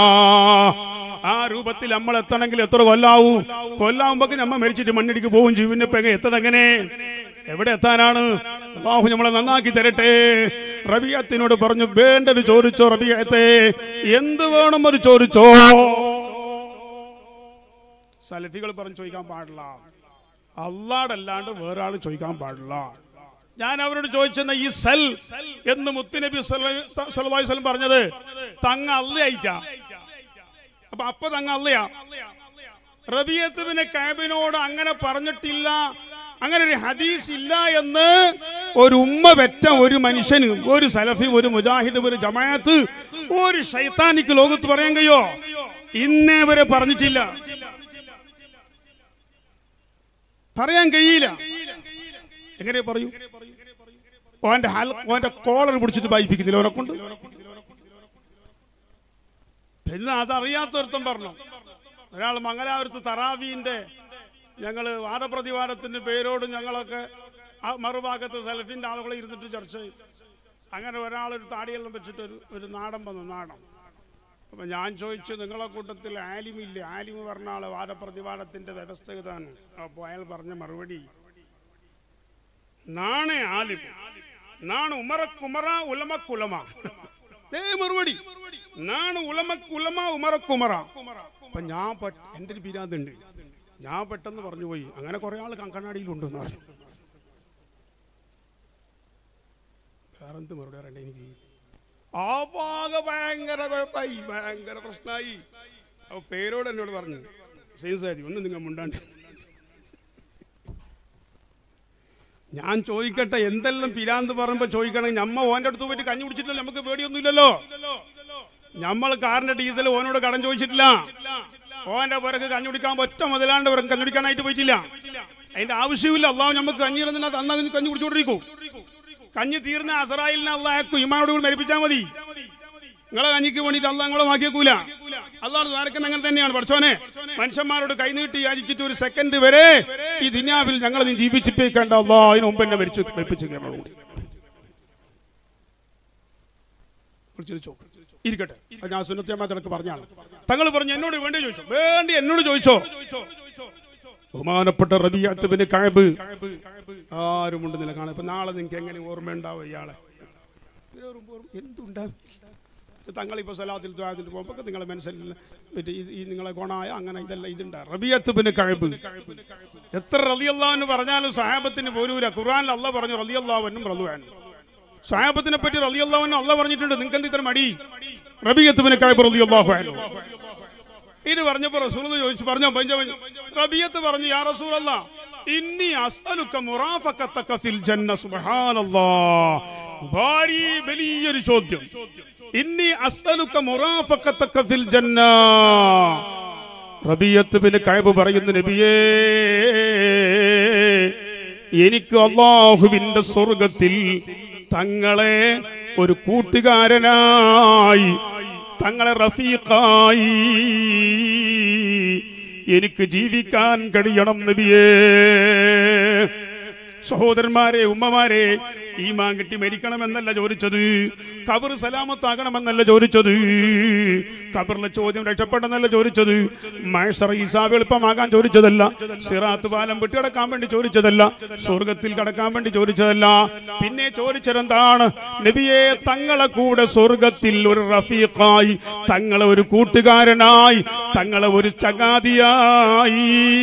ആ രൂപത്തിൽ നമ്മൾ എത്തണമെങ്കിൽ എത്ര കൊല്ലാവൂ കൊല്ലാവുമ്പോ നമ്മ മരിച്ചിട്ട് മണ്ണിടിക്ക് പോവും ജീവന്റെ പെങ്ങ എത്തതെങ്ങനെ എവിടെ എത്താനാണ് അള്ളാഹു നമ്മളെ നന്നാക്കി തരട്ടെ റബിയത്തിനോട് പറഞ്ഞു വേണ്ടത് ചോദിച്ചോ റബിയത്തെ എന്ത് വേണം അത് ചോദിച്ചോ സലഫികൾ പറഞ്ഞു ചോദിക്കാൻ പാടില്ല അല്ലാടല്ലാണ്ട് വേറെ ആൾ ചോദിക്കാൻ പാടില്ല ഞാൻ അവരോട് ചോദിച്ചെന്ന ഈ സൽ എന്ന് മുത്തുനബി സല്ലല്ലാഹു അലൈഹി വസല്ലം പറഞ്ഞത് തങ്ങ അല്ല അയച്ച അപ്പൊ അപ്പൊ തങ്ങ അല്ലയാ റബിയത്തുബിന് കാബിനോട് അങ്ങനെ പറഞ്ഞിട്ടില്ല അങ്ങനെ ഒരു ഹദീസ് ഇല്ല എന്ന് ഒരു ഉമ്മ പെറ്റ ഒരു മനുഷ്യന് ഒരു സലഫി ഒരു മുജാഹിദ് ഒരു ജമാഅത്ത് ഒരു ഷൈത്താനിക്ക് ലോകത്ത് പറയാൻ കഴിയോ ഇന്നേ വരെ പറഞ്ഞിട്ടില്ല പറയാൻ കഴിയില്ല എങ്ങനെ പറയൂ ഓന്റെ ഹൽ ഓന്റെ കോളർ പിടിച്ചിട്ട് വായിപ്പിക്കുന്നില്ല ഓനെ കൊണ്ട് പിന്നെ അതറിയാത്തൊരുത്തം പറഞ്ഞു ഒരാൾ മംഗലാപുരത്ത് തറാവീന്റെ ഞങ്ങള് വാദപ്രതിവാദത്തിന്റെ പേരോട് ഞങ്ങളൊക്കെ ആ മറുഭാഗത്ത് സെൽഫിന്റെ ആളുകളെ ഇരുന്നിട്ട് ചർച്ച ചെയ്തു അങ്ങനെ ഒരാളൊരു താടിയെല്ലാം വെച്ചിട്ട് ഒരു ഒരു നാടൻ വന്നു നാടൻ അപ്പൊ ഞാൻ ചോദിച്ചു നിങ്ങളെ കൂട്ടത്തിൽ ആലിമില്ലേ ആലിമ് പറഞ്ഞ ആള് വാദപ്രതിവാദത്തിന്റെ വ്യവസ്ഥ ഇതാണ് അപ്പൊ അയാൾ പറഞ്ഞ മറുപടി നാണേ ആലിം നാണ് ഉമറക്കുമറ ഉലമക്കുലമ ദേ മറുപടി നാണ് ഉലമക്കുലമ ഉമറക്കുമറ അപ്പൊ ഞാൻ പെട്ട- എൻ്റെ ഒരു പിരാന്തുണ്ട് ഞാൻ പെട്ടെന്ന് പറഞ്ഞു പോയി അങ്ങനെ കുറെ ആൾ കങ്കണാടിയിലുണ്ടെന്ന് പറഞ്ഞു വേറെന്ത് മറുപടി പറയണ്ടേ എനിക്ക് ആ ഭാഗ ഭയങ്കര കുഴപ്പമായി ഭയങ്കര പ്രശ്നമായി അപ്പൊ പേരോട് എന്നോട് പറഞ്ഞു സെയിം സാരി ഒന്ന് നിങ്ങൾ മുണ്ടാണ്ട് ഞാൻ ചോദിക്കട്ടെ എന്തെല്ലാം പിരാന്ത് പറയുമ്പോ ചോദിക്കണമെങ്കിൽ നമ്മ ഓന്റെ അടുത്ത് പോയിട്ട് കഞ്ഞി കുടിച്ചിട്ടില്ല നമുക്ക് പേടിയൊന്നുമില്ലല്ലോ നമ്മൾ കാറിന്റെ ഡീസൽ ഓനോട് കടം ചോദിച്ചിട്ടില്ല ഓന്റെ പുറക്ക് കഞ്ഞി കുടിക്കാൻ ഒറ്റ മുതലാണ്ട് പുറക്ക് കഞ്ഞി കുടിക്കാനായിട്ട് പോയിട്ടില്ല അതിന്റെ ആവശ്യമില്ല അള്ളാഹു നമുക്ക് കഞ്ഞി ഇരുന്നില്ല തന്നാ കഞ്ഞി കുടിച്ചോണ്ടിരിക്കും കഞ്ഞി തീർന്ന അസറായിലിനെ അള്ളാഹ് ഇമാനോട് കൂടി മരിപ്പിച്ചാൽ മതി നിങ്ങളെ കഞ്ഞിക്ക് വേണ്ടിയിട്ട് അള്ളാഹ് നിങ്ങളെ മാക്കിയേക്കൂല അള്ളാഹ് ദ്വാരക്കുന്ന അങ്ങനെ തന്നെയാണ് പഠിച്ചോനെ മനുഷ്യന്മാരോട് കൈനീട്ടി യാചിച്ചിട്ട് ഒരു സെക്കൻഡ് വരെ ഈ ദിനാവിൽ ഞങ്ങൾ നീ ജീവിച്ചിട്ട് കണ്ട അള്ളാഹ് അതിന് മുമ്പ് എന്നെ മരിച്ചു മരിപ്പിച്ചു നമ്മളോട് വിളിച്ചിട്ട് ചോക്ക്. ഇരിക്കട്ടെ അത് ഞാൻ സുന്നത്തിയമ്മ ചിലക്ക് പറഞ്ഞാണ് തങ്ങൾ പറഞ്ഞു എന്നോട് വേണ്ടി ചോദിച്ചോ വേണ്ടി എന്നോട് ചോദിച്ചോ ബഹുമാനപ്പെട്ട റബിയാത്ത് ബിൻ കഅബ് ആരും ഉണ്ടെന്നില്ല കാണാം ഇപ്പൊ നാളെ നിങ്ങൾക്ക് എങ്ങനെ ഓർമ്മയുണ്ടാവും ഇയാളെ എന്തുണ്ടാവും തങ്ങളിപ്പോൾ സലാത്തിൽ ദ്വാരത്തിൽ പോകുമ്പോൾ നിങ്ങളെ മനസ്സിൽ മറ്റേ ഈ- ഈ നിങ്ങളെ ഗുണായ അങ്ങനെ ഇതെല്ലാം ഇതുണ്ട് റബിയത്ത് ബിൻ കഅബ് എത്ര റളിയല്ലാഹു എന്ന് പറഞ്ഞാലും സഹാബത്തിന് പോരൂല ഖുർആനിൽ അല്ല പറഞ്ഞു റളിയല്ലാഹുവിനും റളിയാനും സഹാബത്തിനെ പറ്റി റളിയല്ലാഹുവിനും അല്ല പറഞ്ഞിട്ടുണ്ട് നിങ്ങൾക്ക് എന്ത് ഇത്ര മടി റബിയത്ത് ബിൻ കഅബ് റളിയല്ലാഹു അൻഹു ഇത് പറഞ്ഞപ്പോ റസൂൽ ചോദിച്ചു പറഞ്ഞോ പഞ്ച റബിയത്ത് പറഞ്ഞു യാ റസൂലല്ല ഇന്നി അസ്അലുക മുറാഫഖതക ഫിൽ ജന്ന സുബ്ഹാനല്ലാഹ് ഭാരി വലിയൊരു ചോദ്യം ഇന്നി അസ്അലുക മുറാഫഖതക ഫിൽ ജന്ന റബിയത്ത് ബിൻ കഅബ് പറയുന്നു നബിയേ എനിക്ക് അള്ളാഹുവിന്റെ സ്വർഗത്തിൽ തങ്ങളെ ഒരു കൂട്ടുകാരനായി തങ്ങളെ റഫീഖായി എനിക്ക് ജീവിക്കാൻ കഴിയണം നബിയേ സഹോദരന്മാരെ ഉമ്മമാരെ ഈമാൻ കിട്ടി മരിക്കണമെന്നല്ല ചോദിച്ചത് കബർ സലാമത്താകണമെന്നല്ല ചോദിച്ചത് കബറിലെ ചോദ്യം രക്ഷപ്പെട്ടെന്നല്ല ചോദിച്ചത് മഴസറ ഈസാബ് എളുപ്പമാകാൻ ചോദിച്ചതല്ല സിറാത്ത് പാലം വിട്ടുകിടക്കാൻ വേണ്ടി ചോദിച്ചതല്ല സ്വർഗത്തിൽ കടക്കാൻ വേണ്ടി ചോദിച്ചതല്ല പിന്നെ ചോദിച്ചതെന്താണ് നബിയെ തങ്ങളെ കൂടെ സ്വർഗത്തിൽ ഒരു റഫീഖായി തങ്ങളെ ഒരു കൂട്ടുകാരനായി തങ്ങളെ ഒരു ചങ്ങാതിയായി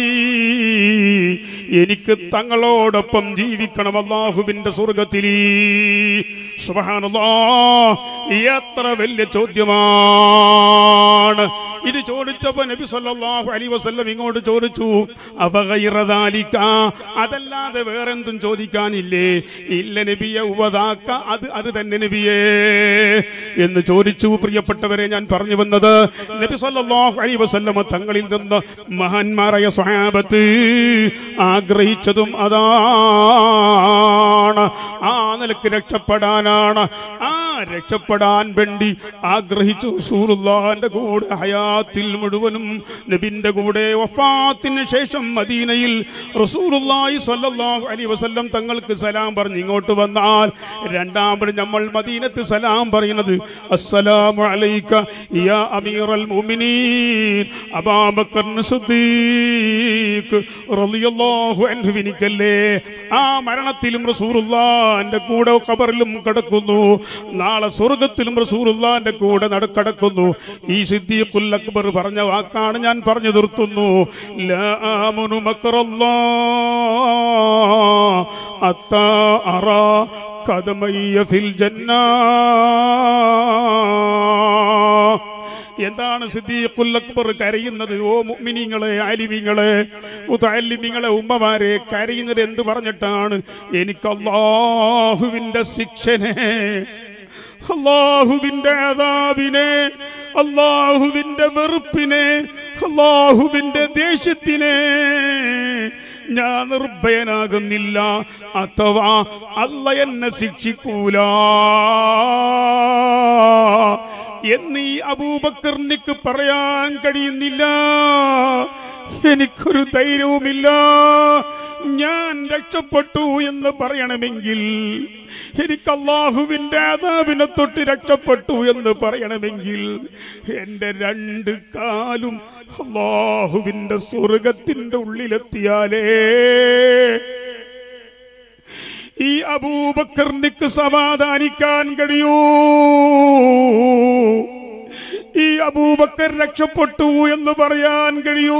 എനിക്ക് തങ്ങളോടൊപ്പം ജീവിക്കണം അള്ളാഹുവിന്റെ സ്വർഗത്തിൽ സുബ്ഹാനല്ലാ എത്ര വലിയ ചോദ്യമാണ് ഇത് ചോദിച്ചപ്പോ നബി സല്ലല്ലാഹു അലൈഹി വസല്ലം ഇങ്ങോട്ട് ചോദിച്ചു അവഗൈറദാലിക അതല്ലാതെ വേറെന്തും ചോദിക്കാനില്ലേ ഇല്ല നബിയെ ഉപതാക്ക അത് അത് തന്നെ നബിയേ എന്ന് ചോദിച്ചു പ്രിയപ്പെട്ടവരെ ഞാൻ പറഞ്ഞു വന്നത് നബി സല്ലല്ലാഹു അലൈഹി വസല്ലം തങ്ങളിൽ നിന്ന് മഹാന്മാരായ സ്വഹാബത്ത് ആഗ്രഹിച്ചതും അതാണ് ആ നിലക്ക് രക്ഷപ്പെടാനാണ് ആ രക്ഷപ്പെടാൻ വേണ്ടി ആഗ്രഹിച്ചു റസൂലുള്ളാഹിന്റെ കൂടെ ഹയാത്തിൽ മുഴുവനും നബിന്റെ കൂടെ വഫാത്തിന് ശേഷം മദീനയിൽ റസൂലുള്ളാഹി സ്വല്ലല്ലാഹു അലൈഹി വസല്ലം തങ്ങൾക്ക് സലാം പറഞ്ഞ് ഇങ്ങോട്ട് വന്നാൽ രണ്ടാമത് നമ്മൾ മദീനത്ത് സലാം പറയുന്നത് അസ്സലാമു അലൈക യാ അമീറൽ മുഅ്മിനീൻ അബൂബക്കർ സിദ്ദീഖ് റളിയല്ലാഹു അൻഹു എനിക്കല്ലേ ആ മരണത്തിലും റസൂലുള്ളാഹിന്റെ കൂടെ ഖബറിലും കിടക്കുന്നു നാളെ സ്വർഗത്തിലും റസൂലുള്ളാഹിന്റെ കൂടെ നടക്കടക്കുന്നു ഈ സിദ്ദീഖുൽ അക്ബർ പറഞ്ഞ വാക്കാണ് ഞാൻ പറഞ്ഞു നിർത്തുന്നു ലാ ആമുനു മക്റല്ലാ അത്താ അറാ കദമയ്യ ഫിൽ ജന്നാ എന്താണ് സിദ്ദീഖുൽ അക്ബർ കരയുന്നത് ഓ മുഅ്മിനീങ്ങളെ ആലിമീങ്ങളെ മുതഅല്ലിമീങ്ങളെ ഉമ്മമാരെ കരയുന്നത് എന്ത് പറഞ്ഞിട്ടാണ് എനിക്ക് അല്ലാഹുവിന്റെ ശിക്ഷനെ അള്ളാഹുവിന്റെ അതാബിനെ അള്ളാഹുവിന്റെ വെറുപ്പിനെ അള്ളാഹുവിന്റെ ദേഷ്യത്തിനെ ഞാൻ നിർഭയനാകുന്നില്ല അഥവാ അല്ല എന്നെ ശിക്ഷിക്കൂല എന്ന് ഈ അബൂബക്കറിനിക്ക് പറയാൻ കഴിയുന്നില്ല എനിക്കൊരു ധൈര്യവുമില്ല ഞാൻ രക്ഷപ്പെട്ടു എന്ന് പറയണമെങ്കിൽ എനിക്ക് അള്ളാഹുവിന്റെ ആദാബിനെ തൊട്ട് രക്ഷപ്പെട്ടു എന്ന് പറയണമെങ്കിൽ എന്റെ രണ്ട് കാലും അള്ളാഹുവിന്റെ സ്വർഗത്തിന്റെ ഉള്ളിലെത്തിയാലേ ഈ അബൂബക്കറിനിക്ക് സമാധാനിക്കാൻ കഴിയൂ ഈ അബൂബക്കർ രക്ഷപ്പെട്ടു എന്ന് പറയാൻ കഴിയൂ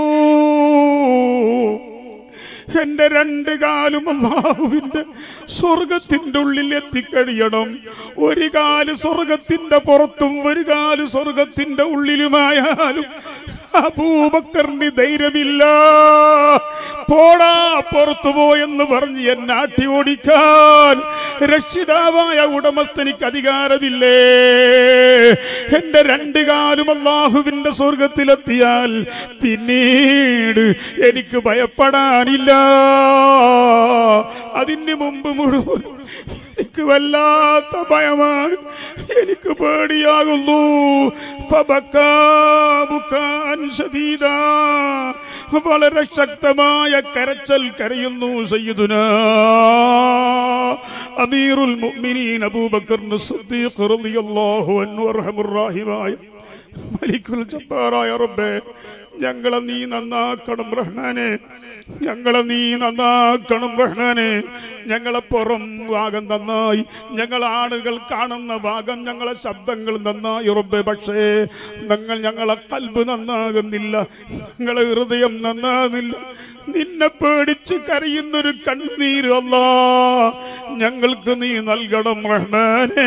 എന്റെ രണ്ട് കാലും അള്ളാഹുവിന്റെ സ്വർഗത്തിന്റെ ഉള്ളിൽ എത്തിക്കഴിയണം ഒരു കാല് സ്വർഗത്തിന്റെ പുറത്തും ഒരു കാല് സ്വർഗത്തിന്റെ ഉള്ളിലുമായാലും അബൂബക്കറിന് ധൈര്യമില്ല പോടാ പുറത്തു പോയെന്ന് പറഞ്ഞ് എന്നെ ആട്ടി ഓടിക്കാൻ രക്ഷിതാവായ ഉടമസ്ഥനിക്ക് അധികാരമില്ലേ എന്റെ രണ്ട് കാലും അള്ളാഹുവിന്റെ സ്വർഗത്തിലെത്തിയാൽ പിന്നീട് എനിക്ക് ഭയപ്പെടാനില്ല അതിന് മുമ്പ് മുഴുവൻ എനിക്ക് വല്ലാത്ത ഭയമാണ് എനിക്ക് പേടിയാകുന്നു ഫബക്കാ ബുക്കാൻ ശദീദാ. വളരെ ശക്തമായ കരച്ചൽ കരയുന്നു സയ്യിദുന അമീറുൽ മുഅ്മിനീൻ അബൂബക്കർ സിദ്ദീഖ് റളിയല്ലാഹു അൻഹു അർഹമുർ റഹീമായ മലിക്കുൽ ജബ്ബാറായ റബ്ബേ ഞങ്ങളെ നീ നന്നാക്കണം റഹ്മാനെ ഞങ്ങളെ നീ നന്നാക്കണം റഹ്മാനെ ഞങ്ങളെ പുറം ഭാഗം നന്നായി ഞങ്ങൾ ആളുകൾ കാണുന്ന ഭാഗം ഞങ്ങളെ ശബ്ദങ്ങൾ നന്നായി റബ്ബേ പക്ഷേ ഞങ്ങൾ ഞങ്ങളെ കൽബ് നന്നാകുന്നില്ല ഞങ്ങളെ ഹൃദയം നന്നാകുന്നില്ല നിന്നെ പേടിച്ച് കരയുന്നൊരു കണ്ണുനീര് അല്ലാ ഞങ്ങൾക്ക് നീ നൽകണം റഹ്മാനെ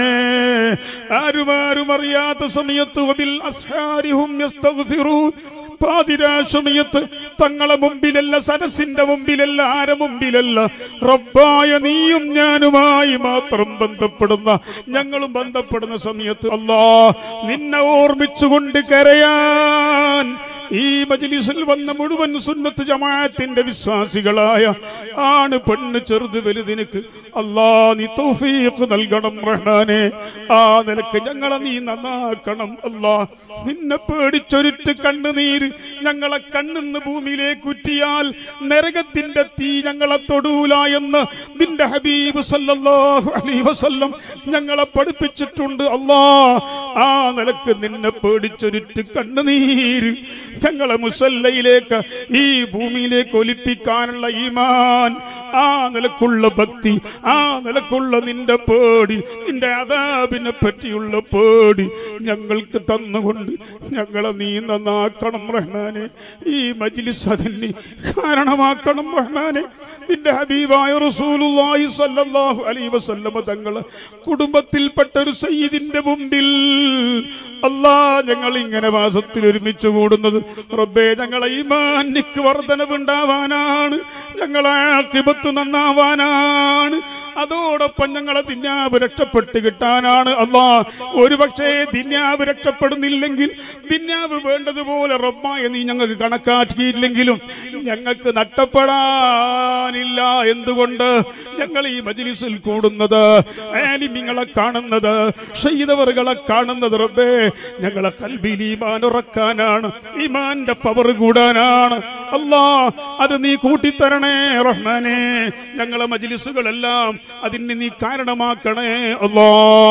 ആരുമാരും അറിയാത്ത സമയത്ത് വബിൽ അസ്ഹാരിഹും യസ്തഗ്ഫിറൂൻ പാതിരാ സമയത്ത് തങ്ങളെ മുമ്പിലല്ല സരസിന്റെ മുമ്പിലല്ല ആരെ മുമ്പിലല്ല റബ്ബായ നീയും ഞാനുമായി മാത്രം ബന്ധപ്പെടുന്ന ഞങ്ങളും ബന്ധപ്പെടുന്ന സമയത്ത് അല്ലാ നിന്നെ ഓർമ്മിച്ചുകൊണ്ട് കരയാൻ ഈ മജ്ലിസിൽ വന്ന മുഴുവൻ സുന്നത്ത് ജമാഅത്തിന്റെ വിശ്വാസികളായ ആണ് പെണ്ണ് ചെറുത് വലുതിനക്ക് അല്ലാ നീ തൗഫീഖ് നൽകണം റഹ്മാനെ ആ നിലക്ക് ഞങ്ങളെ നീ നന്നാക്കണം അല്ലാ നിന്നെ പേടിച്ചൊരുറ്റ് കണ്ണുനീര് ഞങ്ങളെ കണ്ണിന്ന് ഭൂമിയിലേക്ക് ഉറ്റിയാൽ നരകത്തിന്റെ തീ ഞങ്ങളെ തൊടൂല എന്ന് നിന്റെ ഹബീബ് സല്ലല്ലാഹു അലൈഹി വസല്ലം ഞങ്ങളെ പഠിപ്പിച്ചിട്ടുണ്ട് അല്ലാ ആ നിലക്ക് നിന്നെ പേടിച്ചൊരുറ്റ് കണ്ണുനീര് ഞങ്ങളെ മുസല്ലയിലേക്ക് ഈ ഭൂമിയിലേക്ക് ഒലിപ്പിക്കാനുള്ള ഈമാൻ ആ നിലക്കുള്ള ഭക്തി ആ നിലക്കുള്ള നിന്റെ പേടി നിന്റെ അതാപിനെ പറ്റിയുള്ള പേടി ഞങ്ങൾക്ക് തന്നുകൊണ്ട് ഞങ്ങളെ നീ നന്നാക്കണം റഹ്മാനെ ഈ മജ്ലിസ് അതിന് കാരണമാക്കണം റഹ്മാനെ നിന്റെ ഹബീബായ റസൂലുള്ളാഹി സ്വല്ലല്ലാഹു അലൈഹി വസല്ലമ തങ്ങളെ കുടുംബത്തിൽപ്പെട്ട ഒരു സയ്യിദിന്റെ മുമ്പിൽ അല്ലാ ഞങ്ങൾ ഇങ്ങനെ മാസത്തിൽ ഒരുമിച്ച് കൂടുന്നത് റബ്ബേ ഞങ്ങളെ ഈമാനിക്ക് വർധനവുണ്ടാവാനാണ് ഞങ്ങളെ ആക്കിബത്ത് നന്നാവാനാണ് അതോടൊപ്പം ഞങ്ങളെ ദിന്യാബ് രക്ഷപ്പെട്ട് കിട്ടാനാണ് അല്ലാ ഒരുപക്ഷേ ദിന്യാബ് രക്ഷപ്പെടുന്നില്ലെങ്കിൽ ദിന്യാബ് വേണ്ടതുപോലെ റബ്ബായ നീ ഞങ്ങൾക്ക് കണക്കാക്കിയില്ലെങ്കിലും ഞങ്ങൾക്ക് നഷ്ടപ്പെടാനില്ല എന്തുകൊണ്ട് ഞങ്ങൾ ഈ മജ്ലിസിൽ കൂടുന്നത് ആലിമിങ്ങളെ കാണുന്നത് ഷെയ്തവറുകളെ കാണുന്നത് റബ്ബേ ഞങ്ങളെ കൽബിൽ ഈമാൻ ഉറക്കാനാണ് ഈമാന്റെ പവർ കൂടാനാണ് അല്ലാ അത് നീ കൂട്ടിത്തരണേ റഹ്മാനെ ഞങ്ങളെ മജ്ലിസുകളെല്ലാം അതിന് നീ കാരണമാക്കണേ അല്ലാ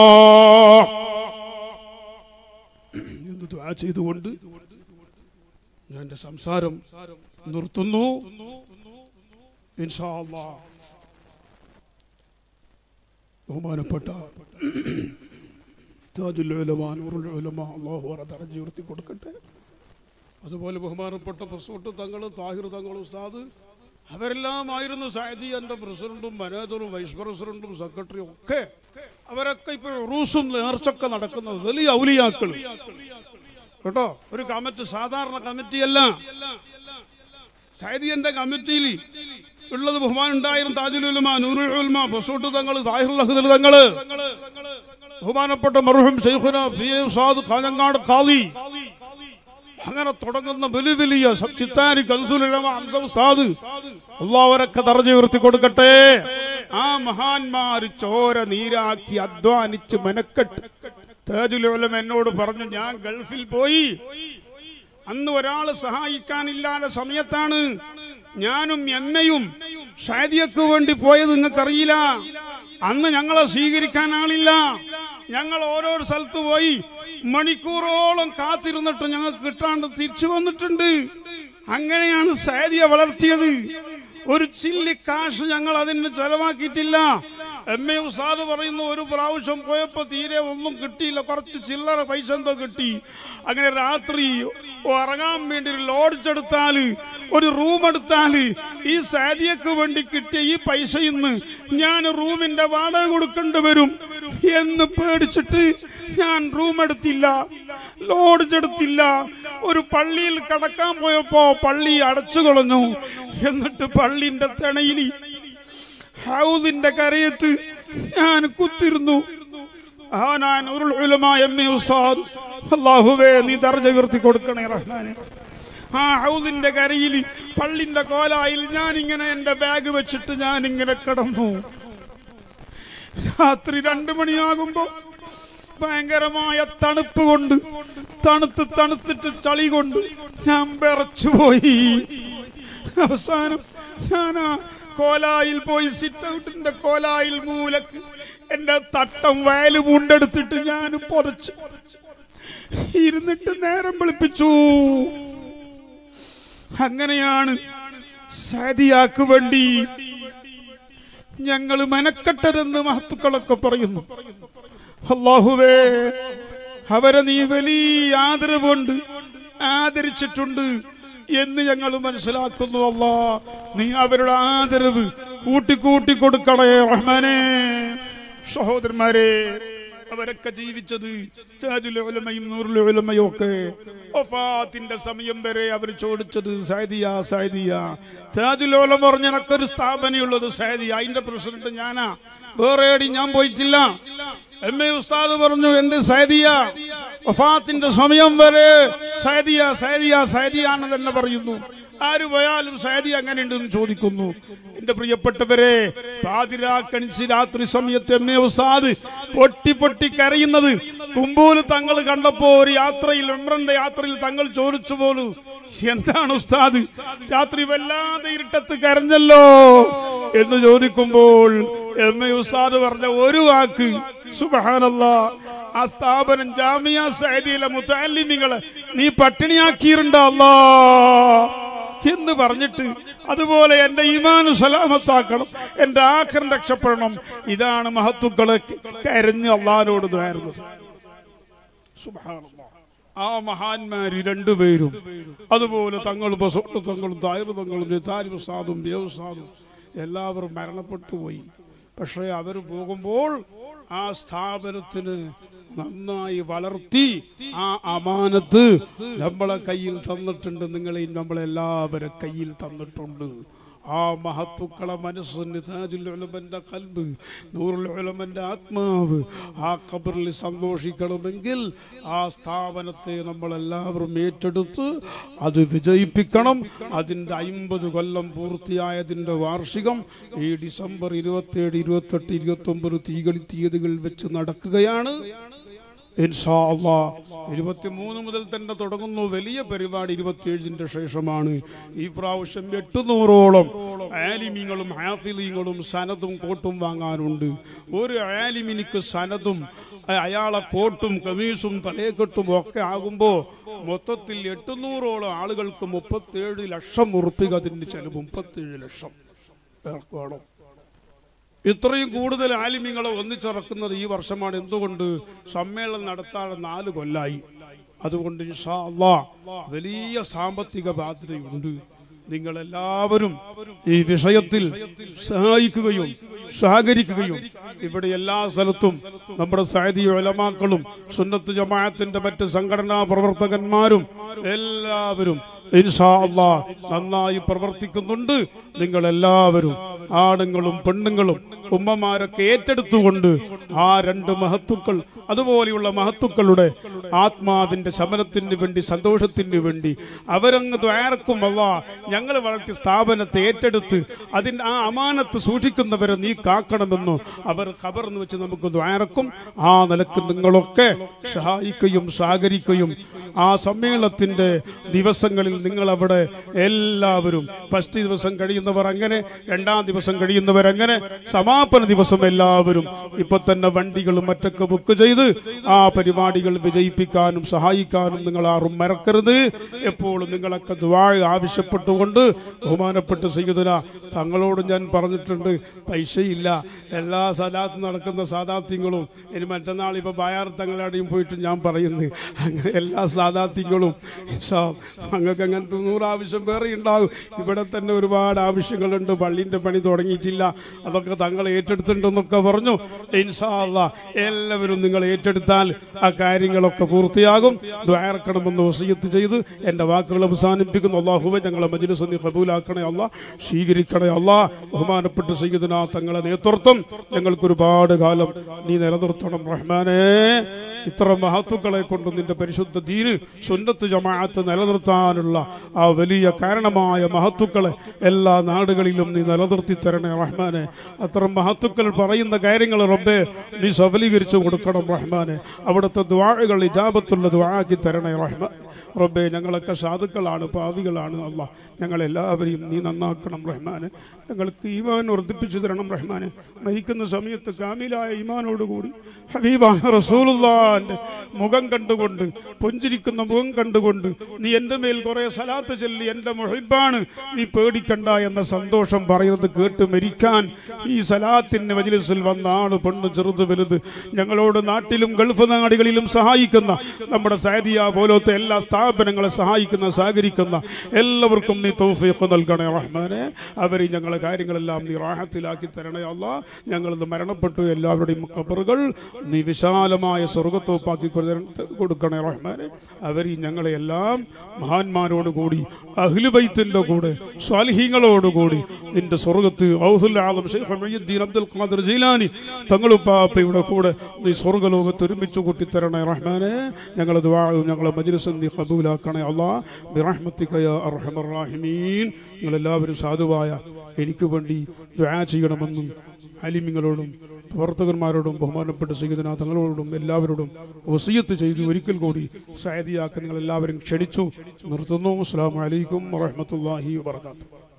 എന്ന് ദുആ ചെയ്തുകൊണ്ട് ഞാൻ എൻ്റെ സംസാരം നിർത്തുന്നു ഇൻഷാ അല്ലാ ബഹുമാനപ്പെട്ട താജുൽ ഉലമാ നൂറുൽ ഉലമാ അല്ലാഹു അവരെ ദർജ ഉയർത്തി കൊടുക്കട്ടെ അതുപോലെ ബഹുമാനപ്പെട്ട പ്രസൂട്ട് തങ്ങൾ താഹിർ തങ്ങൾ ഉസ്താദ് അവരെല്ലാം ആയിരുന്നു സായദിയന്റെ പ്രസിഡന്റും മാനേജറും വൈസ് പ്രസിഡന്റും സെക്രട്ടറിയും ഒക്കെ അവരൊക്കെ ഇപ്പോൾ റൂസും നേർച്ചൊക്കെ നടക്കുന്നത് വലിയ ഔലിയാക്കൾ കേട്ടോ ഒരു കമ്മിറ്റി സാധാരണ കമ്മിറ്റിയല്ല സൈദിയന്റെ കമ്മിറ്റിയിൽ ഉള്ളത് ബഹുമാൻ ഉണ്ടായിരുന്നു താജുലുലമ നൂറുൽ ഉലമ ബസൂട്ട് തങ്ങൾ താഹിറുൽ അഹ്ദൽ തങ്ങള് ബഹുമാനപ്പെട്ട മർഹൂം ഷെയ്ഖുന പി എ സാദ് കാഞ്ഞങ്ങാട് ഖാദി അങ്ങനെ തുടങ്ങുന്ന വലിയ വലിയ ചിത്താരി കൻസുലമ ഹംസ ഉസ്താദ് അള്ളാഹുവരൊക്കെ തറഞ്ഞു ഉയർത്തി കൊടുക്കട്ടെ ആ മഹാന്മാര് ചോര നീരാക്കി അധ്വാനിച്ച് മെനക്കെട്ട് താജുലോലം എന്നോട് പറഞ്ഞു ഞാൻ ഗൾഫിൽ പോയി അന്ന് ഒരാള് സഹായിക്കാനില്ലാത്ത സമയത്താണ് ഞാനും എന്നെയും ഷാദിയക്ക് വേണ്ടി പോയത് നിങ്ങൾക്കറിയില്ല അന്ന് ഞങ്ങളെ സ്വീകരിക്കാൻ ആളില്ല ഞങ്ങൾ ഓരോ സ്ഥലത്ത് പോയി മണിക്കൂറോളം കാത്തിരുന്നിട്ട് ഞങ്ങൾക്ക് കിട്ടാണ്ട് തിരിച്ചു വന്നിട്ടുണ്ട് അങ്ങനെയാണ് സാദിയെ വളർത്തിയത് ഒരു ചില്ലി കാശ് ഞങ്ങൾ അതിന് ചെലവാക്കിയിട്ടില്ല എം എ ഉസാദ് പറയുന്നു ഒരു പ്രാവശ്യം പോയപ്പോ തീരെ ഒന്നും കിട്ടിയില്ല കുറച്ച് ചില്ലറ പൈസ എന്തോ കിട്ടി അങ്ങനെ രാത്രി ഉറങ്ങാൻ വേണ്ടി ഒരു ലോഡ്ജ് എടുത്താല് ഒരു റൂം എടുത്താല് ഈ സാദിയക്ക് വേണ്ടി കിട്ടിയ ഈ പൈസ ഇന്ന് ഞാൻ റൂമിന്റെ വാടക കൊടുക്കേണ്ടി വരും എന്ന് പേടിച്ചിട്ട് ഞാൻ റൂം എടുത്തില്ല ലോഡ്ജ് എടുത്തില്ല ഒരു പള്ളിയിൽ കടക്കാൻ പോയപ്പോ പള്ളി അടച്ചു കളഞ്ഞു എന്നിട്ട് പള്ളിന്റെ തിണയിൽ ഹൗദിന്റെ കരയത്ത് ഞാൻ കുത്തിരുന്നു ആ ഞാൻ ഉരുൾ ഉലമായ എം എ ഉസ്താദ് അല്ലാഹുവേ നീ ദർജ ഉയർത്തി കൊടുക്കണേ റഹ്മാനെ ആ ഹൗദിന്റെ കരയിൽ പള്ളിന്റെ കോലായിൽ ഞാൻ ഇങ്ങനെ എന്റെ ബാഗ് വെച്ചിട്ട് ഞാൻ ഇങ്ങനെ കിടന്നു രാത്രി രണ്ടു മണിയാകുമ്പോ ഭയങ്കരമായ തണുപ്പ് കൊണ്ട് തണുത്ത് തണുത്തിട്ട് ചളി കൊണ്ട് ഞാൻ വിറച്ചുപോയി അവസാനം ഞാൻ ആ കോലായിൽ പോയി സിറ്റ് ഔട്ടിന്റെ കോലായിൽ മൂലക്ക് എന്റെ തട്ടം വയല് മുണ്ടെടുത്തിട്ട് ഞാൻ പൊതച്ചു ഇരുന്നിട്ട് നേരം വെളുപ്പിച്ചു അങ്ങനെയാണ് സാദിയാക്ക് വേണ്ടി ഞങ്ങൾ മെനക്കെട്ടതെന്ന് മഹത്തുക്കളൊക്കെ പറയുന്നു അള്ളാഹുവേ അവരെ നീ വലിയ ആദരവുണ്ട് ആദരിച്ചിട്ടുണ്ട് എന്ന് ഞങ്ങൾ മനസ്സിലാക്കുന്നു അല്ലാ നീ അവരുടെ ആദരവ് കൂട്ടിക്കൂട്ടി കൊടുക്കണേ റഹ്മാനെ സഹോദരന്മാരെ അവരൊക്കെ ജീവിച്ചത് താജുൽ ഉലമയും നൂറുൽ ഉലമയും ഒക്കെ വഫാത്തിന്റെ സമയം വരെ അവർ ചോദിച്ചത് സൈദിയ സൈദിയ താജുൽ ഉലമ പറഞ്ഞ എനക്കൊരു സ്ഥാപനയുള്ളത് സൈദിയ അതിന്റെ പ്രസിഡന്റ് ഞാനാ വേറെ എടി ഞാൻ പോയിട്ടില്ല എം എ ഉസ്താദ് പറഞ്ഞു എന്ത് സൈദിയ വഫാത്തിന്റെ സമയം വരെ സൈദിയ സൈദിയ സൈദിയ എന്ന് തന്നെ പറയുന്നു ആര് പോയാലും സൈദി അങ്ങനെ ഉണ്ടെന്ന് ചോദിക്കുന്നു എന്റെ പ്രിയപ്പെട്ടവരെ പാതിരാക്കണിച്ച് രാത്രി സമയത്ത് എം എ ഉസ്താദ് പൊട്ടി പൊട്ടി കരയുന്നത് കുമ്പൂല് തങ്ങൾ കണ്ടപ്പോ ഒരു യാത്രയിൽ ഉമ്രന്റെ യാത്രയിൽ തങ്ങൾ ചോദിച്ചു പോലും എന്താണ് ഉസ്താദ് രാത്രി വല്ലാതെ ഇരുട്ടത്ത് കരഞ്ഞല്ലോ എന്ന് ചോദിക്കുമ്പോൾ എം എ ഉസ്താദ് പറഞ്ഞ ഒരു വാക്ക് സുബഹാനല്ലാ ആ സ്ഥാപനം ജാമിയ സൈദിയിലെ മുത്തല്ലിമികളെ നീ പട്ടിണിയാക്കിയിട്ടുണ്ടോ അല്ലാ എന്ന് പറഞ്ഞിട്ട് അതുപോലെ എന്റെ ഈമാന് സലാമത്താക്കണം എന്റെ ആഖരം രക്ഷപ്പെടണം ഇതാണ് മഹത്തുക്കളെ കരഞ്ഞ് അള്ളഹാനോട് ദ്വാരുന്നത് സുബ്ഹാനല്ലാഹ്. ആ മഹാന്മാര് രണ്ടുപേരും അതുപോലെ തങ്ങൾ ബസോട്ട് തങ്ങളും തായർ തങ്ങളും നിതാരി സാദും ദേവസാദും എല്ലാവരും മരണപ്പെട്ടു പോയി പക്ഷേ അവർ പോകുമ്പോൾ ആ സ്ഥാപനത്തിന് നന്നായി വളർത്തി ആ അമാനത്ത് നമ്മളെ കയ്യിൽ തന്നിട്ടുണ്ട് നിങ്ങളെയും നമ്മളെല്ലാവരെ കയ്യിൽ തന്നിട്ടുണ്ട് ആ മഹത്തുക്കളെ മനസ്സിന് താജുൽ ഉലമന്റെ കൽബ് നൂറുൽ ഉലമന്റെ ആത്മാവ് ആ ഖബറിൽ സന്തോഷിക്കണമെങ്കിൽ ആ സ്ഥാപനത്തെ നമ്മളെല്ലാവരും ഏറ്റെടുത്ത് അത് വിജയിപ്പിക്കണം അതിൻ്റെ അയിമ്പത് കൊല്ലം പൂർത്തിയായതിൻ്റെ വാർഷികം ഈ ഡിസംബർ ഇരുപത്തേഴ് ഇരുപത്തെട്ട് ഇരുപത്തൊമ്പത് തീകളി തീയതികൾ വെച്ച് നടക്കുകയാണ് ഇൻഷാ അള്ളാ ഇരുപത്തിമൂന്ന് മുതൽ തന്നെ തുടങ്ങുന്നു വലിയ പരിപാടി ഇരുപത്തിയേഴിന്റെ ശേഷമാണ് ഈ പ്രാവശ്യം എട്ടുനൂറോളം ആലിമീങ്ങളും ഹാഫിലീങ്ങളും സനതും കോട്ടും വാങ്ങാനുണ്ട് ഒരു ആലിമിനിക്ക് സനതും അ- അയാളെ കോട്ടും കമീസും തലേക്കെട്ടും ഒക്കെ ആകുമ്പോൾ മൊത്തത്തിൽ എട്ടുനൂറോളം ആളുകൾക്ക് മുപ്പത്തേഴ് ലക്ഷം ഉറുപ്പിക അതിന് ചെലവ് മുപ്പത്തേഴ് ലക്ഷം പേർക്ക് വേണം ഇത്രയും കൂടുതൽ ആലിമ്യങ്ങളെ ഒന്നിച്ചിറക്കുന്നത് ഈ വർഷമാണ് എന്തുകൊണ്ട് സമ്മേളനം നടത്താൻ നാല് കൊല്ലായി അതുകൊണ്ട് ഇൻഷാ അള്ളാ വലിയ സാമ്പത്തിക ബാധ്യതയുണ്ട് നിങ്ങളെല്ലാവരും ഈ വിഷയത്തിൽ സഹായിക്കുകയും സഹകരിക്കുകയും ഇവിടെ എല്ലാ സ്ഥലത്തും നമ്മുടെ സാഹിതി ഒലമാക്കളും സുന്നത്ത് ജമാഅത്തിന്റെ മറ്റ് സംഘടനാ പ്രവർത്തകന്മാരും എല്ലാവരും ഇൻഷാ അള്ളാ നന്നായി പ്രവർത്തിക്കുന്നുണ്ട് നിങ്ങളെല്ലാവരും ആണുങ്ങളും പെണ്ണുങ്ങളും ഉമ്മമാരൊക്കെ ഏറ്റെടുത്തുകൊണ്ട് ആ രണ്ട് മഹത്തുക്കൾ അതുപോലെയുള്ള മഹത്തുക്കളുടെ ആത്മാവിന്റെ ശമനത്തിന് വേണ്ടി സന്തോഷത്തിന് വേണ്ടി അവരങ്ങ് ദ്വാരക്കും അല്ല ഞങ്ങൾ വളർത്തിയ സ്ഥാപനത്തെ ഏറ്റെടുത്ത് അതിന്റെ ആ അമാനത്ത് സൂക്ഷിക്കുന്നവരെ നീ കാക്കണമെന്നു അവർ കബർന്ന് വെച്ച് നമുക്ക് ദ്വാരക്കും ആ നിലക്ക് നിങ്ങളൊക്കെ സഹായിക്കുകയും സഹകരിക്കുകയും ആ സമ്മേളനത്തിന്റെ ദിവസങ്ങളിൽ നിങ്ങൾ അവിടെ എല്ലാവരും ഫസ്റ്റ് ദിവസം കഴിയുന്നവർ അങ്ങനെ രണ്ടാം ദിവസം കഴിയുന്നവർ അങ്ങനെ സമാപന ദിവസം എല്ലാവരും ഇപ്പൊ തന്നെ വണ്ടികളും മറ്റൊക്കെ ബുക്ക് ചെയ്ത് ആ പരിപാടികൾ വിജയിപ്പിക്കാനും സഹായിക്കാനും നിങ്ങൾ ആരും മറക്കരുത് എപ്പോഴും നിങ്ങളൊക്കെ ദ്വാ ആവശ്യപ്പെട്ടുകൊണ്ട് ബഹുമാനപ്പെട്ട സയ്യിദുന തങ്ങളോട് ഞാൻ പറഞ്ഞിട്ടുണ്ട് പൈസയില്ല എല്ലാ സലാത്തും നടക്കുന്ന സാദാത്യങ്ങളും ഇനി മറ്റന്നാൾ ഇപ്പൊ ബയാർ തങ്ങളാടെയും പോയിട്ട് ഞാൻ പറയുന്നത് അങ്ങനെ എല്ലാ സാദാത്യങ്ങളും തങ്ങൾക്ക് അങ്ങനത്തെ നൂറ് ആവശ്യം വേറെ ഉണ്ടാകും ഇവിടെ തന്നെ ഒരുപാട് ആവശ്യങ്ങളുണ്ട് പള്ളിൻ്റെ പണി തുടങ്ങിയിട്ടില്ല അതൊക്കെ തങ്ങൾ ഏറ്റെടുത്തിട്ടുണ്ടെന്നൊക്കെ പറഞ്ഞു ഇൻഷാ അല്ലാ എല്ലാവരും നിങ്ങൾ ഏറ്റെടുത്താൽ ആ കാര്യങ്ങളൊക്കെ പൂർത്തിയാകും ദ്വാരക്കണമെന്ന് വസീയത്ത് ചെയ്ത് എൻ്റെ വാക്കുകൾ അവസാനിപ്പിക്കുന്നു അള്ളാഹുവെ ഞങ്ങളെ മജ്ലിസ് നീ കബൂലാക്കണേ അല്ല സ്വീകരിക്കണേ അല്ല ബഹുമാനപ്പെട്ട സയ്യിദിന തങ്ങളെ നേതൃത്വം ഞങ്ങൾക്ക് ഒരുപാട് കാലം നീ നിലനിർത്തണം റഹ്മാനേ ഇത്ര മഹത്തുക്കളെ കൊണ്ട് നിന്റെ പരിശുദ്ധ ദീന് സുന്നത്ത് ജമാഅത്ത് നിലനിർത്താനുള്ള ആ വലിയ കാരണമായ മഹത്തുക്കളെ എല്ലാ നാടുകളിലും നീ നിലനിർത്തി തരണേ റഹ്മാനെ അത്തരം മഹത്തുക്കൾ പറയുന്ന കാര്യങ്ങൾ റബ്ബേ നീ സഫലീകരിച്ചു കൊടുക്കണം റഹ്മാനെ അവിടുത്തെ ദ്വാഴകൾ ഇജാബത്തുള്ള ദ്വാക്കി തരണേ റഹ്മാൻ റബ്ബേ ഞങ്ങളൊക്കെ സാധുക്കളാണ് പാവികളാണ് അല്ല ഞങ്ങളെല്ലാവരെയും നീ നന്നാക്കണം റഹ്മാന് ഞങ്ങൾക്ക് ഈമാൻ വർദ്ധിപ്പിച്ചു തരണം റഹ്മാന് മരിക്കുന്ന സമയത്ത് കാമിലായ ഈമാനോടുകൂടി ഹബീബായ റസൂലുള്ളാന്റെ മുഖം കണ്ടുകൊണ്ട് പുഞ്ചിരിക്കുന്ന മുഖം കണ്ടുകൊണ്ട് നീ എൻ്റെ മേൽ കുറെ സലാത്ത് ചൊല്ലി എൻ്റെ മുഹിബാണ് നീ പേടിക്കണ്ട എന്ന സന്തോഷം പറയുന്നത് കേട്ട് മരിക്കാൻ ഈ സലാത്തിന് മജ്ലിസിൽ വന്ന ആണ് പെണ്ണ് ചെറുത് വലുത് ഞങ്ങളോട് നാട്ടിലും ഗൾഫ് നാടുകളിലും സഹായിക്കുന്ന നമ്മുടെ സൈദിയ പോലത്തെ എല്ലാ സ്ഥാപനങ്ങളെ സഹായിക്കുന്ന സഹകരിക്കുന്ന എല്ലാവർക്കും നീ തൗഫീഖ് നൽകണേ റഹ്മാനെ അവരെ ഞങ്ങളെ കാര്യങ്ങളെല്ലാം നീ റാഹത്തിലാക്കി തരണേ അല്ല ഞങ്ങളിത് മരണപ്പെട്ടു എല്ലാവരുടെയും ഖബറുകൾ നീ വിശാലമായ സ്വർഗത്തോപ്പാക്കി കൊടു- കൊടുക്കണേ റഹ്മാനെ അവരെ ഞങ്ങളെ എല്ലാം മഹാന്മാരോട് കൂടി അഹ്ലുബൈത്തിന്റെ കൂടെ സ്വാലിഹീങ്ങളോട് കൂടി നിന്റെ സ്വർഗത്ത് ഔസുൽ ആലം ഷെയ്ഖ് മുഹ്യിദ്ദീൻ അബ്ദുൽ ഖാദിർ ജീലാനി തങ്ങളുപ്പാപ്പയുടെ കൂടെ നീ സ്വർഗലോകത്ത് ഒരുമിച്ച് കൂട്ടിത്തരണേ റഹ്മാനെ ഞങ്ങളെ ദുആവും ഞങ്ങളെ മജ്ലിസും നീ ഖബൂലാക്കണേ അല്ലാ ബിറഹ്മത്തിക യാ അർഹമർ റാഹിമീൻ നിങ്ങളെല്ലാവരും സാധുവായ എനിക്ക് വേണ്ടി ദുആ ചെയ്യണമെന്നും അലിമിങ്ങളോടും പ്രവർത്തകന്മാരോടും ബഹുമാനപ്പെട്ട സയ്യിദന തങ്ങളോടും എല്ലാവരോടും വസിയത്ത് ചെയ്തു ഒരിക്കൽ കൂടി സായതിയാക്കി നിങ്ങൾ എല്ലാവരും ക്ഷണിച്ചു നിർത്തുന്നു അസ്സാം വലൈക്കും വറഹമത്തല്ലാഹി വാത്തു